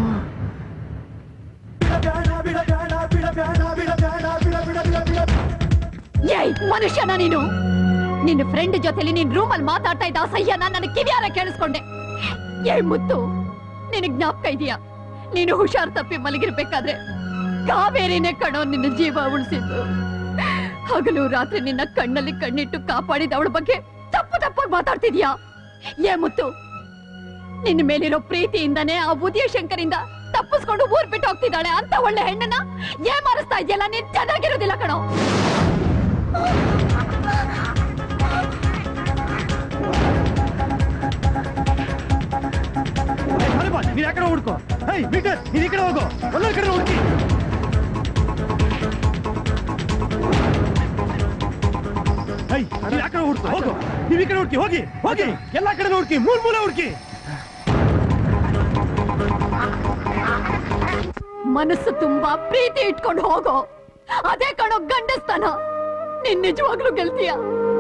ಏಯ್ ಮನುಷ್ಯನ ನೀನು ನಿನ್ನ ಫ್ರೆಂಡ್ ಜೊತೆಲಿ ನಿನ್ ರೂಮಲ್ಲಿ ಮಾತಾಡ್ತಾ ಇದ್ದ ಅಸಹ್ಯನ ನನ್ನ ಕಿವಿಯಾರ ಕೇಳಿಸ್ಕೊಂಡೆ ಏ ಮುತ್ತು ನಿನಗ್ ಜ್ಞಾಪಕ ಇದೆಯಾ ನೀನು ಹುಷಾರ್ ತಪ್ಪಿ ಮಲಗಿರ್ಬೇಕಾದ್ರೆ ಕಾವೇರಿನೇ ಕಣೋ ನಿನ್ನ ಜೀವ ಉಳಿಸಿದ್ದು ಹಗಲು ರಾತ್ರಿ ನಿನ್ನ ಕಣ್ಣಲ್ಲಿ ಕಣ್ಣಿಟ್ಟು ಕಾಪಾಡಿದ ಅವಳ ಬಗ್ಗೆ ತಪ್ಪು ತಪ್ಪಾಗಿ ಮಾತಾಡ್ತಿದ್ಯಾ ಏ ಮುತ್ತು ನಿನ್ನ ಮೇಲಿರೋ ಪ್ರೀತಿಯಿಂದನೇ ಆ ಉದಯ ಶಂಕರಿಂದ ತಪ್ಪಿಸ್ಕೊಂಡು ಊರ್ ಬಿಟ್ಟು ಹೋಗ್ತಿದ್ದಾಳೆ ಅಂತ ಒಳ್ಳೆ ಹೆಣ್ಣನ್ನ ಏನ್ ಮಾರಿಸ್ತಾ ಇದೆಯಲ್ಲ ನೀನ್ ಚೆನ್ನಾಗಿರೋದಿಲ್ಲ ಕಣೋ ಅರೆ ಬಾ, ನೀನ್ ಯಾಕಡೆ ಹುಡ್ಕೋ ಹೈ ಮೀಟರ್ ನೀನ್ ಈ ಕಡೆ ಹೋಗು ಒಂದೊಂದ್ ಕಡೆ ಹುಡುಕಿ ಹೈ ನೀನ್ ಯಾಕಡೆ ಹುಡ್ಕೋ ಹೋಗು ನೀವ್ ಈ ಕಡೆ ಹುಡ್ಕಿ ಹೋಗಿ ಹೋಗಿ ಎಲ್ಲಾ ಕಡೆ ಹುಡ್ಕಿ ಮೂರ್ ಮೂಲೆ ಹುಡ್ಕಿ ಮನಸ್ಸು ತುಂಬಾ ಪ್ರೀತಿ ಇಟ್ಕೊಂಡು ಹೋಗೋ ಅದೇ ಕಣೋ ಗಂಡಸ್ತಾನ ನೀನ್ ನಿಜವಾಗ್ಲೂ ಗೆಲ್ತೀಯ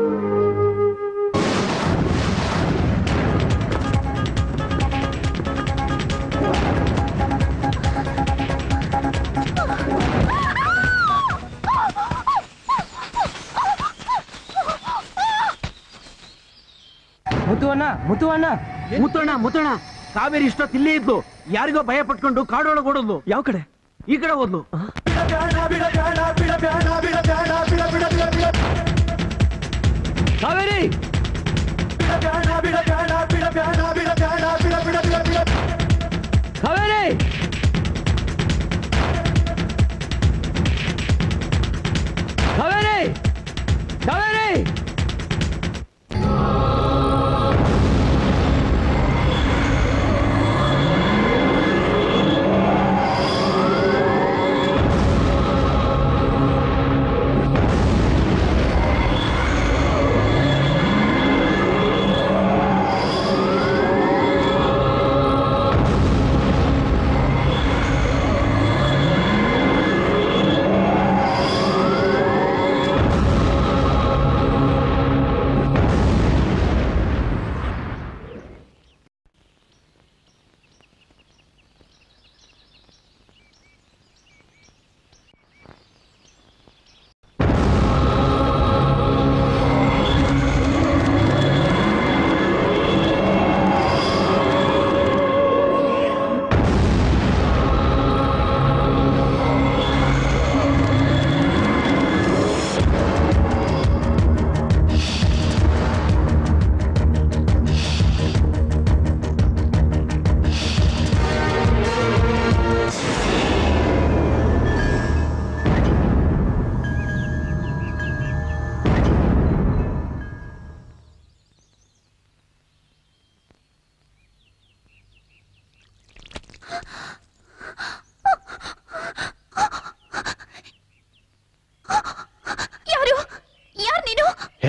ಮುತ್ತುವಣ್ಣ ಮುತ್ತುವಣ್ಣ ಮುತ್ತಣ್ಣ ಮುತ್ತಣ್ಣ ಕಾವೇರಿ ಇಷ್ಟೊತ್ತು ಇಲ್ಲೇ ಇದ್ಲು ಯಾರಿಗೋ ಭಯ ಪಟ್ಕೊಂಡು ಕಾಡೊಳಗೆ ಓಡೋದ್ಲು ಯಾವ ಕಡೆ ಈ ಕಡೆ ಹೋದ್ಲು ಕಾವೇರಿ ಕಾವೇರಿ ಕಾವೇರಿ ಕಾವೇರಿ ಆ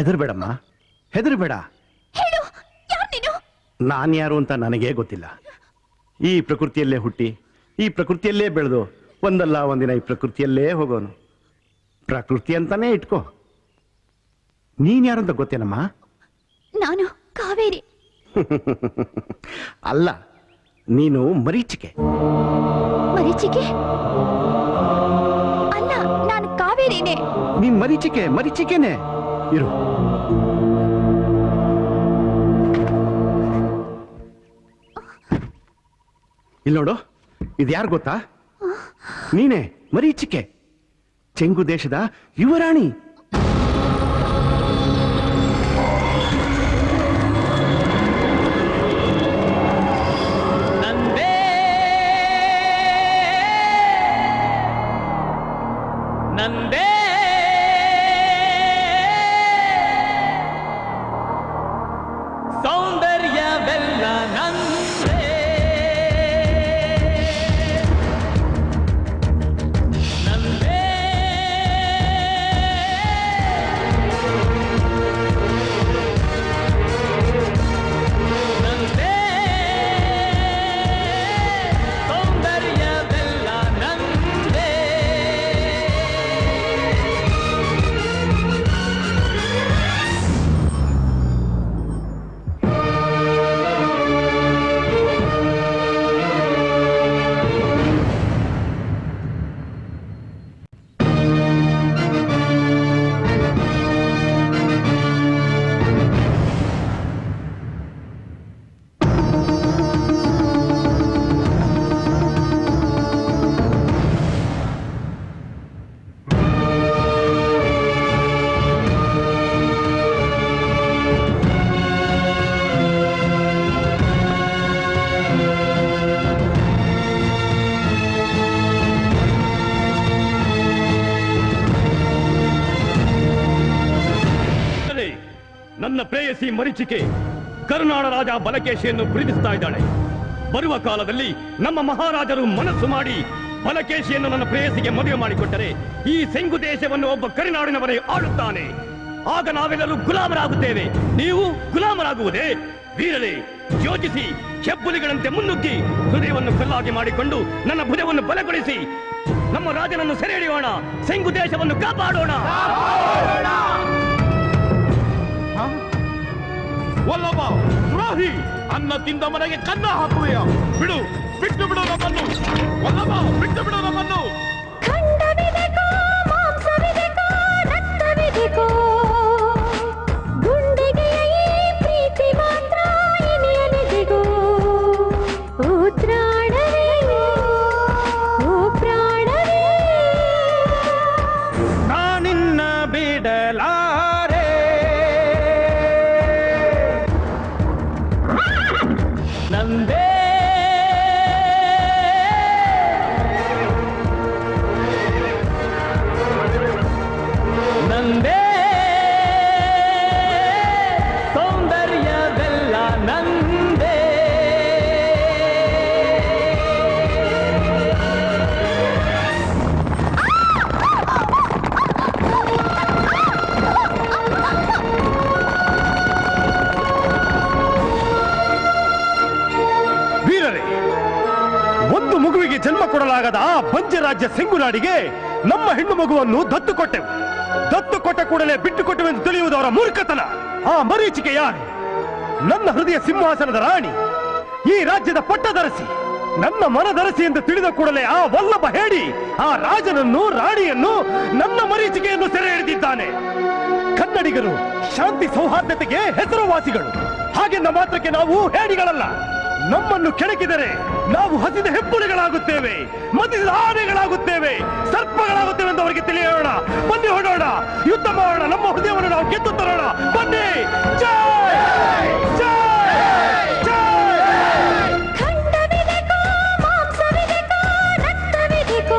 ಹೆದರ್ಬೇಡಮ್ಮ ಹೆದರ್ಬೇಡ ಹೇಳು ಯಾರು ನೀನು ನಾನು ಯಾರು ಅಂತ ನನಗೇ ಗೊತ್ತಿಲ್ಲ ಈ ಪ್ರಕೃತಿಯಲ್ಲೇ ಹುಟ್ಟಿ ಈ ಪ್ರಕೃತಿಯಲ್ಲೇ ಬೆಳೆದು ಒಂದಲ್ಲ ಒಂದಿನ ಈ ಪ್ರಕೃತಿಯಲ್ಲೇ ಹೋಗೋನು ಪ್ರಕೃತಿ ಅಂತಾನೆ ಇಟ್ಕೋ ನೀನ್ ಯಾರು ಅಂತ ಗೊತ್ತೇನಮ್ಮ ನಾನು ಕಾವೇರಿ ಅಲ್ಲ ನೀನು ಮರೀಚಿಕೆ ಮರೀಚಿಕೆ ಅಲ್ಲ ನಾನು ಕಾವೇರಿನೇ ನೀನ್ ಮರೀಚಿಕೆ ಮರೀಚಿಕೆನೆ ಇರು ಇಲ್ಲಿ ನೋಡು ಇದು ಯಾರು ಗೊತ್ತಾ ನೀನೇ ಮರೀಚಿಕೆ ಚೆಂಗು ದೇಶದ ಯುವರಾಣಿ ನಂದೇ ನಂದೇ ಸೌಂದರ್ಯವೆಲ್ಲ ನಂದೇ ನಂದೇ ನಂದೇ ಸೌಂದರ್ಯವೆಲ್ಲ ನಂದೇ ಅರೆ, ನನ್ನ ಪ್ರೇಯಸಿ ಮರಿಚಿಕೆ ಕರುನಾಡ ರಾಜ ಬಲಕೇಶಿಯನ್ನು ಪ್ರೀತಿಸ್ತಾ ಇದ್ದಾಳೆ ಬರುವ ಕಾಲದಲ್ಲಿ ನಮ್ಮ ಮಹಾರಾಜರು ಮನಸ್ಸು ಮಾಡಿ ಬಲಕೇಶಿಯನ್ನು ನನ್ನ ಪ್ರೇಯಸಿಗೆ ಮದುವೆ ಮಾಡಿಕೊಟ್ಟರೆ ಈ ಸೆಂಗು ದೇಶವನ್ನು ಒಬ್ಬ ಕರುನಾಡಿನವರೇ ಆಳುತ್ತಾನೆ ಆಗ ನಾವೆಲ್ಲರೂ ಗುಲಾಮರಾಗುತ್ತೇವೆ ನೀವು ಗುಲಾಮರಾಗುವುದೇ ವೀರರೇ ಯೋಚಿಸಿ ಹೆಬ್ಬುಲಿಗಳಂತೆ ಮುನ್ನುಗ್ಗಿ ಹೃದಯವನ್ನು ಕಲ್ಲಾಗಿ ಮಾಡಿಕೊಂಡು ನನ್ನ ಭುಜವನ್ನು ಬಲಗೊಳಿಸಿ ನಮ್ಮ ರಾಜನನ್ನು ಸೆರೆ ಹಿಡಿಯೋಣ ಸೆಂಗು ದೇಶವನ್ನು ಕಾಪಾಡೋಣ ವಲ್ಲಭ ದ್ರೋಹಿ ಅನ್ನ ತಿಂದ ಮನೆಗೆ ಕನ್ನ ಹಾಕುವೆಯ ಬಿಡು ಬಿಟ್ಟು ಬಿಡು ನಮ್ಮನ್ನು ವಲ್ಲಭ ಬಿಟ್ಟು ಬಿಡು ನಮ್ಮನ್ನು ಖಂಡವಿದೆಕೋ ಮಾಂಸವಿದೆಕೋ ರಕ್ತವಿದೆಕೋ ಗುಂಡಿಗೆ ಈ ಪ್ರೀತಿ ಮಾತ್ರ ಇನಿಯಲಿದೆಗೋ ಓ ತ್ರಾಣವೇ ಓ ಪ್ರಾಣವೇ ನಾನಿನ್ನ ಬಿಡಲಾರೆ ನಂದೇ ನಂದೇ ಸೌಂದರ್ಯವೆಲ್ಲ ನಂದೇ ವೀರರೇ ಒಂದು ಮಗುವಿಗೆ ಜನ್ಮ ಕೊಡಲಾಗದ ಆ ಬಂಜೆ ರಾಜ್ಯ ಸಿಂಗುನಾಡಿಗೆ ನಮ್ಮ ಹೆಣ್ಣು ಮಗುವನ್ನು ದತ್ತು ಕೊಟ್ಟೆವು ದತ್ತು ಕೊಟ್ಟ ಕೂಡಲೇ ಬಿಟ್ಟು ಕೊಟ್ಟೆವೆಂದು ತಿಳಿಯುವುದು ಅವರ ಮೂರ್ಖತನ ಆ ಮರೀಚಿಕೆ ಯಾರು ನನ್ನ ಹೃದಯ ಸಿಂಹಾಸನದ ರಾಣಿ ಈ ರಾಜ್ಯದ ಪಟ್ಟದರಸಿ ನನ್ನ ಮನದರಸಿ ಎಂದು ತಿಳಿದ ಕೂಡಲೇ ಆ ವಲ್ಲಭ ಹೇಳಿ ಆ ರಾಜನನ್ನು ರಾಣಿಯನ್ನು ನನ್ನ ಮರೀಚಿಕೆಯನ್ನು ಸೆರೆ ಹಿಡಿದಿದ್ದಾನೆ ಕನ್ನಡಿಗರು ಶಾಂತಿ ಸೌಹಾರ್ದತೆಗೆ ಹೆಸರುವಾಸಿಗಳು ಹಾಗೆಂದ ಮಾತ್ರಕ್ಕೆ ನಾವು ಹೇಡಿಗಳಲ್ಲ ನಮ್ಮನ್ನು ಕೆಣಕಿದರೆ ನಾವು ಹಸಿದ ಹೆಬ್ಬುಳಿಗಳಾಗುತ್ತೇವೆ ಮದಿಸಿದ ಆನೆಗಳಾಗುತ್ತೇವೆ ಸರ್ಪಗಳಾಗುತ್ತೇವೆ ಎಂದು ಅವರಿಗೆ ತಿಳಿಯೋಣ ಬನ್ನಿ ಹೊಡೋಣ ಯುದ್ಧ ಮಾಡೋಣ ನಮ್ಮ ಹೃದಯವನ್ನು ನಾವು ಗೆದ್ದು ತರೋಣ ಬನ್ನಿ ಜೈ ಖಂಡವಿದೆಕೋ ಮಾಂಸವಿದೆಕೋ ರಕ್ತವಿದೆಕೋ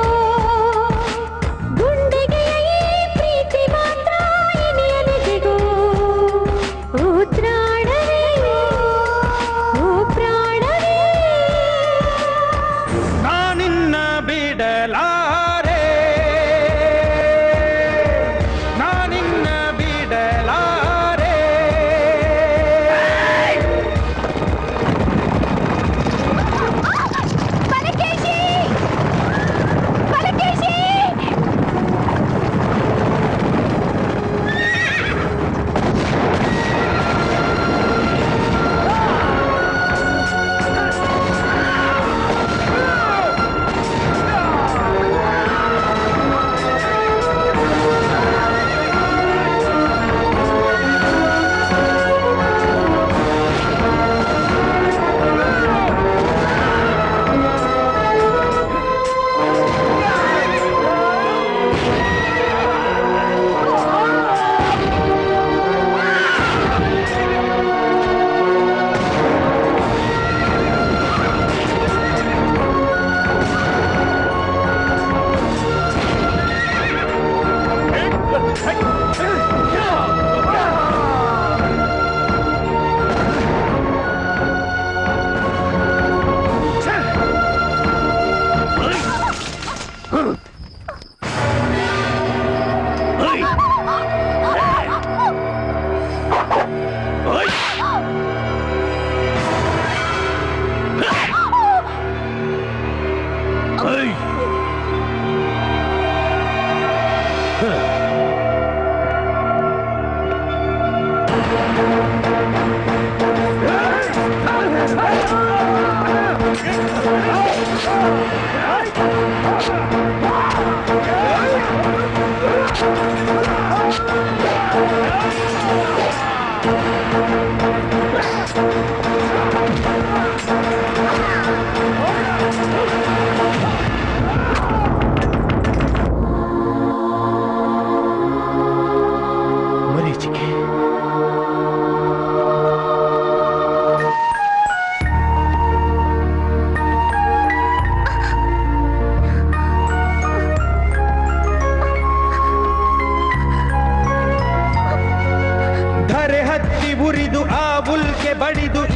ಗುಂಡಿಗೆ ಈ ಪ್ರೀತಿ ಮಾತ್ರ ಇನಿಯಲಿದೆಗೋ ಓ ತ್ರಾಣವೇ ಓ ಪ್ರಾಣವೇ ನಾನಿನ್ನ ಬಿಡಲಾರೆ ನಾನಿನ್ನ ಬಿಡಲಾರೆ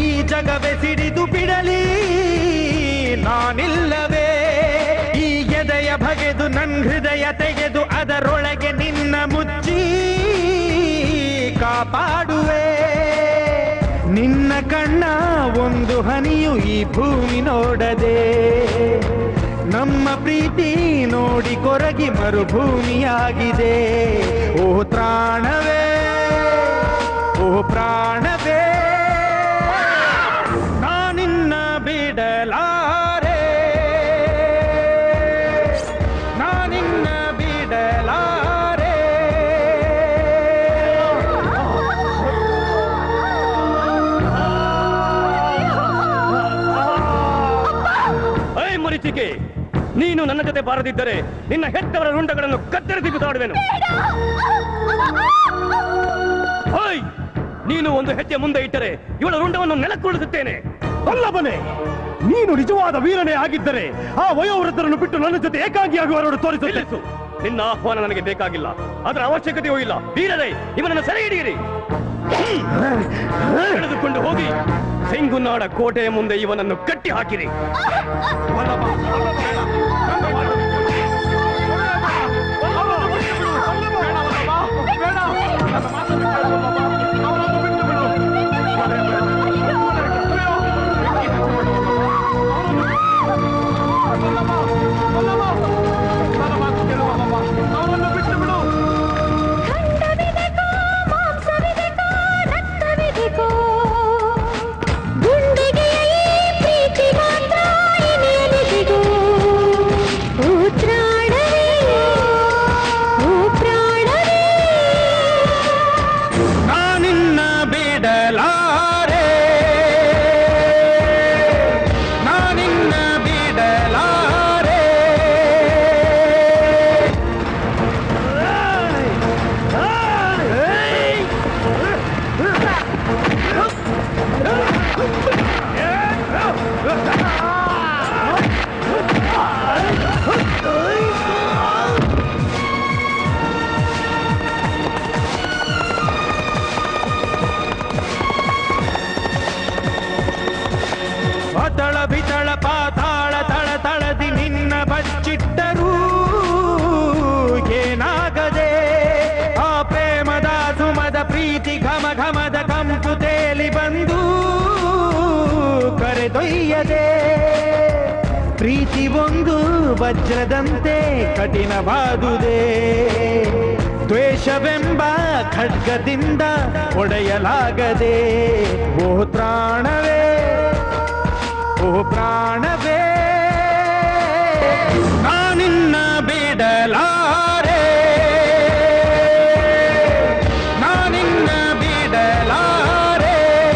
ಈ ಜಗವೇ ಸಿಡಿದು ಬಿಡಲಿ ನಾನಿಲ್ಲವೇ ಈ ಎದೆಯ ಬಗೆದು ನನ್ ಹೃದಯ ತೆಗೆದು ಅದರೊಳಗೆ ನಿನ್ನ ಮುಚ್ಚಿ ಕಾಪಾಡುವೆ ನಿನ್ನ ಕಣ್ಣ ಒಂದು ಹನಿಯು ಈ ಭೂಮಿ ನೋಡದೆ ನಮ್ಮ ಪ್ರೀತಿ ನೋಡಿ ಕೊರಗಿ ಮರುಭೂಮಿಯಾಗಿದೆ ಓ ತ್ರಾಣವೇ ಓ ಪ್ರಾಣವೇ ನಾನಿನ್ನ ಬಿಡಲಾರೆ ನಾನಿನ್ನ ಬಿಡಲಾರೆ ಐ ಮರಿಚಿಕೆ ನೀನು ನನ್ನ ಜೊತೆ ಬಾರದಿದ್ದರೆ ನಿನ್ನ ಹೆತ್ತವರ ರುಂಡಗಳನ್ನು ಕತ್ತರಿಸಿ ಬಿಸಾಡುವೆನು ಓಯ್ ನೀನು ಒಂದು ಹೆಜ್ಜೆ ಮುಂದೆ ಇಟ್ಟರೆ ಇವಳ ರುಂಡವನ್ನು ನೆಲಕ್ಕುಳಿಸುತ್ತೇನೆ ಅಲ್ಲಬನೆ ನೀನು ನಿಜವಾದ ವೀರನೇ ಆಗಿದ್ದರೆ ಆ ವಯೋವೃದ್ಧರನ್ನು ಬಿಟ್ಟು ನನ್ನ ಜೊತೆ ಏಕಾಂಗಿಯಾಗುವವರನ್ನು ತೋರಿಸು ನಿಲ್ಲಿಸು ನಿನ್ನ ಆಹ್ವಾನ ನನಗೆ ಬೇಕಾಗಿಲ್ಲ ಅದರ ಅವಶ್ಯಕತೆಯೂ ಇಲ್ಲ ವೀರರೇ ಇವನನ್ನು ಸೆರೆ ಹಿಡಿಯಿರಿ ಹ್ಮ್. ಎಳೆದುಕೊಂಡು ಹೋಗಿ ಸಿಂಗುನಾಡ ಕೋಟೆಯ ಮುಂದೆ ಇವನನ್ನು ಕಟ್ಟಿ ಹಾಕಿರಿ ಗುಂಡಿಗೆ ಪ್ರೀತಿ ಮಾತ್ರ ಇನಿಯಲಿದಿಗೋ ಓ ತ್ರಾಣವೇ ಓ ಪ್ರಾಣವೇ ನಾನಿನ್ನ ಬಿಡಲಾರೆ ನಾನಿನ್ನ ಬಿಡಲಾರೆ ಅತಳ ಬಿತಳ ಪಾತಾಳ ತಳ ತಳದಿ ನಿನ್ನ ಬಚ್ಚಿಟ್ಟರೂ ಏನಾಗದೆ ಆ ಪ್ರೇಮದ ಸುಮದ ಪ್ರೀತಿ ಘಮ ಘಮದ ಕಂಪು ತೇಲಿ ಬಂದು ಕರೆದೊಯ್ಯದೆ ಪ್ರೀತಿ ಒಂದು ವಜ್ರದಂತೆ ಕಠಿಣವಾದುದೇ ದ್ವೇಷವೆಂಬ ಖಡ್ಗದಿಂದ ಒಡೆಯಲಾಗದೆ ಓ ತ್ರಾಣವೇ ಓ ಪ್ರಾಣವೇ ನಾನಿನ್ನ ಬಿಡಲಾರೆ ನಾನಿನ್ನ ಬಿಡಲಾರೆ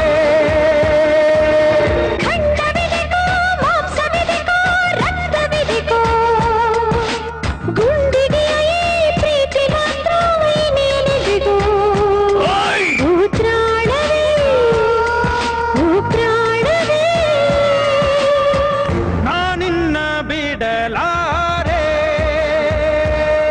ಮಾಂಸವಿದಿಕೋ ರಕ್ತವಿದಿಕೋ ಗುಂಡಿಗೆ ಪ್ರೀತಿ ಮಾತ್ರ ಇನಿಯಲಿದಿಗೋ ಓ ತ್ರಾಣವೇ ಓ ಪ್ರಾಣವೇ ನಾನಿನ್ನ ಬಿಡಲಾರೆ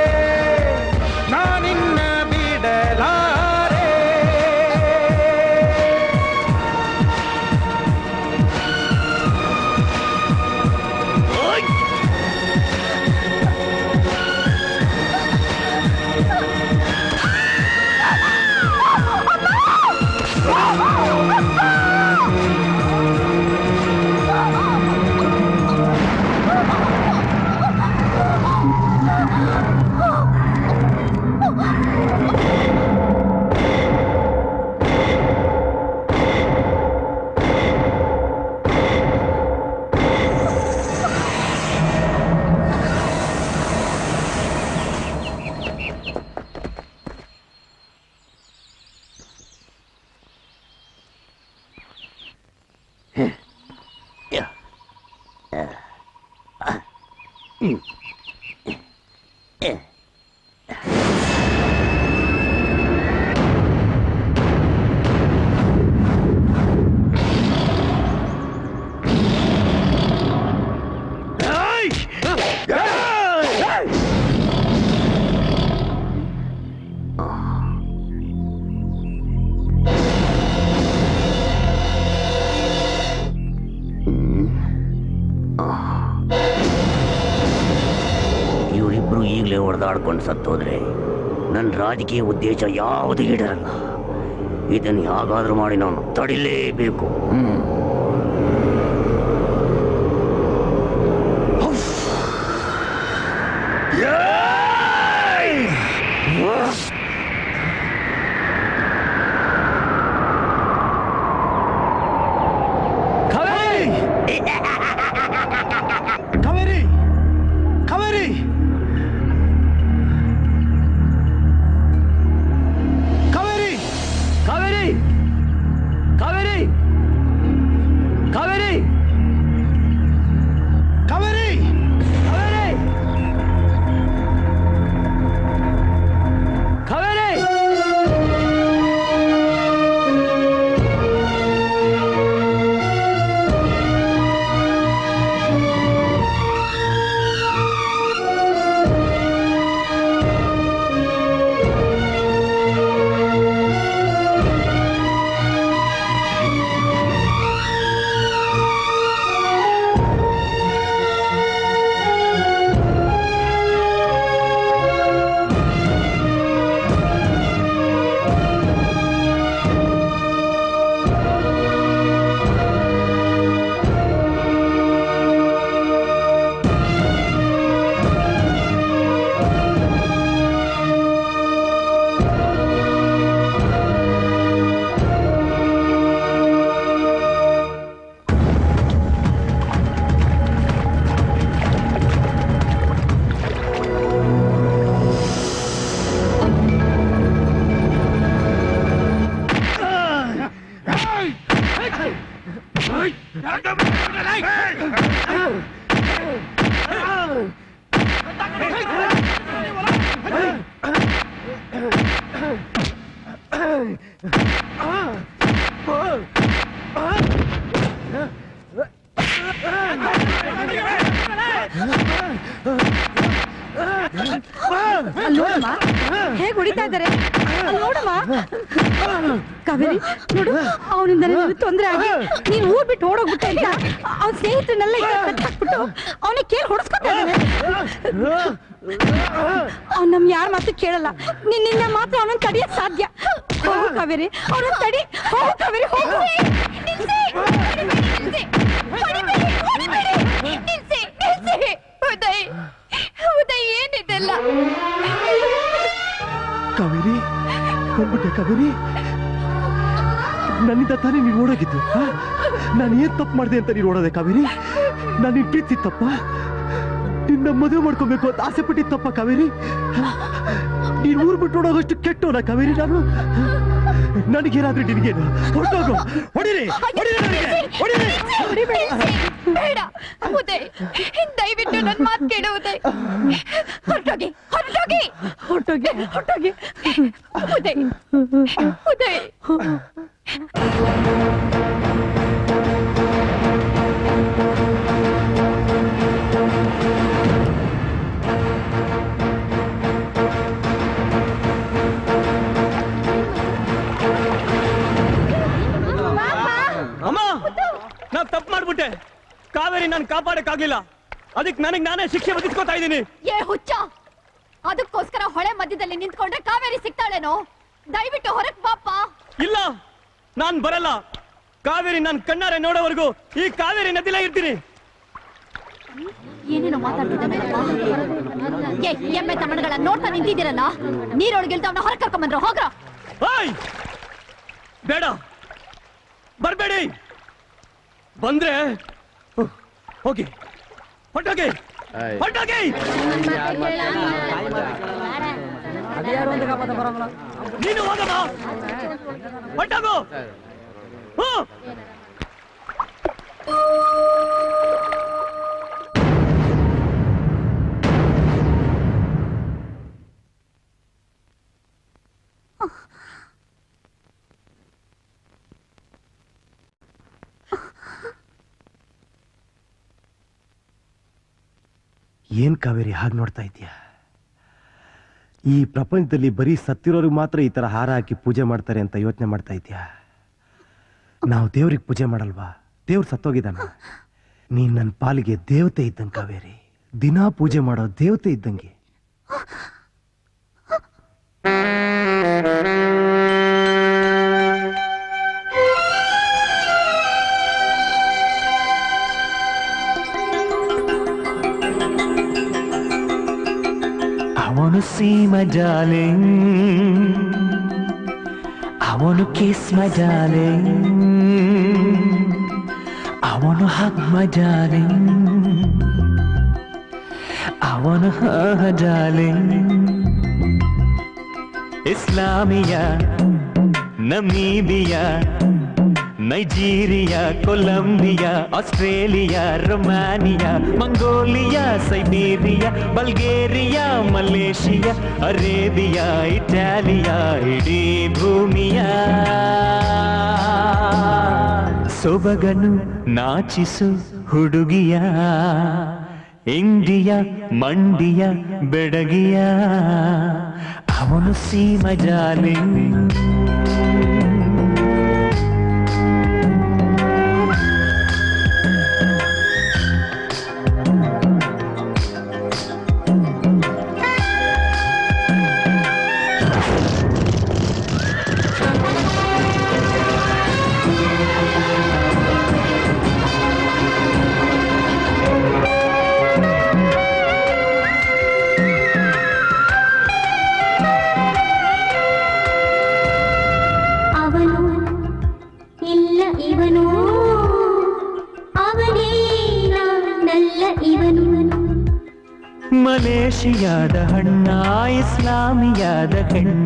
ಈಗಲೇ ಹೊಡೆದಾಡ್ಕೊಂಡು ಸತ್ತೋದ್ರೆ ನನ್ನ ರಾಜಕೀಯ ಉದ್ದೇಶ ಯಾವುದು ಈಡರಲ್ಲ ಇದನ್ನು ಯಾಗಾದ್ರೂ ಮಾಡಿ ನಾನು ತಡಿಲೇಬೇಕು ಹ್ಮ್ ಕಾವೇರಿ ಕಾವೇರಿ ಕಾವೇರಿ ಕಾವೇರಿ ಕಾವೇರಿ ಕಾವೇರಿ ಕಾವೇರಿ ಕಾವೇರಿ ಅಲ್ಲಿ ನೋಡಮ್ಮ ಹೇಗ್ ಹೊಡಿತಾ ಇದ್ದಾರೆ ಅಲ್ಲಿ ನೋಡಮ್ಮ ಕಾವೇರಿ ನೋಡು ಅವನಿಂದ ನಿನಗೆ ತೊಂದ್ರೆ ಆಗಿ ನೀನ್ ಊರ್ ಬಿಟ್ಟು ಓಡೋಗ್ಬಿಟ್ಟೆ ಅಂತ ಅವ್ನ ಸ್ನೇಹಿತರನ್ನೆಲ್ಲ ಈಗ ಕಟ್ಟಾಕ್ಬಿಟ್ಟು ಅವನಿಗೆ ಕೇಳಿ ಹೊಡ್ಸ್ಕೊತಾ ಇದ್ದಾನೆ ಅವ್ನ್ ನಮ್ ಯಾರ ಮಾತು ಕೇಳಲ್ಲ ನಿನ್ನಿಂದ ಮಾತ್ರ ಅವನನ್ನ ತಡಿಯಕ್ ಸಾಧ್ಯ ಹೋಗು ಕಾವೇರಿ ಅವನನ್ನ ತಡಿ ಹೋಗು ಕಾವೇರಿ ಹೋಗು ಉದಯ್ ಉದಯ್ ಏನಿದೆಲ್ಲ ಕಾವೇರಿ ಬಂದ್ಬಿಟ್ಟೆ ಕಾವೇರಿ ನನ್ನಿಂದ ತಾನೇ ನೀನು ಓಡೋಗಿದ್ದು ಆ? ನಾನು ಏನ್ ತಪ್ಪು ಮಾಡಿದೆ ಅಂತ ನೀನು ಓಡೋದೆ ಕಾವೇರಿ ನಾನು ನಿನ್ ಪ್ರೀತಿ ತಪ್ಪ ನಿನ್ನ ಮದುವೆ ಮಾಡ್ಕೋಬೇಕು ಅಂತ ಆಸೆ ಪಟ್ಟಿದ್ ತಪ್ಪ ಕಾವೇರಿ ನೀನ್ ಊರ್ ಬಿಟ್ಟು ಓಡೋಗಷ್ಟು ಕೆಟ್ಟವನ ಕಾವೇರಿ ನಾನು ನನಗೇನಾದ್ರೂ ನಿನಗೇನು ಹೊರಟೋಗು ಹೊಡಿರಿ ಹೊಡಿರಿ ನನಗೆ ಹೊಡಿರಿ ಬೇಡ ಉದಯ್ ದಯವಿಟ್ಟು ನನ್ ಮಾತ್ ಕೇಳು ಉದಯ್ ಹೊರಟೋಗಿ ಹೊರಟೋಗಿ ಹೊರಟೋಗಿ ಹೊರಟೋಗಿ ಉದಯ್ ಉದಯ್ ಅಮ್ಮ ನಾನ್ ತಪ್ಪು ಮಾಡ್ಬಿಟ್ಟೆ ಕಾವೇರಿ ನಾನು ಕಾಪಾಡಕ್ಕಾಗ್ಲಿಲ್ಲ ಅದಕ್ಕೆ ನನಗೆ ನಾನೇ ಶಿಕ್ಷೆ ವಿಧಿಸ್ಕೊತಾ ಇದ್ದೀನಿ ಏ ಹುಚ್ಚ ಅದಕ್ಕೋಸ್ಕರ ಹೊಳೆ ಮಧ್ಯದಲ್ಲಿ ನಿಂತ್ಕೊಂಡ್ರೆ ಕಾವೇರಿ ಸಿಗ್ತಾಳೇನೋ ದಯವಿಟ್ಟು ಹೊರಗ್ ಬಾಪ್ಪ ಇಲ್ಲ ನಾನ್ ಬರಲ್ಲ ಕಾವೇರಿ ನಾನ್ ಕಣ್ಣಾರೆ ನೋಡೋವರೆಗೂ ಈ ಕಾವೇರಿ ನದಿಲೇ ಇರ್ತೀನಿ ಏನೇನೋ ಮಾತಾಡ್ತಿದ್ದಾನಪ್ಪ ಏ ಎಮ್ಮೆ ತಮ್ಮಣಗಳ ನೋಡ್ತಾ ನಿಂತಿದ್ದೀರಲ್ಲ ನೀರೊಳಗಿಲ್ದವನ್ನ ಹೊರಗೆ ಕರ್ಕೊಂಬಂದ್ರು ಹೋಗ್ರ ಓಯ್ ಬೇಡ ಬರ್ಬೇಡಿ ಬಂದ್ರೆ ಹ್, ಹೋಗಿ ಹೊಟ್ಟೋಗಿ ಹೊಟ್ಟೋಗಿ ನೀನು ಹೋಗಮ್ಮ ಹೊಟ್ಟೋಗು ಹ್ಞೂ ಏನ್ ಕಾವೇರಿ ಹಾಗೆ ನೋಡ್ತಾ ಇದೀಯಾ ಈ ಪ್ರಪಂಚದಲ್ಲಿ ಬರೀ ಸತ್ತಿರೋರಿಗೆ ಮಾತ್ರ ಈ ತರ ಹಾರ ಹಾಕಿ ಪೂಜೆ ಮಾಡ್ತಾರೆ ಅಂತ ಯೋಚನೆ ಮಾಡ್ತಾ ಇದೀಯಾ ನಾವು ದೇವ್ರಿಗೆ ಪೂಜೆ ಮಾಡಲ್ವಾ ದೇವ್ರು ಸತ್ತೋಗಿದ್ದಾನ ನೀನ್ ನನ್ನ ಪಾಲಿಗೆ ದೇವತೆ ಇದ್ದಂಗೆ ಕಾವೇರಿ ದಿನಾ ಪೂಜೆ ಮಾಡೋ ದೇವತೆ ಇದ್ದಂಗೆ I wanna see my darling. I wanna kiss my darling. I wanna hug my darling. I wanna hug her darling. Islamia, Namibia, Nigeria Colombia Australia Romania Mongolia Siberia Bulgaria Malaysia Arabia Italia ಇಡೀ ಭೂಮಿಯ ಸೊಬಗನು ನಾಚಿಸು ಹುಡುಗಿಯ India ಮಂಡಿಯ ಬೆಡಗಿಯ ಅವನು ಸೀಮ ಜಾಲಿಂಗ್ ಅವನು ಇಲ್ಲ ಇವನು ಅವನೇ ನಲ್ಲ ಇವನು ಮಲೇಷಿಯಾದ ಹಣ್ಣ ಇಸ್ಲಾಮಿಯಾದ ಹೆಣ್ಣ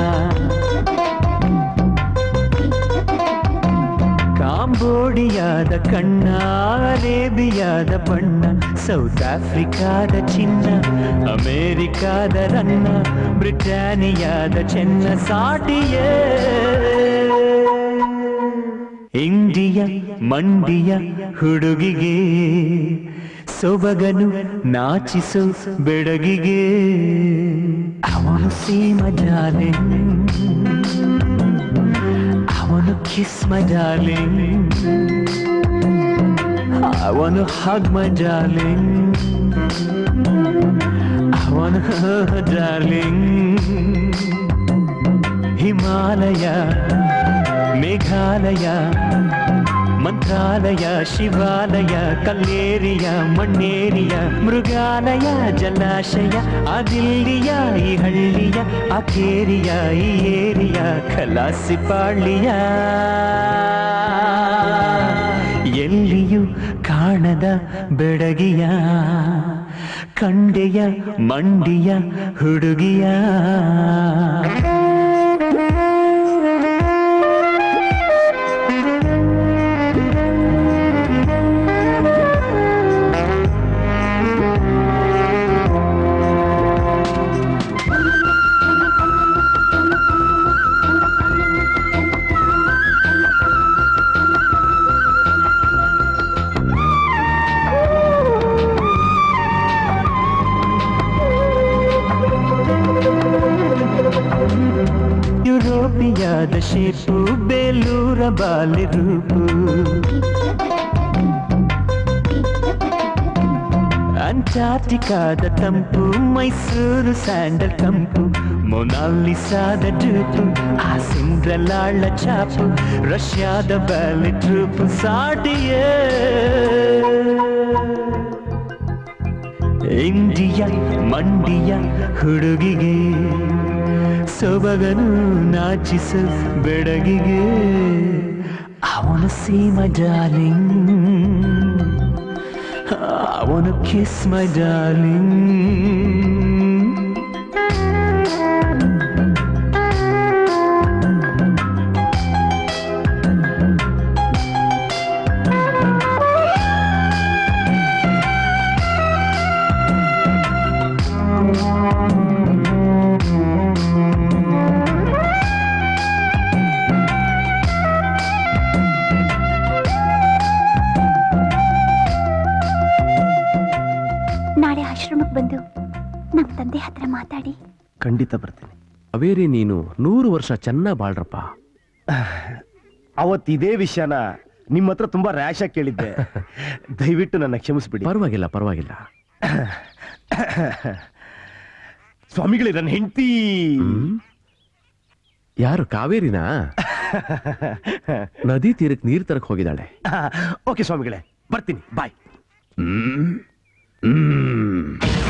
ಕಾಂಬೋಡಿಯಾದ ಕಣ್ಣ ಅರೇಬಿಯಾದ ಬಣ್ಣ ಸೌತ್ ಆಫ್ರಿಕಾದ ಚಿನ್ನ ಅಮೇರಿಕಾದ ರನ್ನ ಬ್ರಿಟಾನಿಯಾದ ಚೆನ್ನ ಸಾಟಿಯೇ ಇಂಡಿಯ ಮಂಡಿಯ ಹುಡುಗಿಗೆ ಸೊಬಗನು ನಾಚಿಸು ಬೆಡಗಿಗೆ ಅವನು ಸೀಮ darling ಅವನು kiss my darling I wanna hug my darling I wanna hug her darling Himalaya Meghalaya ಮಂತ್ರಾಲಯ ಶಿವಾಲಯ ಕಲ್ಲೇರಿಯ ಮಣ್ಣೇರಿಯ ಮೃಗಾಲಯ ಜಲಾಶಯ ಅದಿಲ್ಲಿಯ ಈ ಹಳ್ಳಿಯ ಅಕೇರಿಯ ಈ ಏರಿಯ ಕಲಾಸಿಪಾಳ್ಳಿಯ ಎಲ್ಲಿಯೂ ಕಾಣದ ಬೆಡಗಿಯ ಕಂಡೆಯ ಮಂಡಿಯ ಹುಡುಗಿಯ ಯುರೋಪಿಯಾದ ಶೇಪು ಬೇಲೂರ ಬಾಲಿ ರೂಪು ಅಂಟಾರ್ಟಿಕಾದ ತಂಪು ಮೈಸೂರು ಸ್ಯಾಂಡಲ್ ಕಂಪು ಮೊನಾಲಿಸಾದ ಡೂಪು ಆ ಸಿಂಡ್ರಲಾಳ ಚಾಪು ರಷ್ಯಾದ ಬ್ಯಾಲಿ ಟ್ರೂಪು ಸಾಟಿಯೇ ಇಂಡಿಯ ಮಂಡಿಯ ಹುಡುಗಿಗೆ ಸೊಬಗನು ನಾಚಿಸು ಬೆಡಗಿಗೆ ಅವನು ಸೀಮ darling I wanna kiss my darling. ನಾಳೆ ಆಶ್ರಮಕ್ಕೆ ಬಂದು ನಮ್ಮ ತಂದೆ ಹತ್ರ ಮಾತಾಡಿ ಖಂಡಿತ ಬರ್ತೀನಿ ಅವೇರಿ ನೀನು ನೂರು ವರ್ಷ ಚೆನ್ನಾಗ್ ಬಾಳ್ರಪ್ಪ ಅವತ್ತು ಇದೇ ವಿಷಯನ ನಿಮ್ಮ ಹತ್ರ ತುಂಬಾ ರ್ಯಾಶ್ ಆಗಿ ಕೇಳಿದ್ದೆ ದಯವಿಟ್ಟು ನನ್ನ ಕ್ಷಮಿಸ್ಬಿಡಿ ಪರವಾಗಿಲ್ಲ ಪರವಾಗಿಲ್ಲ ಸ್ವಾಮಿಗಳೇ ನನ್ನ ಹೆಂಡತಿ ಯಾರು ಕಾವೇರಿನಾ ನದಿ ತೀರಕ್ಕೆ ನೀರ್ ತರಕ್ ಹೋಗಿದ್ದಾಳೆ ಓಕೆ ಸ್ವಾಮಿಗಳೇ ಬರ್ತೀನಿ ಬಾಯ್ ಹ್ಮ್ ಹ್ಮ್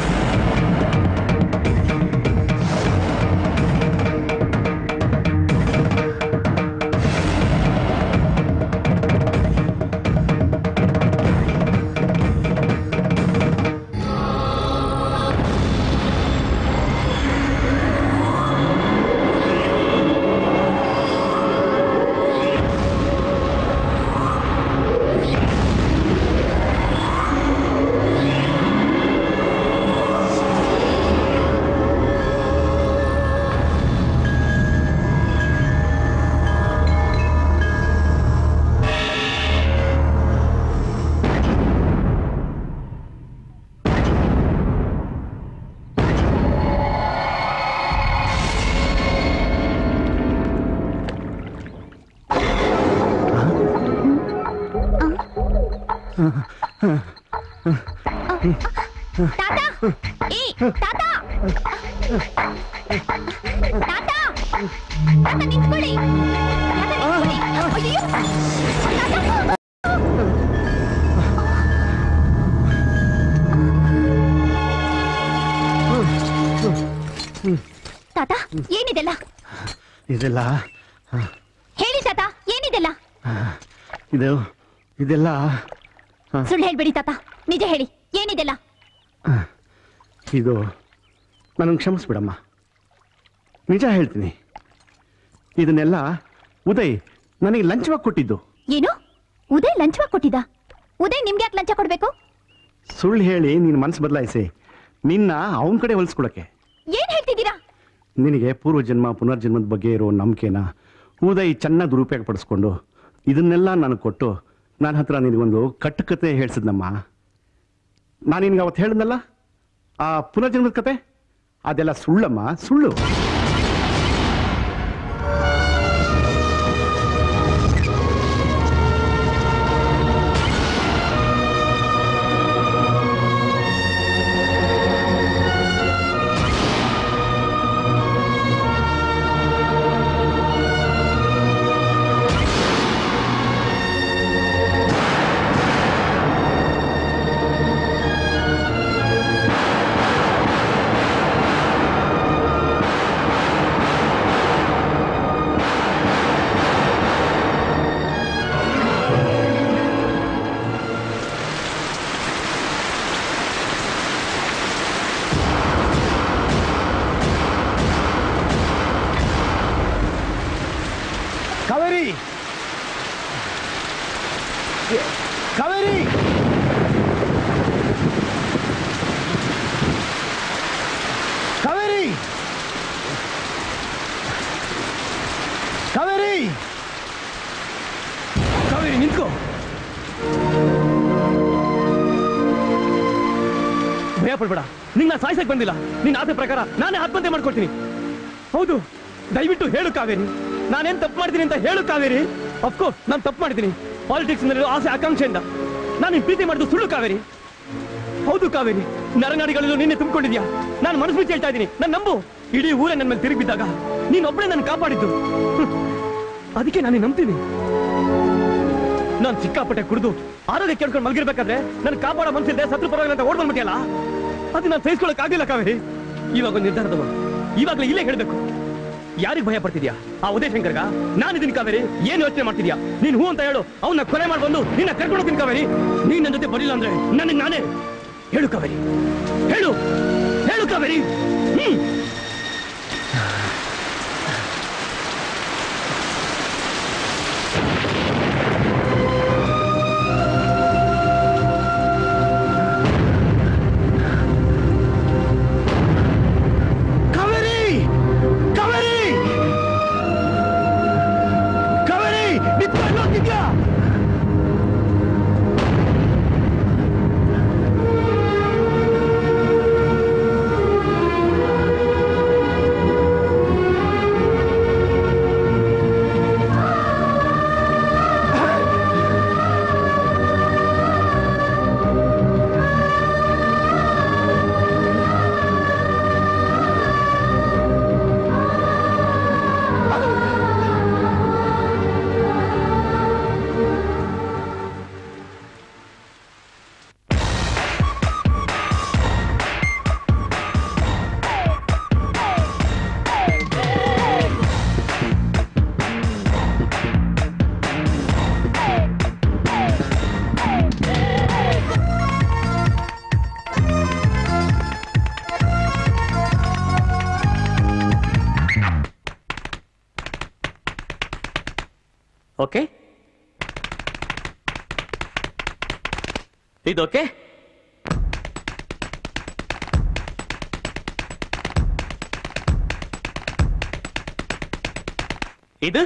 ತಾತ ಏ ತಾತ ತಾತ ತಾತ ನಿಂತ್ಕೊಳ್ಳಿ ತಾತ ನಿಂತ್ಕೊಳ್ಳಿ ಅಯ್ಯೋ ತಾತ ತಾತ ಏನಿದೆಲ್ಲ ಇದೆಲ್ಲ ಹೇಳಿ ತಾತ ಏನಿದೆಲ್ಲ ಇದು ಇದೆಲ್ಲ ಸುಳ್ಳು ಹೇಳ್ಬೇಡಿ ತಾತ ನಿಜ ಹೇಳಿ ಏನಿದೆಲ್ಲ ಇದು ನನಗೆ ಕ್ಷಮಿಸ್ಬಿಡಮ್ಮ ನಿಜ ಹೇಳ್ತೀನಿ ಇದನ್ನೆಲ್ಲ ಉದಯ್ ನನಗೆ ಲಂಚವಾಗಿ ಕೊಟ್ಟಿದ್ದು ಏನು ಉದಯ್ ಲಂಚವಾಗಿ ಕೊಟ್ಟಿದ್ದ ಉದಯ್ ನಿಮ್ಗೆ ಯಾಕೆ ಲಂಚ ಕೊಡ್ಬೇಕು ಸುಳ್ಳು ಹೇಳಿ ನಿನ್ನ ಮನಸ್ಸು ಬದಲಾಯಿಸಿ ನಿನ್ನ ಅವನ ಕಡೆ ಹೊಲಿಸ್ಕೊಳಕ್ಕೆ ಏನ್ ಹೇಳ್ತಿದ್ದೀರಾ ನಿನಗೆ ಪೂರ್ವಜನ್ಮ ಪುನರ್ಜನ್ಮದ ಬಗ್ಗೆ ಇರೋ ನಂಬಿಕೆನ ಉದಯ್ ಚೆನ್ನಾಗಿ ದುರುಪಯೋಗ ಪಡಿಸ್ಕೊಂಡು ಇದನ್ನೆಲ್ಲ ನನಗೆ ಕೊಟ್ಟು ನನ್ನ ಹತ್ರ ನಿನಗೊಂದು ಕಟ್ಟುಕತೆ ಹೇಳ್ಸಿದ್ನಮ್ಮ ನಾನು ನಿನಗೆ ಅವತ್ತು ಹೇಳಿದ್ನಲ್ಲ ಆ ಪುನರ್ಜನ್ಮದ ಕತೆ ಅದೆಲ್ಲ ಸುಳ್ಳಮ್ಮ ಸುಳ್ಳು ಕಾವೇರಿ ಕಾವೇರಿ ಕಾವೇರಿ ಕಾವೇರಿ ಕಾವೇರಿ ನಿಂತ್ಕೋ ಭಯ ಪಡ್ಬೇಡ ನಿನ್ನ ಸಾಯಿಸಕ್ ಬಂದಿಲ್ಲ ನಿನ್ನ ಆಸೆ ಪ್ರಕಾರ ನಾನೇ ಆತ್ಮಹತ್ಯೆ ಮಾಡ್ಕೊಳ್ತೀನಿ ಹೌದು ದಯವಿಟ್ಟು ಹೇಳು ಕಾವೇರಿ ನಾನೇನ್ ತಪ್ಪು ಮಾಡ್ತೀನಿ ಅಂತ ಹೇಳು ಕಾವೇರಿ ಅಫ್ಕೋರ್ಸ್ ನಾನು ತಪ್ಪು ಮಾಡಿದ್ದೀನಿ ಪಾಲಿಟಿಕ್ಸ್ ನಲ್ಲಿ ಆಸೆ ಆಕಾಂಕ್ಷೆಯಿಂದ ನಾನು ನಿನ್ ಪ್ರೀತಿ ಮಾಡಿದ್ದು ಸುಳ್ಳು ಕಾವೇರಿ ಹೌದು ಕಾವೇರಿ ನರನಾಡಿಗಳಲ್ಲೂ ನಿನ್ನೆ ತುಂಬಿಕೊಂಡಿದ್ಯಾ ನಾನು ಮನಸ್ಸು ಮುಚ್ಚಿ ಹೇಳ್ತಾ ಇದ್ದೀನಿ ನಾನು ನಂಬು ಇಡೀ ಊರೇ ನನ್ನ ಮೇಲೆ ತಿರುಗಿ ಬಿದ್ದಾಗ ನೀನೊಬ್ಬಳೇ ನನ್ನ ಕಾಪಾಡಿದ್ದು ಹ್ಮ್. ಅದಕ್ಕೆ ನಾನು ನಿನ್ನ ನಂಬ್ತೀನಿ ನಾನು ಸಿಕ್ಕಾಪಟ್ಟೆ ಕುಡಿದು ಆರೋಗ್ಯ ಕೇಳ್ಕೊಂಡು ಮಲಗಿರ್ಬೇಕಾದ್ರೆ ನನ್ನ ಕಾಪಾಡೋ ಮನ್ಸಿಲ್ದೆ ಸತ್ರು ಪರವಾಗಿಲ್ಲ ಅಂತ ಓಡ್ ಬಂದ್ಬಿಟ್ಟಿಯಲ್ಲ ಅದು ನಾನು ಸಹಿಸ್ಕೊಳಕ್ ಆಗಿಲ್ಲ ಕಾವೇರಿ ಇವಾಗ ಒಂದು ನಿರ್ಧಾರ ತಗೋ ಇವಾಗಲೇ ಇಲ್ಲೇ ಹೇಳ್ಬೇಕು ಯಾರಿಗ್ ಭಯ ಪಡ್ತಿದ್ಯಾ ಆ ಉದಯ ಶಂಕರ್ಗ ನಾನಿದ್ದೀನಿ ಕಾವೇರಿ ಏನ್ ಯೋಚನೆ ಮಾಡ್ತಿದ್ಯಾ ನೀನ್ ಹೂ ಅಂತ ಹೇಳು ಅವನ್ನ ಕೊಲೆ ಮಾಡ್ಬಂದು ನಿನ್ನ ಕರ್ಕೊಂಡು ಹೋಗ್ತೀನಿ ಕಾವೇರಿ ನೀನ್ ನನ್ನ ಜೊತೆ ಬರಲಿಲ್ಲ ಅಂದ್ರೆ ನನಗೆ ನಾನೇ ಹೇಳು ಕಾವೇರಿ ಹೇಳು ಹೇಳು ಕಾವೇರಿ ಹ್ಮ್ ಕಾವೇರಿ ಕಾವೇರಿ ಕಾವೇರಿ ನಿಂತ್ಕೊಂಡು ಹೋಗ್ತಿದ್ಯಾ ಓಕೆ ಇದು ಓಕೆ ಇದು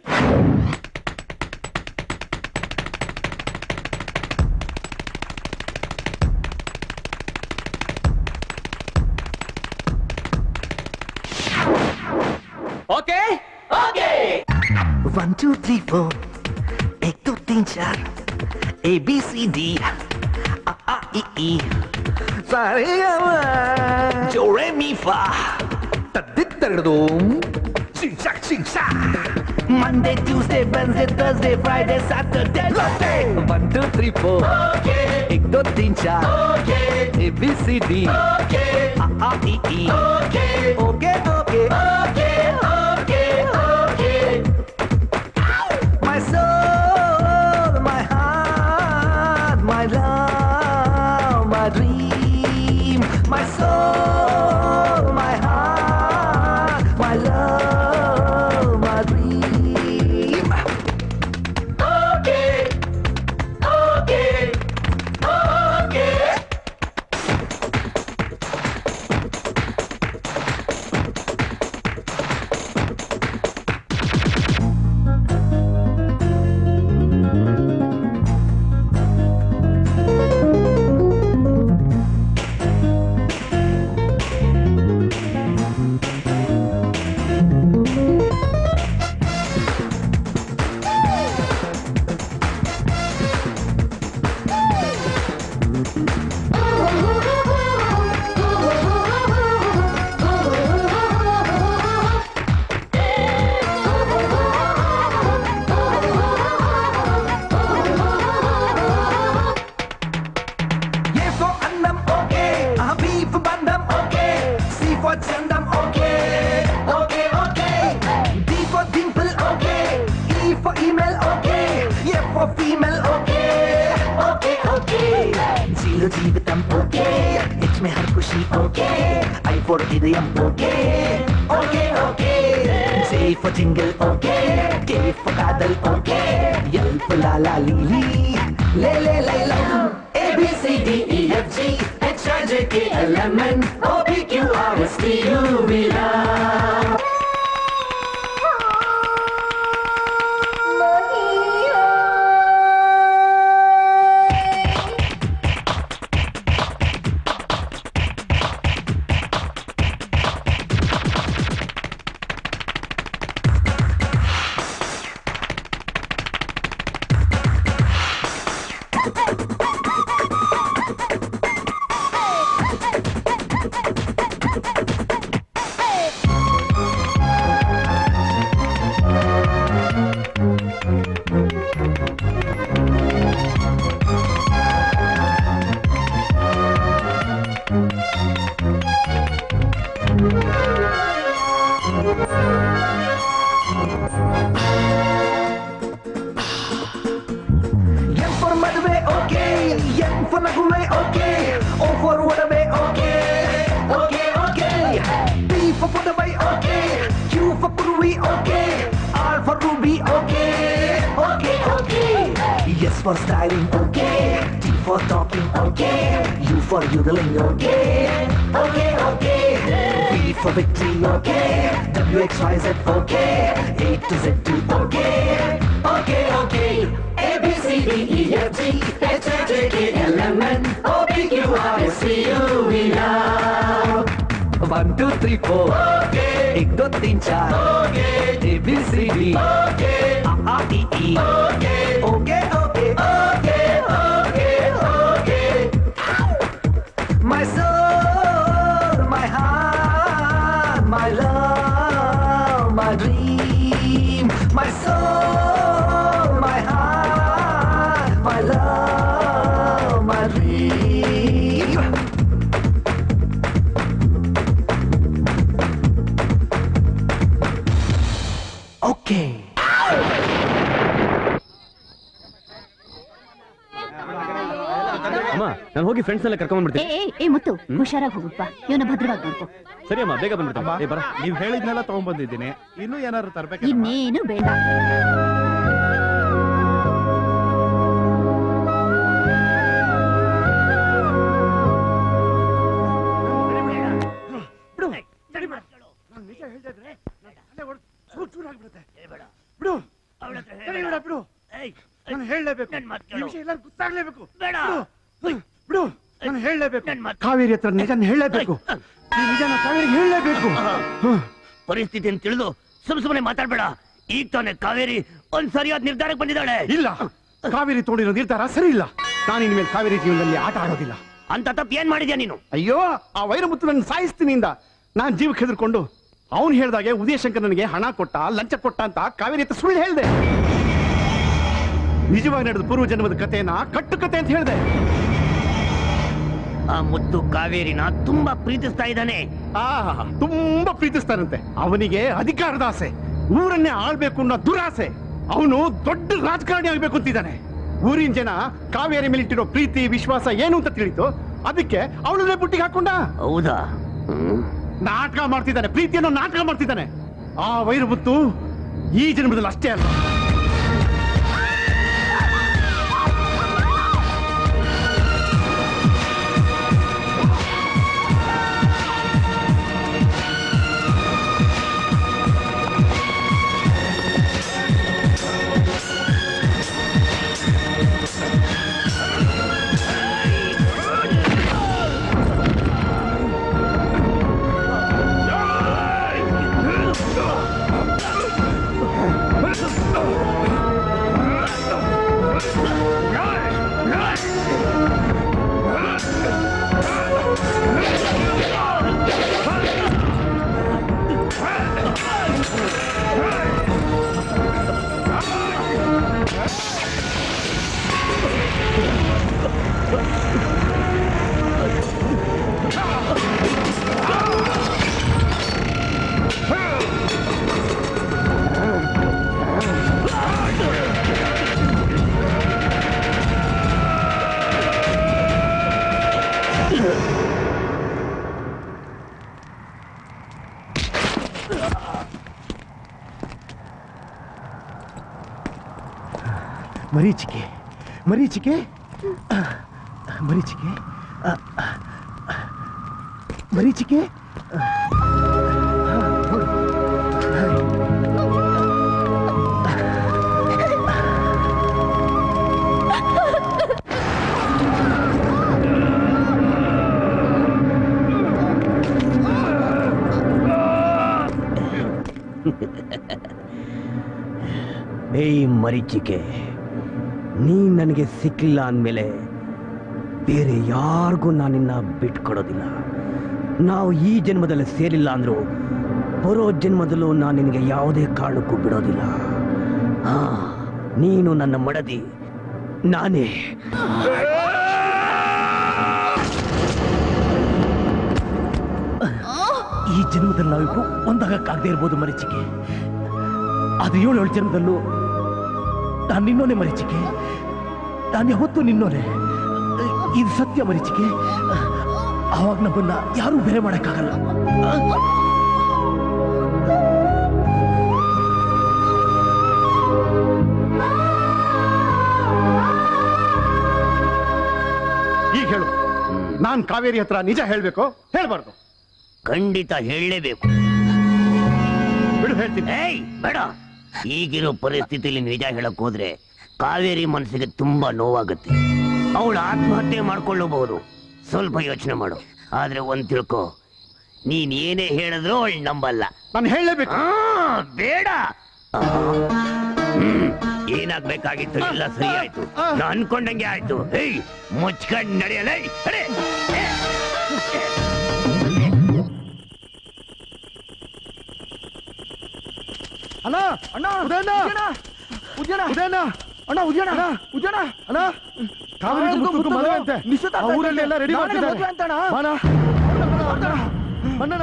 okay okay one two three four एक दो तीन चार ए बी सी डी आ आ ई ई सारे जो रे मी फा तद्दित्तरदोम शिंशा शिंशा Monday, Tuesday, Wednesday, Thursday, Friday, Saturday, Sunday. One, two, three, four. Okay. एक दो तीन चार. Okay. A B C D. Okay. A A E E. Okay. Okay. Okay. Okay. Okay. Okay. My soul, my heart, my love, my dream. My soul, my heart, my love, my dream. Okay, okay, okay. A for Annam, okay. A B for Bandam, okay. C for Chandam, okay. Okay, okay. D for Dimple, okay. E for email, okay. F for female, okay. Okay, okay. జీలో జీవితం okay H మే హర్ ఖుషి okay I for హృదయం okay okay okay J for jingle okay K for కాదల్ okay L for లాలా లీలీ లే లే లే లే A B C D E F G H I J K L M N O P Q R S T U V W M for ಮದುವೆ okay N for ನಗುವೆ okay O for ಒಡವೆ okay okay okay P for ಪುಡವೈ okay Q for ಕುರುವಿ okay R for ruby okay okay okay S for styling okay T for talking okay U for yodeling okay okay okay V for victory okay W X Y Z okay A to Z to okay okay okay A B C D E F G H I J K L M N O P Q R S T U V W One two three four okay एक दो तीन चार okay A B C D okay A A E E okay okay okay okay okay okay My soul, my heart, my love, my dream, my soul, my heart, my love, my dream. Okay. ಅಮ್ಮ ನಾನು ಹೋಗಿ friends ಎಲ್ಲ ಕರ್ಕೊಂಡ್ ಏ ಬಂದ್ಬಿಡ್ತೀನಿ ಏ ಏ ಮುತ್ತು ಹುಷಾರಾಗಿ ಹೋಗುಪ್ಪ ಇವನ ಭದ್ರವಾಗಿ ನೋಡ್ಕೊ ಸರಿ ಅಮ್ಮ ಬೇಗ ಬಂದ್ಬಿಡ್ತಮ್ಮ ಏ ಬರ ನೀವ್ ಹೇಳಿದ್ನೆಲ್ಲ ತಗೊಂಡ್ಬಂದಿದ್ದೀನಿ ಇನ್ನೂ ಏನಾದ್ರು ತರ್ಬೇಕು ಇನ್ನೇನು ಬೇಡ ವಿಷಯ ಎಲ್ಲರಿಗೂ ಗೊತ್ತಾಗ್ಲೇಬೇಕು ಬೇಡ ಬಿಡು ನಾನು ಹೇಳಲೇಬೇಕು ಕಾವೇರಿ ಹತ್ರ ನಿಜನ ಹೇಳಲೇಬೇಕು ಈ ನಿಜನ ಕಾವೇರಿಗೆ ಹೇಳಲೇಬೇಕು ಪರಿಸ್ಥಿತಿಯನ್ನು ತಿಳಿದು ಸುಮ್ ಸುಮ್ಮನೆ ಮಾತಾಡ್ಬೇಡ ಈಗ ತಾನೇ ಕಾವೇರಿ ಒಂದ್ ಸರಿಯಾದ ನಿರ್ಧಾರಕ್ಕೆ ಬಂದಿದ್ದಾಳೆ ಇಲ್ಲ ಕಾವೇರಿ ತೋಡಿರೋ ನಿರ್ಧಾರ ಸರಿ ಇಲ್ಲ ನಾನು ಇನ್ಮೇಲೆ ಕಾವೇರಿ ಜೀವನದಲ್ಲಿ ಆಟ ಆಡೋದಿಲ್ಲ ಅಂತ ತಪ್ಪು ಏನ್ ಮಾಡಿದ್ಯಾ ನೀನು ಅಯ್ಯೋ ಆ ವೈರಮುತ್ತು ನನ್ನ ಸಾಯಿಸ್ತೀನಿ ಇಂದ ನಾನು ಜೀವಕ್ಕೆ ಹೆದರ್ಕೊಂಡು ಅವನು ಹೇಳ್ದಾಗೆ ಉದಯಶಂಕರ್ ನನಗೆ ಹಣ ಕೊಟ್ಟ ಲಂಚ ಕೊಟ್ಟ ಅಂತ ಕಾವೇರಿ ಹತ್ರ ಸುಳ್ಳು ಹೇಳ್ದೆ ನಿಜವಾಗಿ ನಡೆದ ಪೂರ್ವ ಜನ್ಮದ ಕಥೆನ ಕಟ್ಟು ಕತೆ ಅಂತ ಹೇಳ್ದೆ ಆ ಮುತ್ತು ಕಾವೇರಿನ ತುಂಬಾ ಪ್ರೀತಿಸ್ತಾ ಇದ್ದಾನೆ ಆ ತುಂಬಾ ಪ್ರೀತಿಸ್ತಾನಂತೆ ಅವನಿಗೆ ಅಧಿಕಾರದ ಆಸೆ ಊರನ್ನೇ ಆಳ್ಬೇಕು ಅನ್ನೋ ದುರಾಸೆ ಅವನು ದೊಡ್ಡ ರಾಜಕಾರಣಿ ಆಗ್ಬೇಕು ಅಂತಿದ್ದಾನೆ ಊರಿನ ಜನ ಕಾವೇರಿ ಮೇಲೆ ಇಟ್ಟಿರೋ ಪ್ರೀತಿ ವಿಶ್ವಾಸ ಏನು ಅಂತ ತಿಳಿತು ಅದಕ್ಕೆ ಅವಳನ್ನೇ ಬುಟ್ಟಿಗೆ ಹಾಕೊಂಡ ಹೌದಾ ನಾಟಕ ಮಾಡ್ತಿದ್ದಾನೆ ಪ್ರೀತಿಯನ್ನು ನಾಟಕ ಮಾಡ್ತಿದ್ದಾನೆ ಆ ವೈರಮುತ್ತು ಈ ಜನ್ಮದಲ್ಲಿ ಅಷ್ಟೇ ಅಲ್ಲ ಮರೀಚಿಕೆ ಮರೀಚಿಕೆ ಮರೀಚಿಕೆ ಆ, ಮರೀಚಿಕೆ ಏಯ್ ಮರೀಚಿಕೆ ನೀ ನನಗೆ ಸಿಕ್ಕಿಲ್ಲ ಅಂದಮೇಲೆ ಬೇರೆ ಯಾರಿಗೂ ನಾನಿನ್ನ ಬಿಟ್ಕೊಡೋದಿಲ್ಲ ನಾವು ಈ ಜನ್ಮದಲ್ಲಿ ಸೇರಿಲ್ಲ ಅಂದ್ರು ಬರೋ ಜನ್ಮದಲ್ಲೂ ನಾನು ನಿನಗೆ ಯಾವುದೇ ಕಾರಣಕ್ಕೂ ಬಿಡೋದಿಲ್ಲ ಹಾ ನೀನು ನನ್ನ ಮಡದಿ ನಾನೇ ಈ ಜನ್ಮದಲ್ಲಿ ನಾವಿಬ್ರು ಒಂದಾಗಕ್ಕಾಗದೇ ಇರ್ಬೋದು ಮರೀಚಿಕೆ ಆದ್ರೆ ಏಳು ಏಳು ಜನ್ಮದಲ್ಲೂ ನಾನು ನಿನ್ನೋನೆ ಮರೀಚಿಕೆ ನಾನು ಯಾವತ್ತೂ ನಿನ್ನೋನೆ ಇದು ಸತ್ಯ ಮರೀಚಿಕೆ ಆವಾಗ ನಮ್ಮನ್ನ ಯಾರೂ ಬೇರೆ ಮಾಡಕ್ಕಾಗಲ್ಲ ಈಗ ಹೇಳು ನಾನ್ ಕಾವೇರಿ ಹತ್ರ ನಿಜ ಹೇಳ್ಬೇಕು ಹೇಳ್ಬಾರ್ದು ಖಂಡಿತ ಹೇಳಲೇಬೇಕು ಬಿಡು ಹೇಳ್ತೀನಿ ಏಯ್ ಬೇಡ ಈಗಿರೋ ಪರಿಸ್ಥಿತಿಯಲ್ಲಿ ನಿಜ ಹೇಳಕ್ ಹೋದ್ರೆ ಕಾವೇರಿ ಮನಸ್ಸಿಗೆ ತುಂಬಾ ನೋವಾಗುತ್ತೆ ಅವಳು ಆತ್ಮಹತ್ಯೆ ಮಾಡ್ಕೊಳ್ಳಬಹುದು ಸ್ವಲ್ಪ ಯೋಚನೆ ಮಾಡು ಆದ್ರೆ ಒಂದ್ ತಿಳ್ಕೊ ನೀನ್ ಏನೇ ಹೇಳಿದ್ರು ಅವಳು ನಂಬಲ್ಲ ನಾನು ಹೇಳಲೇಬೇಕು ಬೇಡ ಆ, ಹ್ಮ್, ಏನಾಗ್ಬೇಕಾಗಿತ್ತು ಎಲ್ಲ ಸರಿ ಆಯ್ತು ನಾ ಅನ್ಕೊಂಡಂಗೆ ಆಯ್ತು ಹೇಯ್ ಮುಚ್ಕೊಂಡ್ ನಡೆಯಲ್ಲ ಅರೆ ಅಣ್ಣ ಅಣ್ಣ ಉದಯಣ್ಣ ಉದ್ಯಾನ ಉದಯಣ್ಣ ಅಣ್ಣ ಉದ್ಯಾನ ಅಣ್ಣ ಉದ್ಯಾನ ಅಣ್ಣ ಕಾವೇರಿ ಮುತ್ತುಗೂ ಮದುವೆ ಅಂತೆ ಆ ಊರಲ್ಲಿ ಎಲ್ಲ ರೆಡಿ ಮಾಡ್ತಿದ್ದಾರೆ ಬಾಣ ಬಣ್ಣನ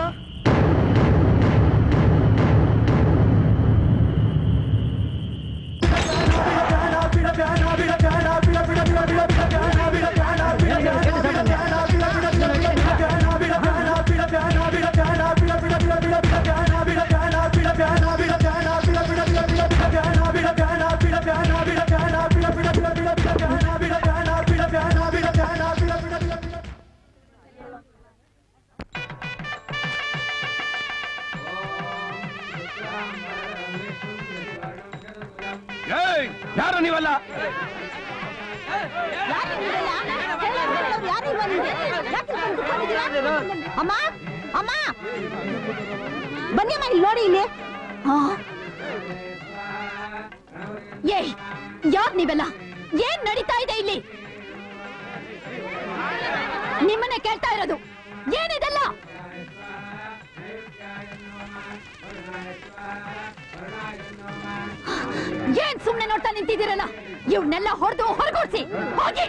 ಅಮ್ಮ ಅಮ್ಮ ಬನ್ನಿ ಅಮ್ಮ ಇಲ್ಲಿ ನೋಡಿ ಇಲ್ಲಿ ಏ ಯಾರ್ ನೀವೆಲ್ಲ ಏನ್ ನಡೀತಾ ಇದೆ ಇಲ್ಲಿ ನಿಮ್ಮನ್ನ ಕೇಳ್ತಾ ಇರೋದು ಏನಿದೆಲ್ಲ ಏನ್ ಸುಮ್ನೆ ನೋಡ್ತಾ ನಿಂತಿದ್ದೀರಲ್ಲ ಇವ್ನೆಲ್ಲ ಹೊಡೆದು ಹೊರಗೋಡ್ಸಿ ಹೋಗಿ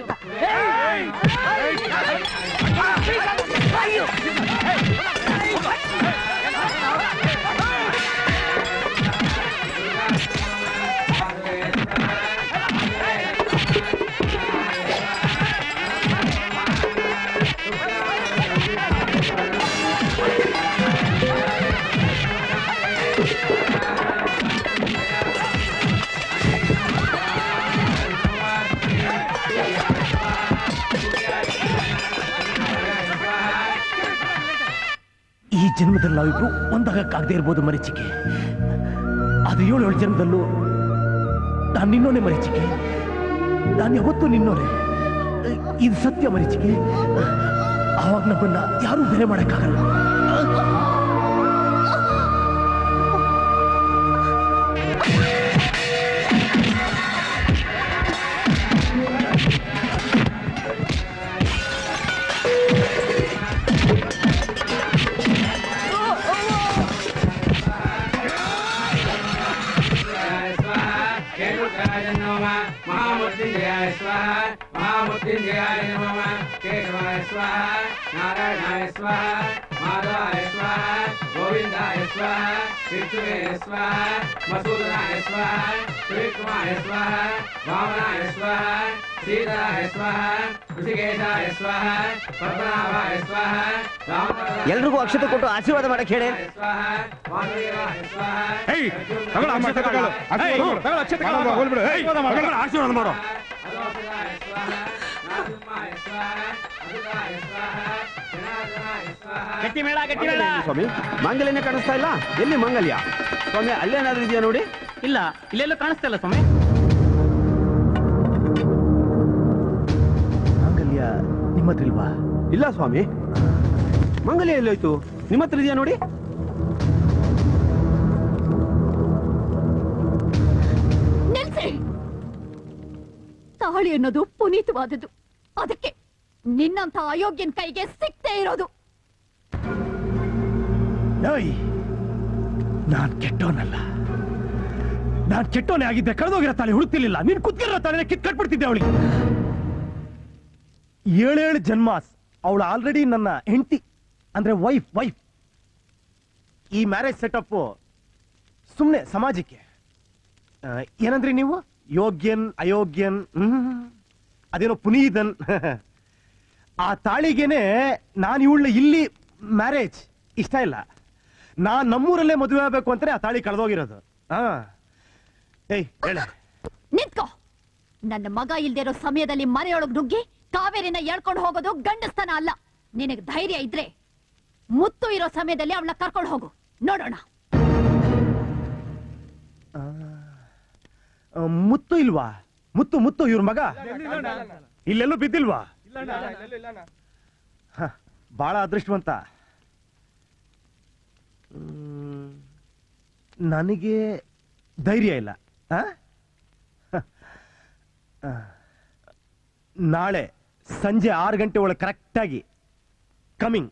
ಈ ಜನ್ಮದಲ್ಲಿ ನಾವಿಬ್ರು ಒಂದಾಗಕ್ಕಾಗದೇ ಇರ್ಬೋದು ಮರೀಚಿಕೆ ಅದು ಏಳು ಏಳು ಜನ್ಮದಲ್ಲೂ ನಾನು ನಿನ್ನೋನೆ ಮರೀಚಿಕೆ ನಾನು ಯಾವತ್ತೂ ನಿನ್ನೋನೆ ಇದು ಸತ್ಯ ಮರೀಚಿಕೆ ಆವಾಗ ನಮ್ಮನ್ನ ಯಾರೂ ಬೇರೆ ಮಾಡಕ್ಕಾಗಲ್ಲ महामृत्युंजयाय स्वाहा महामृत्युंजयाय नमः केशवाय स्वाहा नारायणाय स्वाहा माधवाय स्वाहा गोविंदाय स्वाहा कृष्णे स्वाहा मसूदनाय स्वाहा श्रीकुमार स्वाहा वामनाय स्वाहा सीताय स्वाहा ऋषिकेशाय स्वाहा पद्मनाभाय स्वाहा ಎಲ್ರಿಗೂ ಅಕ್ಷತೆ ಕೊಟ್ಟು ಆಶೀರ್ವಾದ ಮಾಡಕ್ ಹೇಳಿ स्वाहा वासुदेवाय स्वाहा ಏಯ್ ತಗೊಳ್ಳು ಅಮ್ಮ, ತಗೊಳ್ಳು. ಏಯ್, ತಗೊಳ್ಳು, ಅಕ್ಷತೆ ತಗೊಳ್ಳು, ಹೋಗ್ಬಿಡು. ಏಯ್, ತಗೊಳ್ಳು, ಆಶೀರ್ವಾದ ಮಾಡು ಗಟ್ಟಿ ಮೇಳ ಗಟ್ಟಿ ಮೇಳ ಸ್ವಾಮಿ ಮಾಂಗಲ್ಯನೇ ಕಾಣಿಸ್ತಾ ಇಲ್ಲ ಎಲ್ಲಿ ಮಾಂಗಲ್ಯ ಸ್ವಾಮಿ ಅಲ್ಲೇನಾದ್ರೂ ಇದೆಯಾ ನೋಡಿ ಇಲ್ಲ ಇಲ್ಲೆಲ್ಲೂ ಕಾಣಿಸ್ತಾ ಇಲ್ಲ ಸ್ವಾಮಿ ಮಾಂಗಲ್ಯ ನಿಮ್ಮ ಹತ್ರ ಇಲ್ವಾ ಇಲ್ಲ ಸ್ವಾಮಿ ಮಾಂಗಲ್ಯ ಎಲ್ಲೋಯ್ತು ನಿಮ್ಮ ಹತ್ರ ಇದೆಯಾ ನೋಡಿ ನಿಲ್ಸಿ ತಾಳಿ ಅನ್ನೋದು ಪುನೀತವಾದದ್ದು ಅದಕ್ಕೆ ನಿನ್ನಂತ ಅಯೋಗ್ಯನ್ ಕೈಗೆ ಸಿಕ್ತೇ ಇರೋದು ಏಯ್ ನಾನ್ ಕೆಟ್ಟವನಲ್ಲ ನಾನ್ ಕೆಟ್ಟವನೇ ಆಗಿದ್ದೆ ಕಳೆದೋಗಿರೋ ತಾಳಿ ಹುಡುಕ್ತಿರ್ಲಿಲ್ಲ ನೀನ್ ಕುತ್ತಿರೋ ತಾಳಿನ ಕಿತ್ ಕಟ್ಬಿಡ್ತಿದ್ದೆ ಅವಳಿಗೆ ಏಳೇಳು ಜನ್ಮಾಸ್ ಅವಳು ಆಲ್ರೆಡಿ ನನ್ನ ಹೆಂಡತಿ ಅಂದ್ರೆ ವೈಫ್ ವೈಫ್ ಈ ಮ್ಯಾರೇಜ್ ಸೆಟಪ್ ಸುಮ್ಮನೆ ಸಮಾಜಕ್ಕೆ ಆ, ಏನಂದ್ರಿ ನೀವು ಯೋಗ್ಯನ್ ಅಯೋಗ್ಯನ್ ಹ್ಮ್ ಅದೇನೋ ಪುನೀದನ್ ಆ ತಾಳಿಗೆನೆ ನಾನು ಇವಳ ಇಲ್ಲಿ ಮ್ಯಾರೇಜ್ ಇಷ್ಟ ಇಲ್ಲ ನಾನ್ ನಮ್ಮೂರಲ್ಲೇ ಮದುವೆ ಆಗ್ಬೇಕು ಅಂತಾನೆ ಆ ತಾಳಿ ಕಳೆದೋಗಿರೋದು ಹಾ ಏಯ್ ಹೇಳ ನಿಂತ್ಕೋ ನನ್ನ ಮಗ ಇಲ್ದೇ ಇರೋ ಸಮಯದಲ್ಲಿ ಮನೆಯೊಳಗ್ ನುಗ್ಗಿ ಕಾವೇರಿನ ಎಳ್ಕೊಂಡು ಹೋಗೋದು ಗಂಡಸ್ತನ ಅಲ್ಲ ನಿನಗ್ ಧೈರ್ಯ ಇದ್ರೆ ಮುತ್ತು ಇರೋ ಸಮಯದಲ್ಲಿ ಅವಳನ್ನ ಕರ್ಕೊಂಡು ಹೋಗು ನೋಡೋಣ ಮುತ್ತು ಇಲ್ವಾ ಮುತ್ತು ಮುತ್ತು ಇವ್ರ ಮಗ ಇಲ್ಲೆಲ್ಲೂ ಬಿದ್ದಿಲ್ವಾ ಹ, ಬಾಳ ಅದೃಷ್ಟವಂತ ಹ್ಮ್, ನನಗೆ ಧೈರ್ಯ ಇಲ್ಲ ಆ? ಹ. ಆ. ನಾಳೆ ಸಂಜೆ ಆರು ಗಂಟೆ ಒಳಗೆ ಕರೆಕ್ಟಾಗಿ ಕಮಿಂಗ್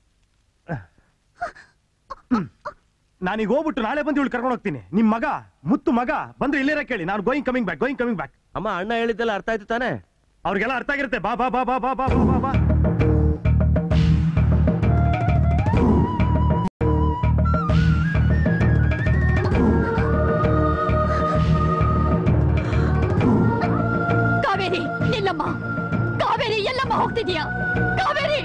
ನಾನೀಗ ಹೋಗ್ಬಿಟ್ಟು ನಾಳೆ ಬಂದು ಇವಳು ಕರ್ಕೊಂಡು ಹೋಗ್ತೀನಿ ನಿಮ್ ಮಗ ಮುತ್ತು ಮಗ ಬಂದ್ರೆ ಇಲ್ಲೇರ ಕೇಳಿ ನಾನು going coming back going coming back ಅಮ್ಮ ಅಣ್ಣ ಹೇಳಿದ್ದೆಲ್ಲ ಅರ್ಥ ಆಯ್ತು ತಾನೆ ಅವ್ರಿಗೆಲ್ಲ ಅರ್ಥ ಆಗಿರುತ್ತೆ ಬಾ ಬಾ ಬಾ ಬಾ ಬಾ ಬಾ ಬಾ ಬಾ ಬಾ ಕಾವೇರಿ ನಿಲ್ಲಮ್ಮ ಕಾವೇರಿ ಎಲ್ಲಮ್ಮ ಹೋಗ್ತಿದ್ಯಾ ಕಾವೇರಿ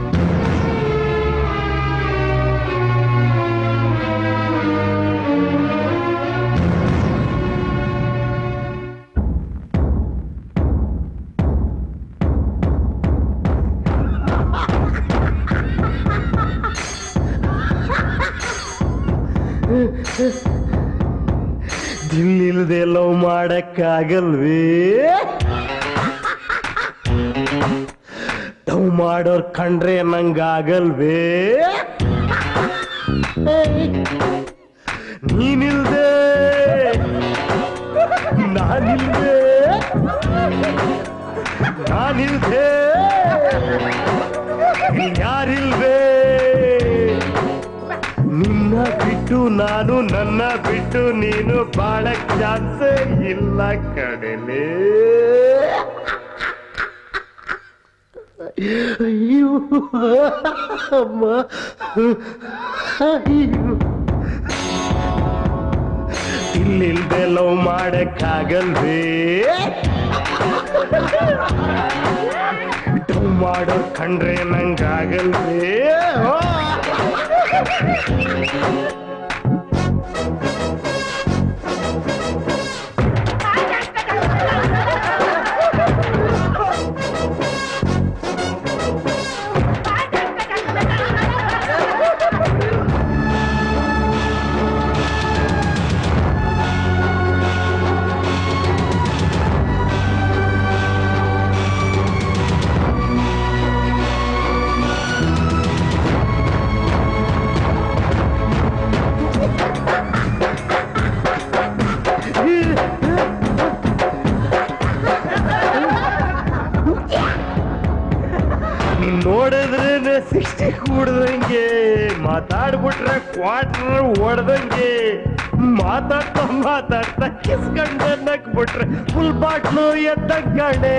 ಠಠಠಠ ದಿಲ್ಲಿಲ್ದೆ ಲವ್ ಮಾಡಕ್ಕಾಗಲ್ವೇ ಲವ್ ಮಾಡೋರ್ ಕಂಡ್ರೆ ನಂಗಾಗಲ್ವೇ ನೀನಿಲ್ದೆ ನಾನಿಲ್ದೆ ನಾನಿಲ್ದೆ ಯಾರಿಲ್ವೇ ನಿನ್ನ ಬಿಟ್ಟು ನಾನು ನನ್ನ ಬಿಟ್ಟು ನೀನು ಬಾಳಕ್ ಚಾನ್ಸ್ ಇಲ್ಲ ಕಡೆಲೇ ಅಯ್ಯೋ ಅಮ್ಮ ಅಯ್ಯೋ ಇಲ್ಲಿಲ್ದೆ ಲವ್ ಮಾಡಕ್ಕಾಗಲ್ವೇ ಲವ್ ಮಾಡೋ ಕಂಡ್ರೆ ನಂಗಾಗಲ್ವೇ ಓ! ನೀನ್ ನೋಡಿದ್ರೆ ಸಿಕ್ಸ್ಟಿ ಕೂಡ್ದಂಗೆ ಮಾತಾಡ್ಬಿಟ್ರೆ ಕ್ವಾರ್ಟರ್ ಹೊಡ್ದಂಗೆ ಮಾತಾಡ್ತಾ ಮಾತಾಡ್ತಾ ಕಿಸ್ಕೊಂಡ ನಕ್ಬಿಟ್ರೆ ಫುಲ್ ಬಾಟ್ಲು ಎದ್ದ ಕಡೆ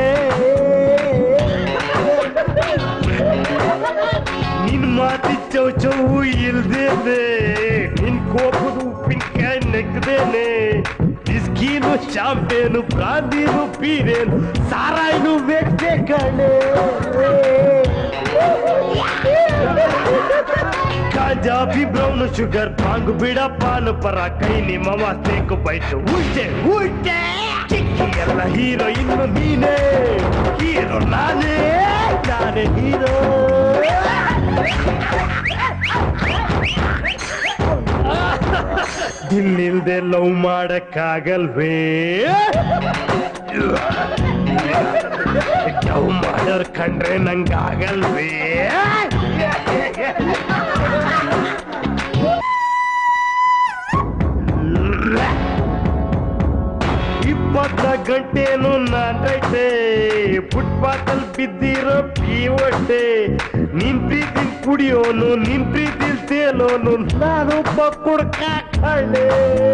ನಿನ್ ಮಾತಿ ಚೌ ಚೌ ಇಲ್ದೇನೆ ನಿನ್ ಕೋಪದ ಉಪ್ಪಿನಕಾಯಿ ನೆಗ್ದೇನೆ ಬಿಸ್ಕೀನು ಶಾಂಪೇನು ಬ್ರಾಂದಿನು ಪೀರೇನು ಸಾರಾಯಿನು ವ್ಯಕ್ತಿ ಕಣೆ ಗಾಂಜಾ ಬಿ ಬ್ರೌನ್ ಶುಗರ್ ಪಾಂಗು ಬಿಡ ಪಾನು ಪರ ಕೈ ನಿಮ್ಮ ಮಾಸ್ತೇಕು ಬೈಟು ಉಲ್ಟೆ ಉಲ್ಟೆ ಚಿಕ್ಕಿ ಎಲ್ಲ ಹೀರೋ ಇನ್ನು ನೀನೇ ಹೀರೋ ನಾನೇ ನಾನೇ ಹೀರೋ ದಿಲ್ಲಿಲ್ದೆ ಲವ್ ಮಾಡಕ್ಕಾಗಲ್ವೇ ಲವ್ ಮಾಡೋರ್ ಕಂಡ್ರೆ ನಂಗಾಗಲ್ವೇ ಇಪ್ಪತ್ತ ಗಂಟೆನು ನಾನೈತೆ ಫುಟ್ಪಾತ್ ಅಲ್ಲಿ ಬಿದ್ದಿರೋ ಪೀವಟ್ಟೆ ನಿನ್ ಪ್ರೀತಿ ಕುಡಿಯೋನು ನಿನ್ ಪ್ರೀತಿ ತೇಲೋನು ನಾನೊಬ್ಬ ಕುಡ್ಕ ಕಳ್ಳೆ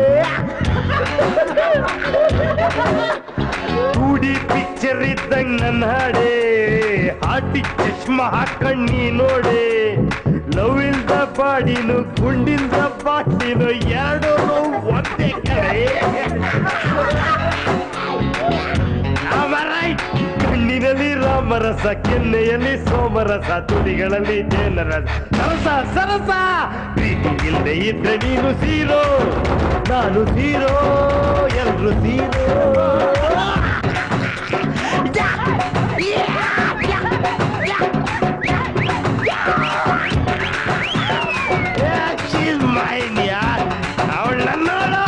ಟೂಡಿ ಪಿಕ್ಚರ್ ಇದ್ದಂಗ್ ನನ್ನ ಹಾಡೆ ಹಾಟಿ ಚಶ್ಮಾ ಹಾಕೊಂಡ್ ನೀ ನೋಡೆ ಲವ್ ಇಲ್ದ ಬಾಡಿನು ಗುಂಡಿಲ್ದ ಬಾಟ್ಲಿನು ಎರಡು ಒಂದೇ ಕಡೆ Alright. ಕಣ್ಣಿನಲ್ಲಿ ರಾಮರಸ ಕೆನ್ನೆಯಲ್ಲಿ ಸೋಮರಸ ತುಡಿಗಳಲ್ಲಿ ಜೇನರಸ ಸರಸ ಸರಸ ಪ್ರೀತಿ ಇಲ್ಲದೆ ಇದ್ರೆ ನೀನು ಸೀರೋ ನಾನು ಸೀರೋ ಎಲ್ರು ಸೀರೋ She's mine, yeah. ಅವಳ ನೋಡು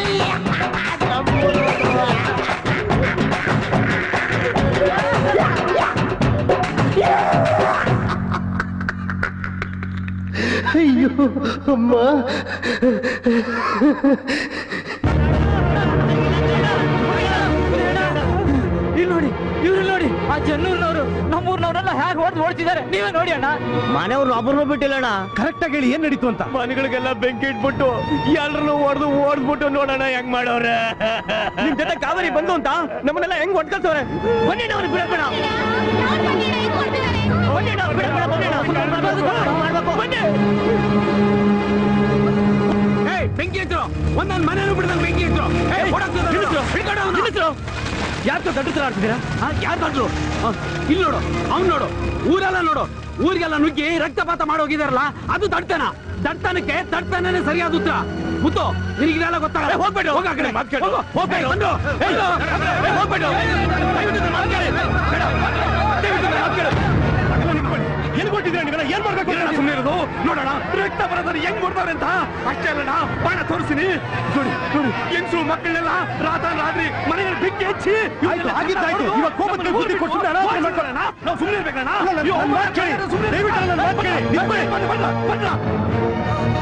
ಅಯ್ಯೋ ಅಮ್ಮ ಇಲ್ಲಿ ನೋಡಿ ಇವ್ರು ನೋಡಿ ಆ ಜನ್ನೂರ್ನವರು ನಮ್ಮೂರ್ನವ್ರೆಲ್ಲ ಹೇಗೆ ಹೊಡೆದು ಓಡ್ತಿದ್ದಾರೆ ನೀವೇ ನೋಡಿ ಅಣ್ಣ ಮನೆಯವ್ರು ಒಬ್ಬರನ್ನು ಬಿಟ್ಟಿಲ್ಲ ಅಣ್ಣ ಕರೆಕ್ಟ್ ಆಗಿ ಹೇಳಿ ಏನ್ ನಡೀತು ಅಂತ ಮನೆಗಳಿಗೆಲ್ಲ ಬೆಂಕಿ ಇಟ್ಬಿಟ್ಟು ಎಲ್ಲರನ್ನು ಹೊಡೆದು ಓಡ್ಬಿಟ್ಟು ನೋಡೋಣ ಹೆಂಗ್ ಮಾಡವ್ರೆ ನಿಮ್ ಜೊತೆ ಕಾವೇರಿ ಬಂದು ಅಂತ ನಮ್ಮನ್ನೆಲ್ಲ ಹೆಂಗ್ ಹೊಡ್ಕೊಳ್ತವ್ರೆ ಬನ್ನಿ ಅವ್ರು ಬಿಡಬೇಡ ಬನ್ನಿ ನಾವು ಬಿಡಬೇಡ ಬನ್ನಿ ಏಯ್ ಬೆಂಕಿ ಇದ್ರು ಒಂದೊಂದು ಮನೇನು ಬಿಡ್ದಂಗ್ ಬೆಂಕಿ ಇದ್ರು ಯಾಕೆ ದಡ್ಡು ಆಡ್ತಿದ್ದೀರಾ ಯಾರು ದಡ್ರು ಇಲ್ಲಿ ನೋಡು ಅವ್ನು ನೋಡು ಊರೆಲ್ಲ ನೋಡು ಊರಿಗೆಲ್ಲ ನುಗ್ಗಿ ರಕ್ತಪಾತ ಮಾಡೋಗಿದಾರಲ್ಲ ಅದು ದಡ್ತನ ದಡ್ತನಕ್ಕೆ ದಡ್ತನೇ ಸರಿಯಾದ ಉತ್ತರ ಮುತ್ತು ನಿನಗಿದೆಲ್ಲ ಗೊತ್ತಾಗಲ್ಲ ಹೋಗ್ಬೇಡ ಹೋಗ ಆ ಕಡೆ ಹೋಗು, ಹೋಗ್ಬೇಡ ಬಂದು ಏಯ್, ಏಯ್, ಹೋಗ್ಬೇಡ ದಯವಿಟ್ಟು ನನ್ನ ಮಾತ್ ಕೇಳಿ. ಬೇಡ. ದಯವಿಟ್ಟು ನನ್ನ ಮಾತ್ ಕೇಳಿ. ಎಲ್ಗೊಟ್ಟಿದ್ದೀರಾ ನೀವೆಲ್ಲ ಏನ್ ಮಾಡ್ಬೇಕು ಅಂತ ಸುಮ್ಮನೆ ಇರೋದು ನೋಡೋಣ ರಕ್ತ ಬರೋದ್ರೆ ಹೆಂಗ್ ಕೊಡ್ತಾರೆ ಅಂತ ಅಷ್ಟೇ ಅಲ್ಲಣ್ಣ ಬಾಣ ತೋರಿಸ್ತೀನಿ ನೋಡಿ ನೋಡಿ ಹೆಂಗ್ಸು ಮಕ್ಕಳನ್ನೆಲ್ಲ ರಾತ ರಾತ್ರಿ ಮನೆಯಲ್ಲಿ ಬೆಂಕಿ ಹಚ್ಚಿ ಆಯ್ತು, ಆಗಿದ್ದಾಯ್ತು. ಇವಾಗ ಕೋಪಕ್ಕೆ ಬುದ್ಧಿ ಕೊಟ್ಟು ಸುಮ್ನೆ ಅನಾಹುತ ಮಾಡ್ಕೊಳ್ಳೋಣ. ನಾವು ಸುಮ್ಮನೆ ಇರ್ಬೇಕಣ್ಣ ಅಲ್ಲ, ನನ್ನ- ಅಯ್ಯೋ, ನನ್ನ ಮಾತು ಕೇಳಿ. ಸುಮ್ನೆ ಇರು. ದಯವಿಟ್ಟು ನನ್ನ ಮಾತು ಕೇಳಿ. ನಿಂತ್ಕೊಳ್ಳಿ. ಬನ್ನಿ, ಬನ್ನಿ, ಬನ್ನಿ, ಬನ್ನಿ.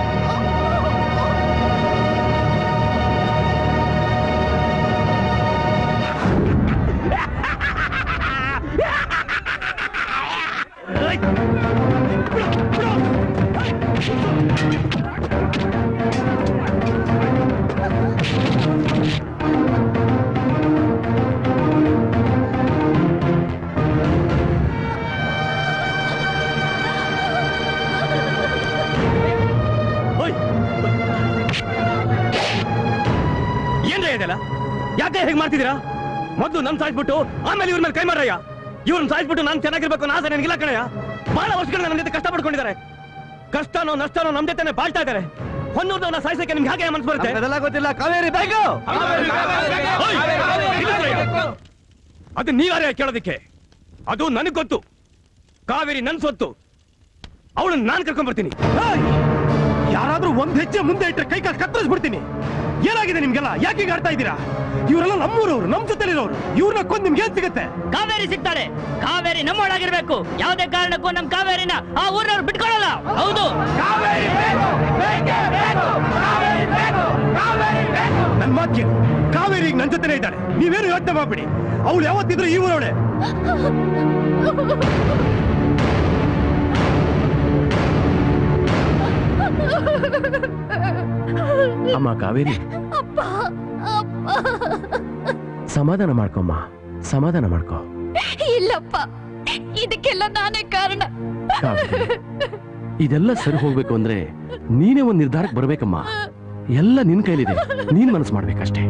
ಏನ್ರೇ ಇದೆಲ್ಲ ಯಾಕೆ ಹೇಗೆ ಮಾಡ್ತಿದ್ದೀರಾ ಮೊದಲು ನನ್ ಸಾಯಿಸ್ಬಿಟ್ಟು ಆಮೇಲೆ ಇವ್ರ ಮೇಲೆ ಕೈ ಮಾಡ್ರಯ್ಯ ಇವ್ರನ್ನ ಸಾಯಿಸ್ಬಿಟ್ಟು ನಾನು ಚೆನ್ನಾಗಿರ್ಬೇಕು ಅನ್ನೋ ಆಸೆ ನನಗಿಲ್ಲ ಕಣಯ್ಯ ಬಹಳ ವರ್ಷಗಳಿಂದ ನಮ್ಮ ಜೊತೆ ಕಷ್ಟ ಪಡ್ಕೊಂಡಿದ್ದಾರೆ ಕಷ್ಟನೋ ನಷ್ಟನೋ ನಮ್ ಜೊತೆನೆ ಬಾಳ್ತಾ ಇದ್ದಾರೆ ಹೊನ್ನೂರ್ದವ್ನ ಸಾಯಿಸಕ್ಕೆ ನಿಮ್ಗೆ ಹಾಗೆ ಮನ್ಸು ಬರುತ್ತೆ ಅದೆಲ್ಲ ಗೊತ್ತಿಲ್ಲ ಕಾವೇರಿ ಬೇಕು ಅದು ನೀವಾರೇ ಕೇಳೋದಕ್ಕೆ ಅದು ನನಗ್ ಗೊತ್ತು ಕಾವೇರಿ ನನ್ ಸೊತ್ತು ಅವಳನ್ನ ನಾನ್ ಕರ್ಕೊಂಡ್ ಬರ್ತೀನಿ ಯಾರಾದ್ರೂ ಒಂದ್ ಹೆಜ್ಜೆ ಮುಂದೆ ಇಟ್ಟರೆ ಕೈ ಕಾಲು ಕತ್ತರಿಸ್ಬಿಡ್ತೀನಿ ಏನಾಗಿದೆ ನಿಮ್ಗೆಲ್ಲ ಯಾಕೆ ಈಗ ಆಡ್ತಾ ಇದ್ದೀರಾ ಇವರೆಲ್ಲ ನಮ್ಮೂರವ್ರು ನಮ್ ಜೊತೆಲಿರೋರು ಇವ್ರನ್ನ ಕೊಂದ್ ನಿಮ್ಗೆ ಏನ್ ಸಿಗುತ್ತೆ ಕಾವೇರಿ ಸಿಗ್ತಾಳೆ ಕಾವೇರಿ ನಮ್ಮೊಳಗಿರ್ಬೇಕು ಯಾವುದೇ ಕಾರಣಕ್ಕೂ ನಮ್ ಕಾವೇರಿನ ಆ ಊರಿನವ್ರು ಬಿಟ್ಕೊಳ್ಳಲ್ಲ ಹೌದು ನನ್ ಮಾತ್ ಕೇಳಿ ಕಾವೇರಿ ಈಗ ನನ್ ಜೊತೆನೇ ಇದ್ದಾಳೆ ನೀವೇನು ಯೋಚನೆ ಮಾಡ್ಬಿಡಿ ಅವಳು ಯಾವತ್ತಿದ್ರು ಈ ಊರವಳೆ ಅಮ್ಮ ಕಾವೇರಿ ಸಮಾಧಾನ ಮಾಡ್ಕೊಮ್ಮ ಸಮಾಧಾನ ಮಾಡ್ಕೊ ಇಲ್ಲಪ್ಪ ಇದಕ್ಕೆಲ್ಲ ನಾನೇ ಕಾರಣ ಕಾವೇರಿ, ಇದೆಲ್ಲ ಸರಿ ಹೋಗ್ಬೇಕು ಅಂದ್ರೆ ನೀನೇ ಒಂದ್ ನಿರ್ಧಾರಕ್ಕೆ ಬರ್ಬೇಕಮ್ಮ ಎಲ್ಲ ನಿನ್ ಕೈಲಿದೆ ನೀನ್ ಮನಸ್ಸು ಮಾಡ್ಬೇಕಷ್ಟೇ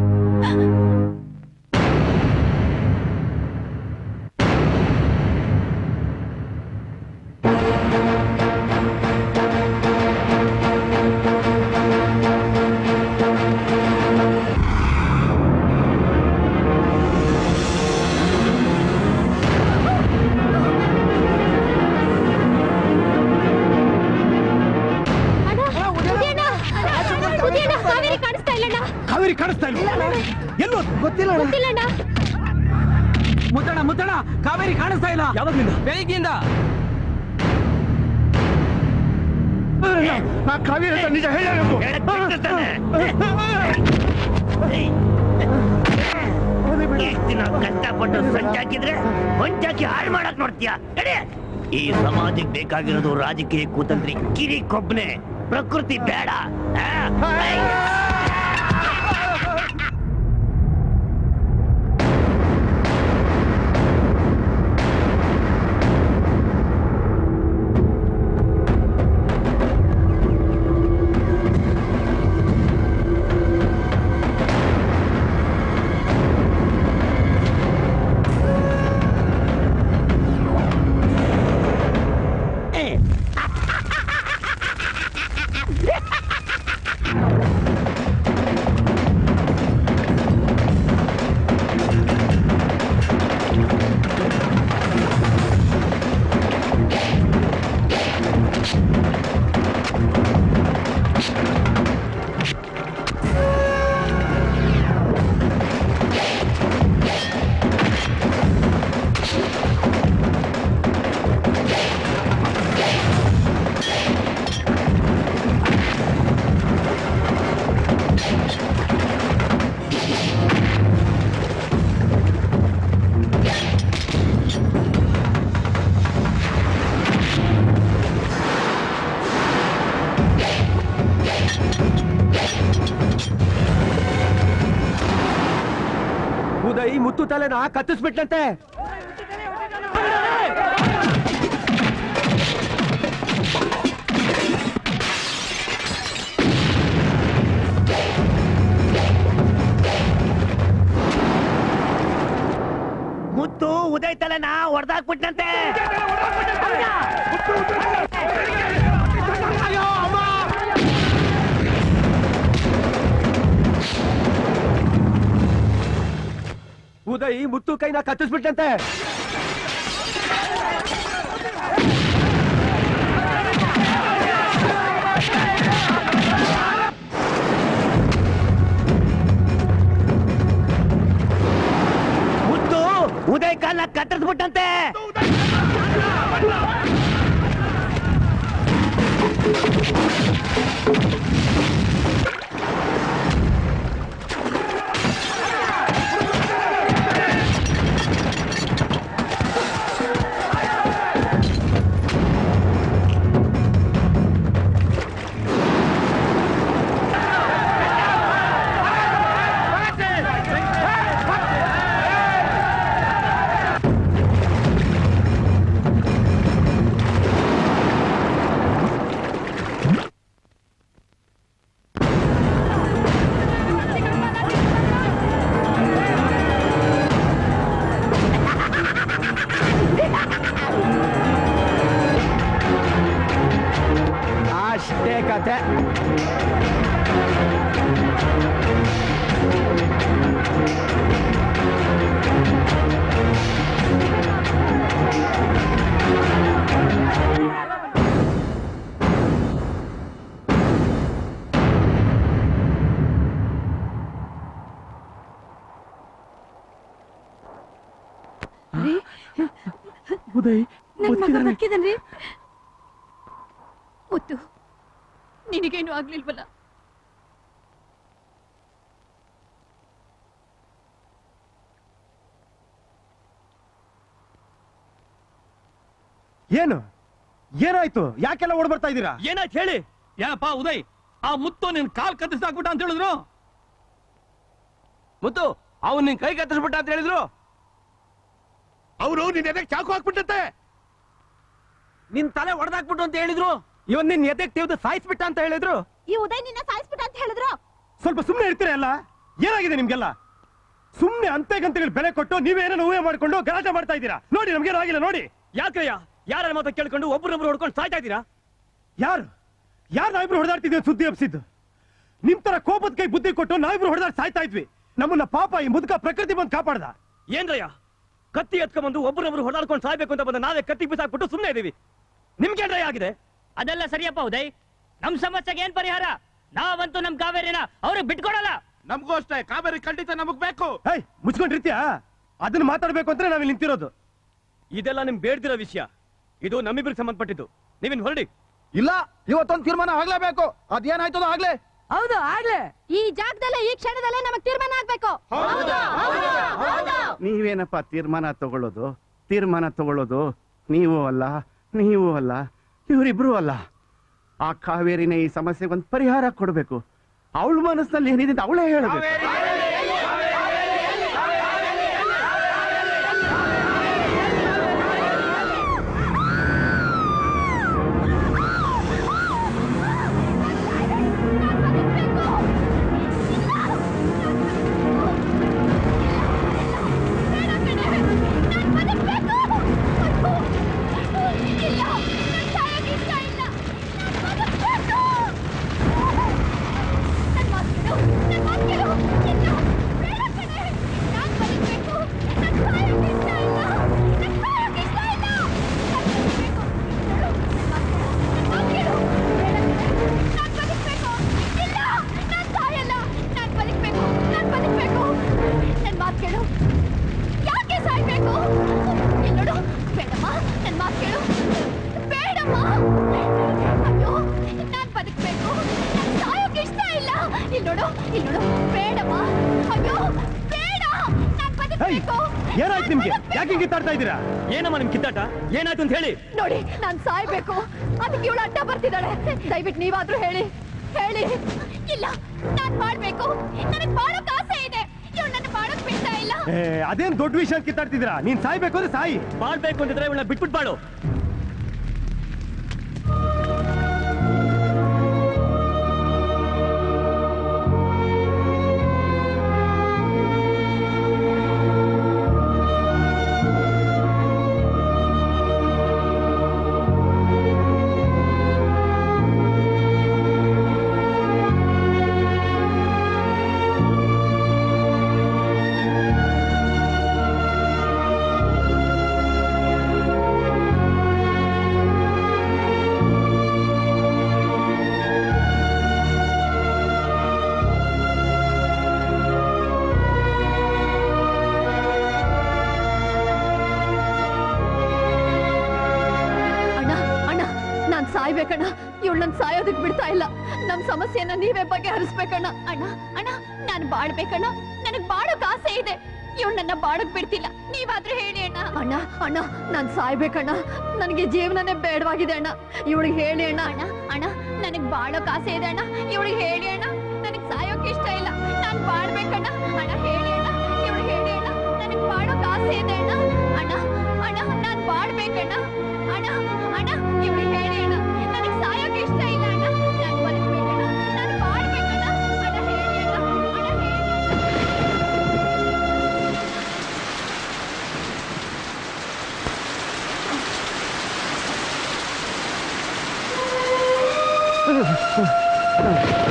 ಕಾವೇರಿ ಕಾಣಿಸ್ತಾ ಇಲ್ಲಣ್ಣ ಕಾವೇರಿ ಕಾಣಿಸ್ತಾ ಇಲ್ಲ ಎಲ್ಲೋ ಗೊತ್ತಿಲ್ಲ ಗೊತ್ತಿಲ್ಲಣ್ಣ ಮುದ್ದಣ ಮುದ್ದಣ ಕಾವೇರಿ ಕಾಣಿಸ್ತಾ ಇಲ್ಲ ಯಾವಾಗ್ಲಿಂದ ಬೆಳಿಗ್ಗೆಯಿಂದ ಆ ಕಾವೇರಿ ಹತ್ರ ನಿಜ ಹೇಳಬೇಕು ಎಷ್ಟ್ ದಿನ ಕಷ್ಟಪಟ್ಟು ಸಂಚಾಕಿದ್ರೆ ಹೊಂಚಾಕಿ ಹಾಳು ಮಾಡಕ್ ನೋಡ್ತೀಯ ನಡಿ. ಈ ಸಮಾಜಕ್ಕೆ ಬೇಕಾಗಿರೋದು ರಾಜಕೀಯ ಕೂತಂತ್ರಿ ಕಿರಿ ಕೊಬ್ಬನೆ ಪ್ರಕೃತಿ ಬೇಡ ಆ? ಐ. ಉದಯ್ ಮುತ್ತು ತಲೆನ ಕತ್ತಿಸ್ಬಿಟ್ಟಂತೆ ಮುತ್ತು ಉದಯ್ ತಲೆನ ಹೊಡೆದಾಕ್ಬಿಟ್ಟಂತೆ ಉದಯ್ ಮುತ್ತು ಕೈನ ಕತ್ತಿಸ್ಬಿಟ್ಟಂತೆ ಉದಯ್ ನನ್ ಮಗ ಬದುಕಿದಾನೆ. ಬದುಕಿದನ್ರಿ ಮುತ್ತು ನಿನಗೇನು ಆಗ್ಲಿಲ್ವಲ್ಲ ಏನು ಏನಾಯ್ತು ಯಾಕೆಲ್ಲ ಓಡ್ ಬರ್ತಾ ಇದ್ದೀರಾ ಏನಾಯ್ತು ಹೇಳಿ ಏನಪ್ಪ ಉದಯ್ ಆ ಮುತ್ತು ನಿನ್ ಕಾಲ್ ಕತ್ತಿಸಾಕ್ಬಿಟ್ಟ ಅಂತ ಹೇಳಿದ್ರು ಮುತ್ತು ಅವನ್ ನಿನ್ ಕೈ ಕತ್ತರಿಸ್ಬಿಟ್ಟ ಅಂತ ಹೇಳಿದ್ರು ಅವರು ನಿನ್ ಎದೆಗೆ ಚಾಕು ಹಾಕ್ಬಿಟ್ಟತ್ತೆ ನಿನ್ ತಲೆ ಹೊಡೆದಾಕ್ಬಿಟ್ಟು ಅಂತ ಹೇಳಿದ್ರು ಇವನ್ ನಿನ್ ಎದೆಗ್ ತೆಗೆದು ಸಾಯಿಸ್ಬಿಟ್ಟ ಅಂತ ಹೇಳಿದ್ರು ಈ ಉದಯ್ ನಿನ್ನ ಸಾಯಿಸ್ಬಿಟ್ಟ ಅಂತ ಹೇಳಿದ್ರು ಸ್ವಲ್ಪ ಸುಮ್ಮನೆ ಇರ್ತೀರಾ ಅಲ್ಲ ಏನಾಗಿದೆ ನಿಮ್ಗೆಲ್ಲ ಸುಮ್ಮನೆ ಅಂತೆ ಗಂತೆಗಳು ಬೆಲೆ ಕೊಟ್ಟು ನೀವೇನೋ ಊಹೆ ಮಾಡ್ಕೊಂಡು ಗಲಾಟೆ ಮಾಡ್ತಾ ಇದ್ದೀರಾ ನೋಡಿ ನಮ್ಗೇನು ಆಗಿಲ್ಲ ನೋಡಿ ಯಾಕಯ್ಯ ಯಾರ ಮಾತ ಕೇಳ್ಕೊಂಡು ಒಬ್ರೊಬ್ರು ಹೊಡ್ಕೊಂಡು ಸಾಯ್ತಾ ಇದ್ದೀರಾ ಯಾರು ಯಾರು ನಾವಿಬ್ರು ಹೊಡೆದಾಡ್ತಿದ್ವಿ ಸುದ್ದಿ ಹಬ್ಸಿದ್ದು ನಿಮ್ ತರ ಕೋಪದ ಕೈ ಬುದ್ಧಿ ಕೊಟ್ಟು ನಾವಿಬ್ರು ಹೊಡೆದಾಡ್ ಸಾಯ್ತಾ ಇದ್ವಿ ನಮ್ಮನ್ನ ಪಾಪ ಈ ಮುದುಕ ಪ್ರಕೃತಿ ಬಂದು ಕಾಪಾಡ್ದ ಏನ್ರಯ್ಯ ಕತ್ತಿ ಎತ್ಕೊಂಡ್ಬಂದು ಒಬ್ರೊಬ್ರು ಹೊಡಾಡ್ಕೊಂಡು ಸಾಯ್ಬೇಕು ಅಂತ ಬಂದ ನಾವೇ ಕತ್ತಿ ಬಿಸಾಕ್ಬಿಟ್ಟು ಸುಮ್ಮನೆ ಇದೀವಿ ನಿಮ್ಗೇನ್ರಯ್ಯ ಆಗಿದೆ ಅದೆಲ್ಲ ಸರಿಯಪ್ಪ ಉದಯ್ ನಮ್ ಸಮಸ್ಯೆಗೆ ಏನ್ ಪರಿಹಾರ ನಾವಂತೂ ನಮ್ ಕಾವೇರಿನ ಅವ್ರಿಗೆ ಬಿಟ್ಕೊಡಲ್ಲ ನಮಗೂ ಅಷ್ಟೇ ಕಾವೇರಿ ಖಂಡಿತ ನಮಗ್ ಬೇಕು ಏಯ್ ಮುಚ್ಕೊಂಡಿರ್ತೀಯ ಅದನ್ನ ಮಾತಾಡ್ಬೇಕು ಅಂದ್ರೆ ನಾವಿಲ್ಲಿ ನಿಂತಿರೋದು ಇದೆಲ್ಲ ನಿಮ್ ಬೇಡ್ದಿರೋ ವಿಷಯ ಇದು ನಮ್ಮಿಬ್ರಿಗೆ ಸಂಬಂಧಪಟ್ಟಿದ್ದು ನೀವಿನ್ ಹೊರಡಿ ಇಲ್ಲ ಇವತ್ತೊಂದು ತೀರ್ಮಾನ ಆಗ್ಲೇಬೇಕು ಅದೇನಾಯ್ತದೋ ಆಗ್ಲೇ ಹೌದು ಆಗ್ಲೇ ಈ ಜಾಗದಲ್ಲೇ ಈ ಕ್ಷಣದಲ್ಲೇ ನಮಗ್ ತೀರ್ಮಾನ ಆಗ್ಬೇಕು ನೀವೇನಪ್ಪ ತೀರ್ಮಾನ ತಗೊಳ್ಳೋದು ತೀರ್ಮಾನ ತಗೊಳ್ಳೋದು ನೀವು ಅಲ್ಲ ನೀವು ಅಲ್ಲ ಇವರಿಬ್ರು ಅಲ್ಲ ಆ ಕಾವೇರಿನ ಈ ಸಮಸ್ಯೆಗೆ ಒಂದು ಪರಿಹಾರ ಕೊಡಬೇಕು ಅವಳ ಮನಸ್ಸಿನಲ್ಲಿ ಏನಿದೆ ಅಂತ ಅವಳೇ ಹೇಳಬೇಕು ನನ್ ಮಾತ್ ಕೇಳು ಯಾಕೆ ಸಾಯ್ಬೇಕು ಇಲ್ಲಿ ನೋಡು ಬೇಡಮ್ಮ ನನ್ ಮಾತ್ ಕೇಳು ಬೇಡಮ್ಮ ಅಯ್ಯೋ ನಾನ್ ಬದುಕ್ಬೇಕು ನಾನ್ ಸಾಯೋಕ್ ಇಷ್ಟ ಇಲ್ಲ ಇಲ್ಲಿ ನೋಡು ಇಲ್ಲಿ ನೋಡು ಬೇಡಮ್ಮ ಅಯ್ಯೋ ಬೇಡ ನಾನ್ ಬದುಕ್ಬೇಕು ಏನಾಯ್ತು ನಿಮ್ಗೆ ಯಾಕೆ ಕಿತ್ತಾಡ್ತಾ ಇದ್ದೀರಾ ಏನಮ್ಮ ನಿಮ್ ಕಿತ್ತಾಟ ಏನಾಯ್ತು ಅಂತ ಹೇಳಿ ನೋಡಿ ನಾನ್ ಸಾಯ್ಬೇಕು ಅದಕ್ಕೆ ಇವಳು ಅಡ್ಡ ಬರ್ತಿದ್ದಾಳೆ ದಯವಿಟ್ಟು ನೀವಾದ್ರೂ ಹೇಳಿ ಹೇಳಿ ಇಲ್ಲ ನಾನ್ ಮಾಡ್ಬೇಕು ನನಗ್ ಬಾಳೋಕ್ ಆಸೆ ಇದೆ ಇವಳು ನನ್ನ ಬಾಳೋಕ್ ಬಿಡ್ತಾ ಇಲ್ಲ ಏ, ಅದೇನ್ ದೊಡ್ಡ ವಿಷಯ ಅಂತ ಕಿತ್ತಾಡ್ತಿದ್ದೀರಾ ನೀನ್ ಸಾಯ್ಬೇಕು ಅಂದ್ರೆ ಸಾಯಿ ಬಾಳ್ಬೇಕು ಅಂತಿದ್ರೆ ಇವಳನ್ನ ಬಿಟ್ಬಿಟ್ ಬಾಳು ಅಣ್ಣ ಅಣ್ಣ ನಾನ್ ಸಾಯ್ಬೇಕಣ್ಣ ಇವಳು ನನ್ ಸಾಯೋದಕ್ ಬಿಡ್ತಾ ಇಲ್ಲ ನಮ್ ಸಮಸ್ಯೆನ ನೀವೇ ಬಗೆಹರಿಸ್ಬೇಕಣ್ಣ ಅಣ್ಣ ಅಣ್ಣ ನಾನ್ ಬಾಳ್ಬೇಕಣ್ಣ ನನಗ್ ಬಾಳಕ್ ಆಸೆ ಇದೆ ಇವಳು ನನ್ನ ಬಾಳಕ್ ಬಿಡ್ತಿಲ್ಲ ನೀವಾದ್ರೂ ಹೇಳಿ ಅಣ್ಣ ಅಣ್ಣ ಅಣ್ಣ ನಾನ್ ಸಾಯ್ಬೇಕಣ್ಣ ನನಗೆ ಜೀವನನೇ ಬೇಡವಾಗಿದೆ ಅಣ್ಣ ಇವಳಿಗೆ ಹೇಳಿ ಅಣ್ಣ ಅಣ್ಣ ಅಣ್ಣ ನನಗ್ ಬಾಳಕ್ ಆಸೆ ಇದೆ ಅಣ್ಣ ಇವಳಿಗೆ ಹೇಳಿ ಅಣ್ಣ ನನಗ್ ಸಾಯೋಕ್ ಇಷ್ಟ ಇಲ್ಲ ನಾನ್ ಬಾಳ್ಬೇಕಣ್ಣ ಅಣ್ಣ ಹೇಳಿ ಅಣ್ಣ ಇವಳಿಗೆ ಹೇಳಿ ಅಣ್ಣ ನನಗ್ ಬಾಳಕ್ ಆಸೆ ಇದೆ ಅಣ್ಣ ಅಣ್ಣ ಅಣ್ಣ ನಾನ್ ಬಾಳ್ಬೇಕಣ್ಣ ಅಣ್ಣ ಅಣ್ಣ ಇವಳಿಗೆ ಹೇಳಿ ಅಣ್ಣ ನನಗ್ ಸಾಯೋಕ್ ಇಷ್ಟ ಇಲ್ಲ ಅಣ್ಣ ನಾನ್ ಬದುಕ್ಬೇಕಣ್ಣ ನಾನ್ ಬಾಳ್ಬೇಕಣ್ಣ ಅಣ್ಣ ಹೇಳಿ ಅಣ್ಣ ಅಣ್ಣ ಹೇಳಿ ಆ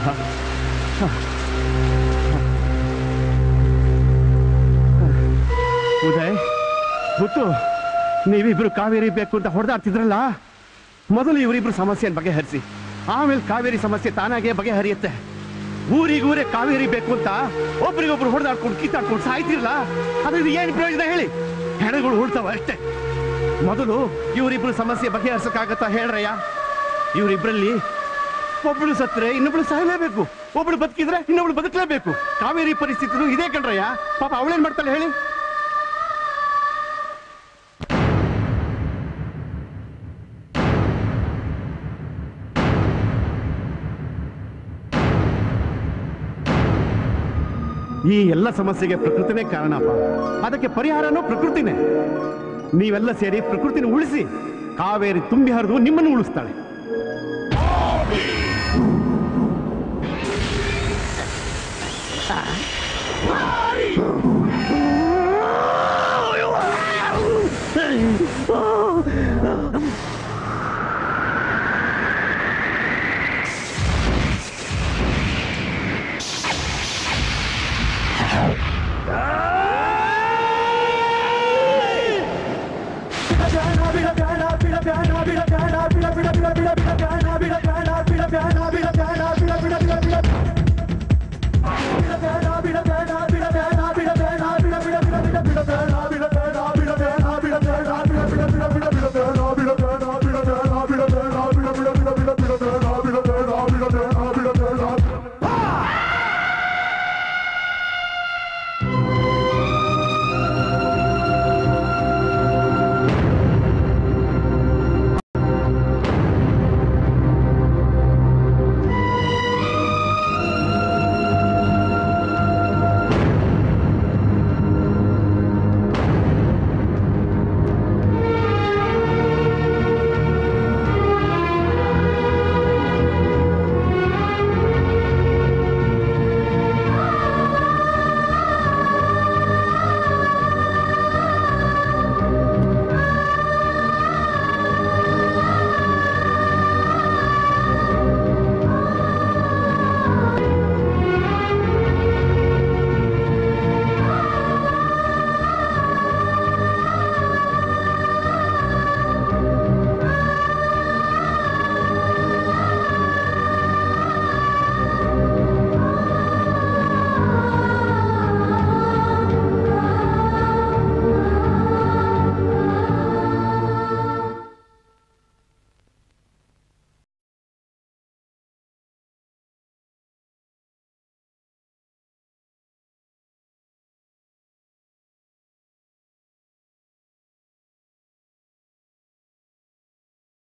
ಉದಯ್ ಗೊತ್ತು ನೀವಿಬ್ರು ಕಾವೇರಿ ಬೇಕು ಅಂತ ಹೊಡೆದಾಡ್ತಿದ್ರಲ್ಲ ಮೊದಲು ಇವರಿಬ್ರು ಸಮಸ್ಯೆಯನ್ನು ಬಗೆಹರಿಸಿ ಆಮೇಲೆ ಕಾವೇರಿ ಸಮಸ್ಯೆ ತಾನಾಗೆ ಬಗೆಹರಿಯುತ್ತೆ ಊರಿಗೂರೇ ಕಾವೇರಿ ಬೇಕು ಅಂತ ಒಬ್ರಿಗೊಬ್ರು ಹೊಡೆದಾಡ್ಕೊಂಡು ಕಿತ್ತಾಡ್ಕೊಂಡು ಸಾಯ್ತಿರಲ್ಲ ಅದರಿಂದ ಏನು ಪ್ರಯೋಜನ ಹೇಳಿ ಹೆಣಗಳು ಉಳ್ತಾವ ಅಷ್ಟೇ ಮೊದಲು ಇವರಿಬ್ರು ಸಮಸ್ಯೆ ಬಗೆಹರಿಸಕ್ಕಾಗತ್ತಾ ಹೇಳ್ರಯ್ಯ ಇವರಿಬ್ರಲ್ಲಿ ಒಬ್ಳು ಸತ್ರೆ ಇನ್ನೊಬ್ಳು ಸಾಯಲೇಬೇಕು ಒಬ್ಳು ಬದುಕಿದ್ರೆ ಇನ್ನೊಬ್ಳು ಬದುಕಲೇಬೇಕು ಕಾವೇರಿ ಪರಿಸ್ಥಿತಿನೂ ಇದೇ ಕಣ್ರಯ್ಯ ಪಾಪ ಅವಳೇನ್ ಮಾಡ್ತಾಳೆ ಹೇಳಿ ಈ ಎಲ್ಲ ಸಮಸ್ಯೆಗೆ ಪ್ರಕೃತಿನೇ ಕಾರಣಪ್ಪ ಅದಕ್ಕೆ ಪರಿಹಾರನೂ ಪ್ರಕೃತಿನೇ ನೀವೆಲ್ಲ ಸೇರಿ ಪ್ರಕೃತಿನ ಉಳಿಸಿ ಕಾವೇರಿ ತುಂಬಿ ಹರಿದು ನಿಮ್ಮನ್ನು ಉಳಿಸ್ತಾಳೆ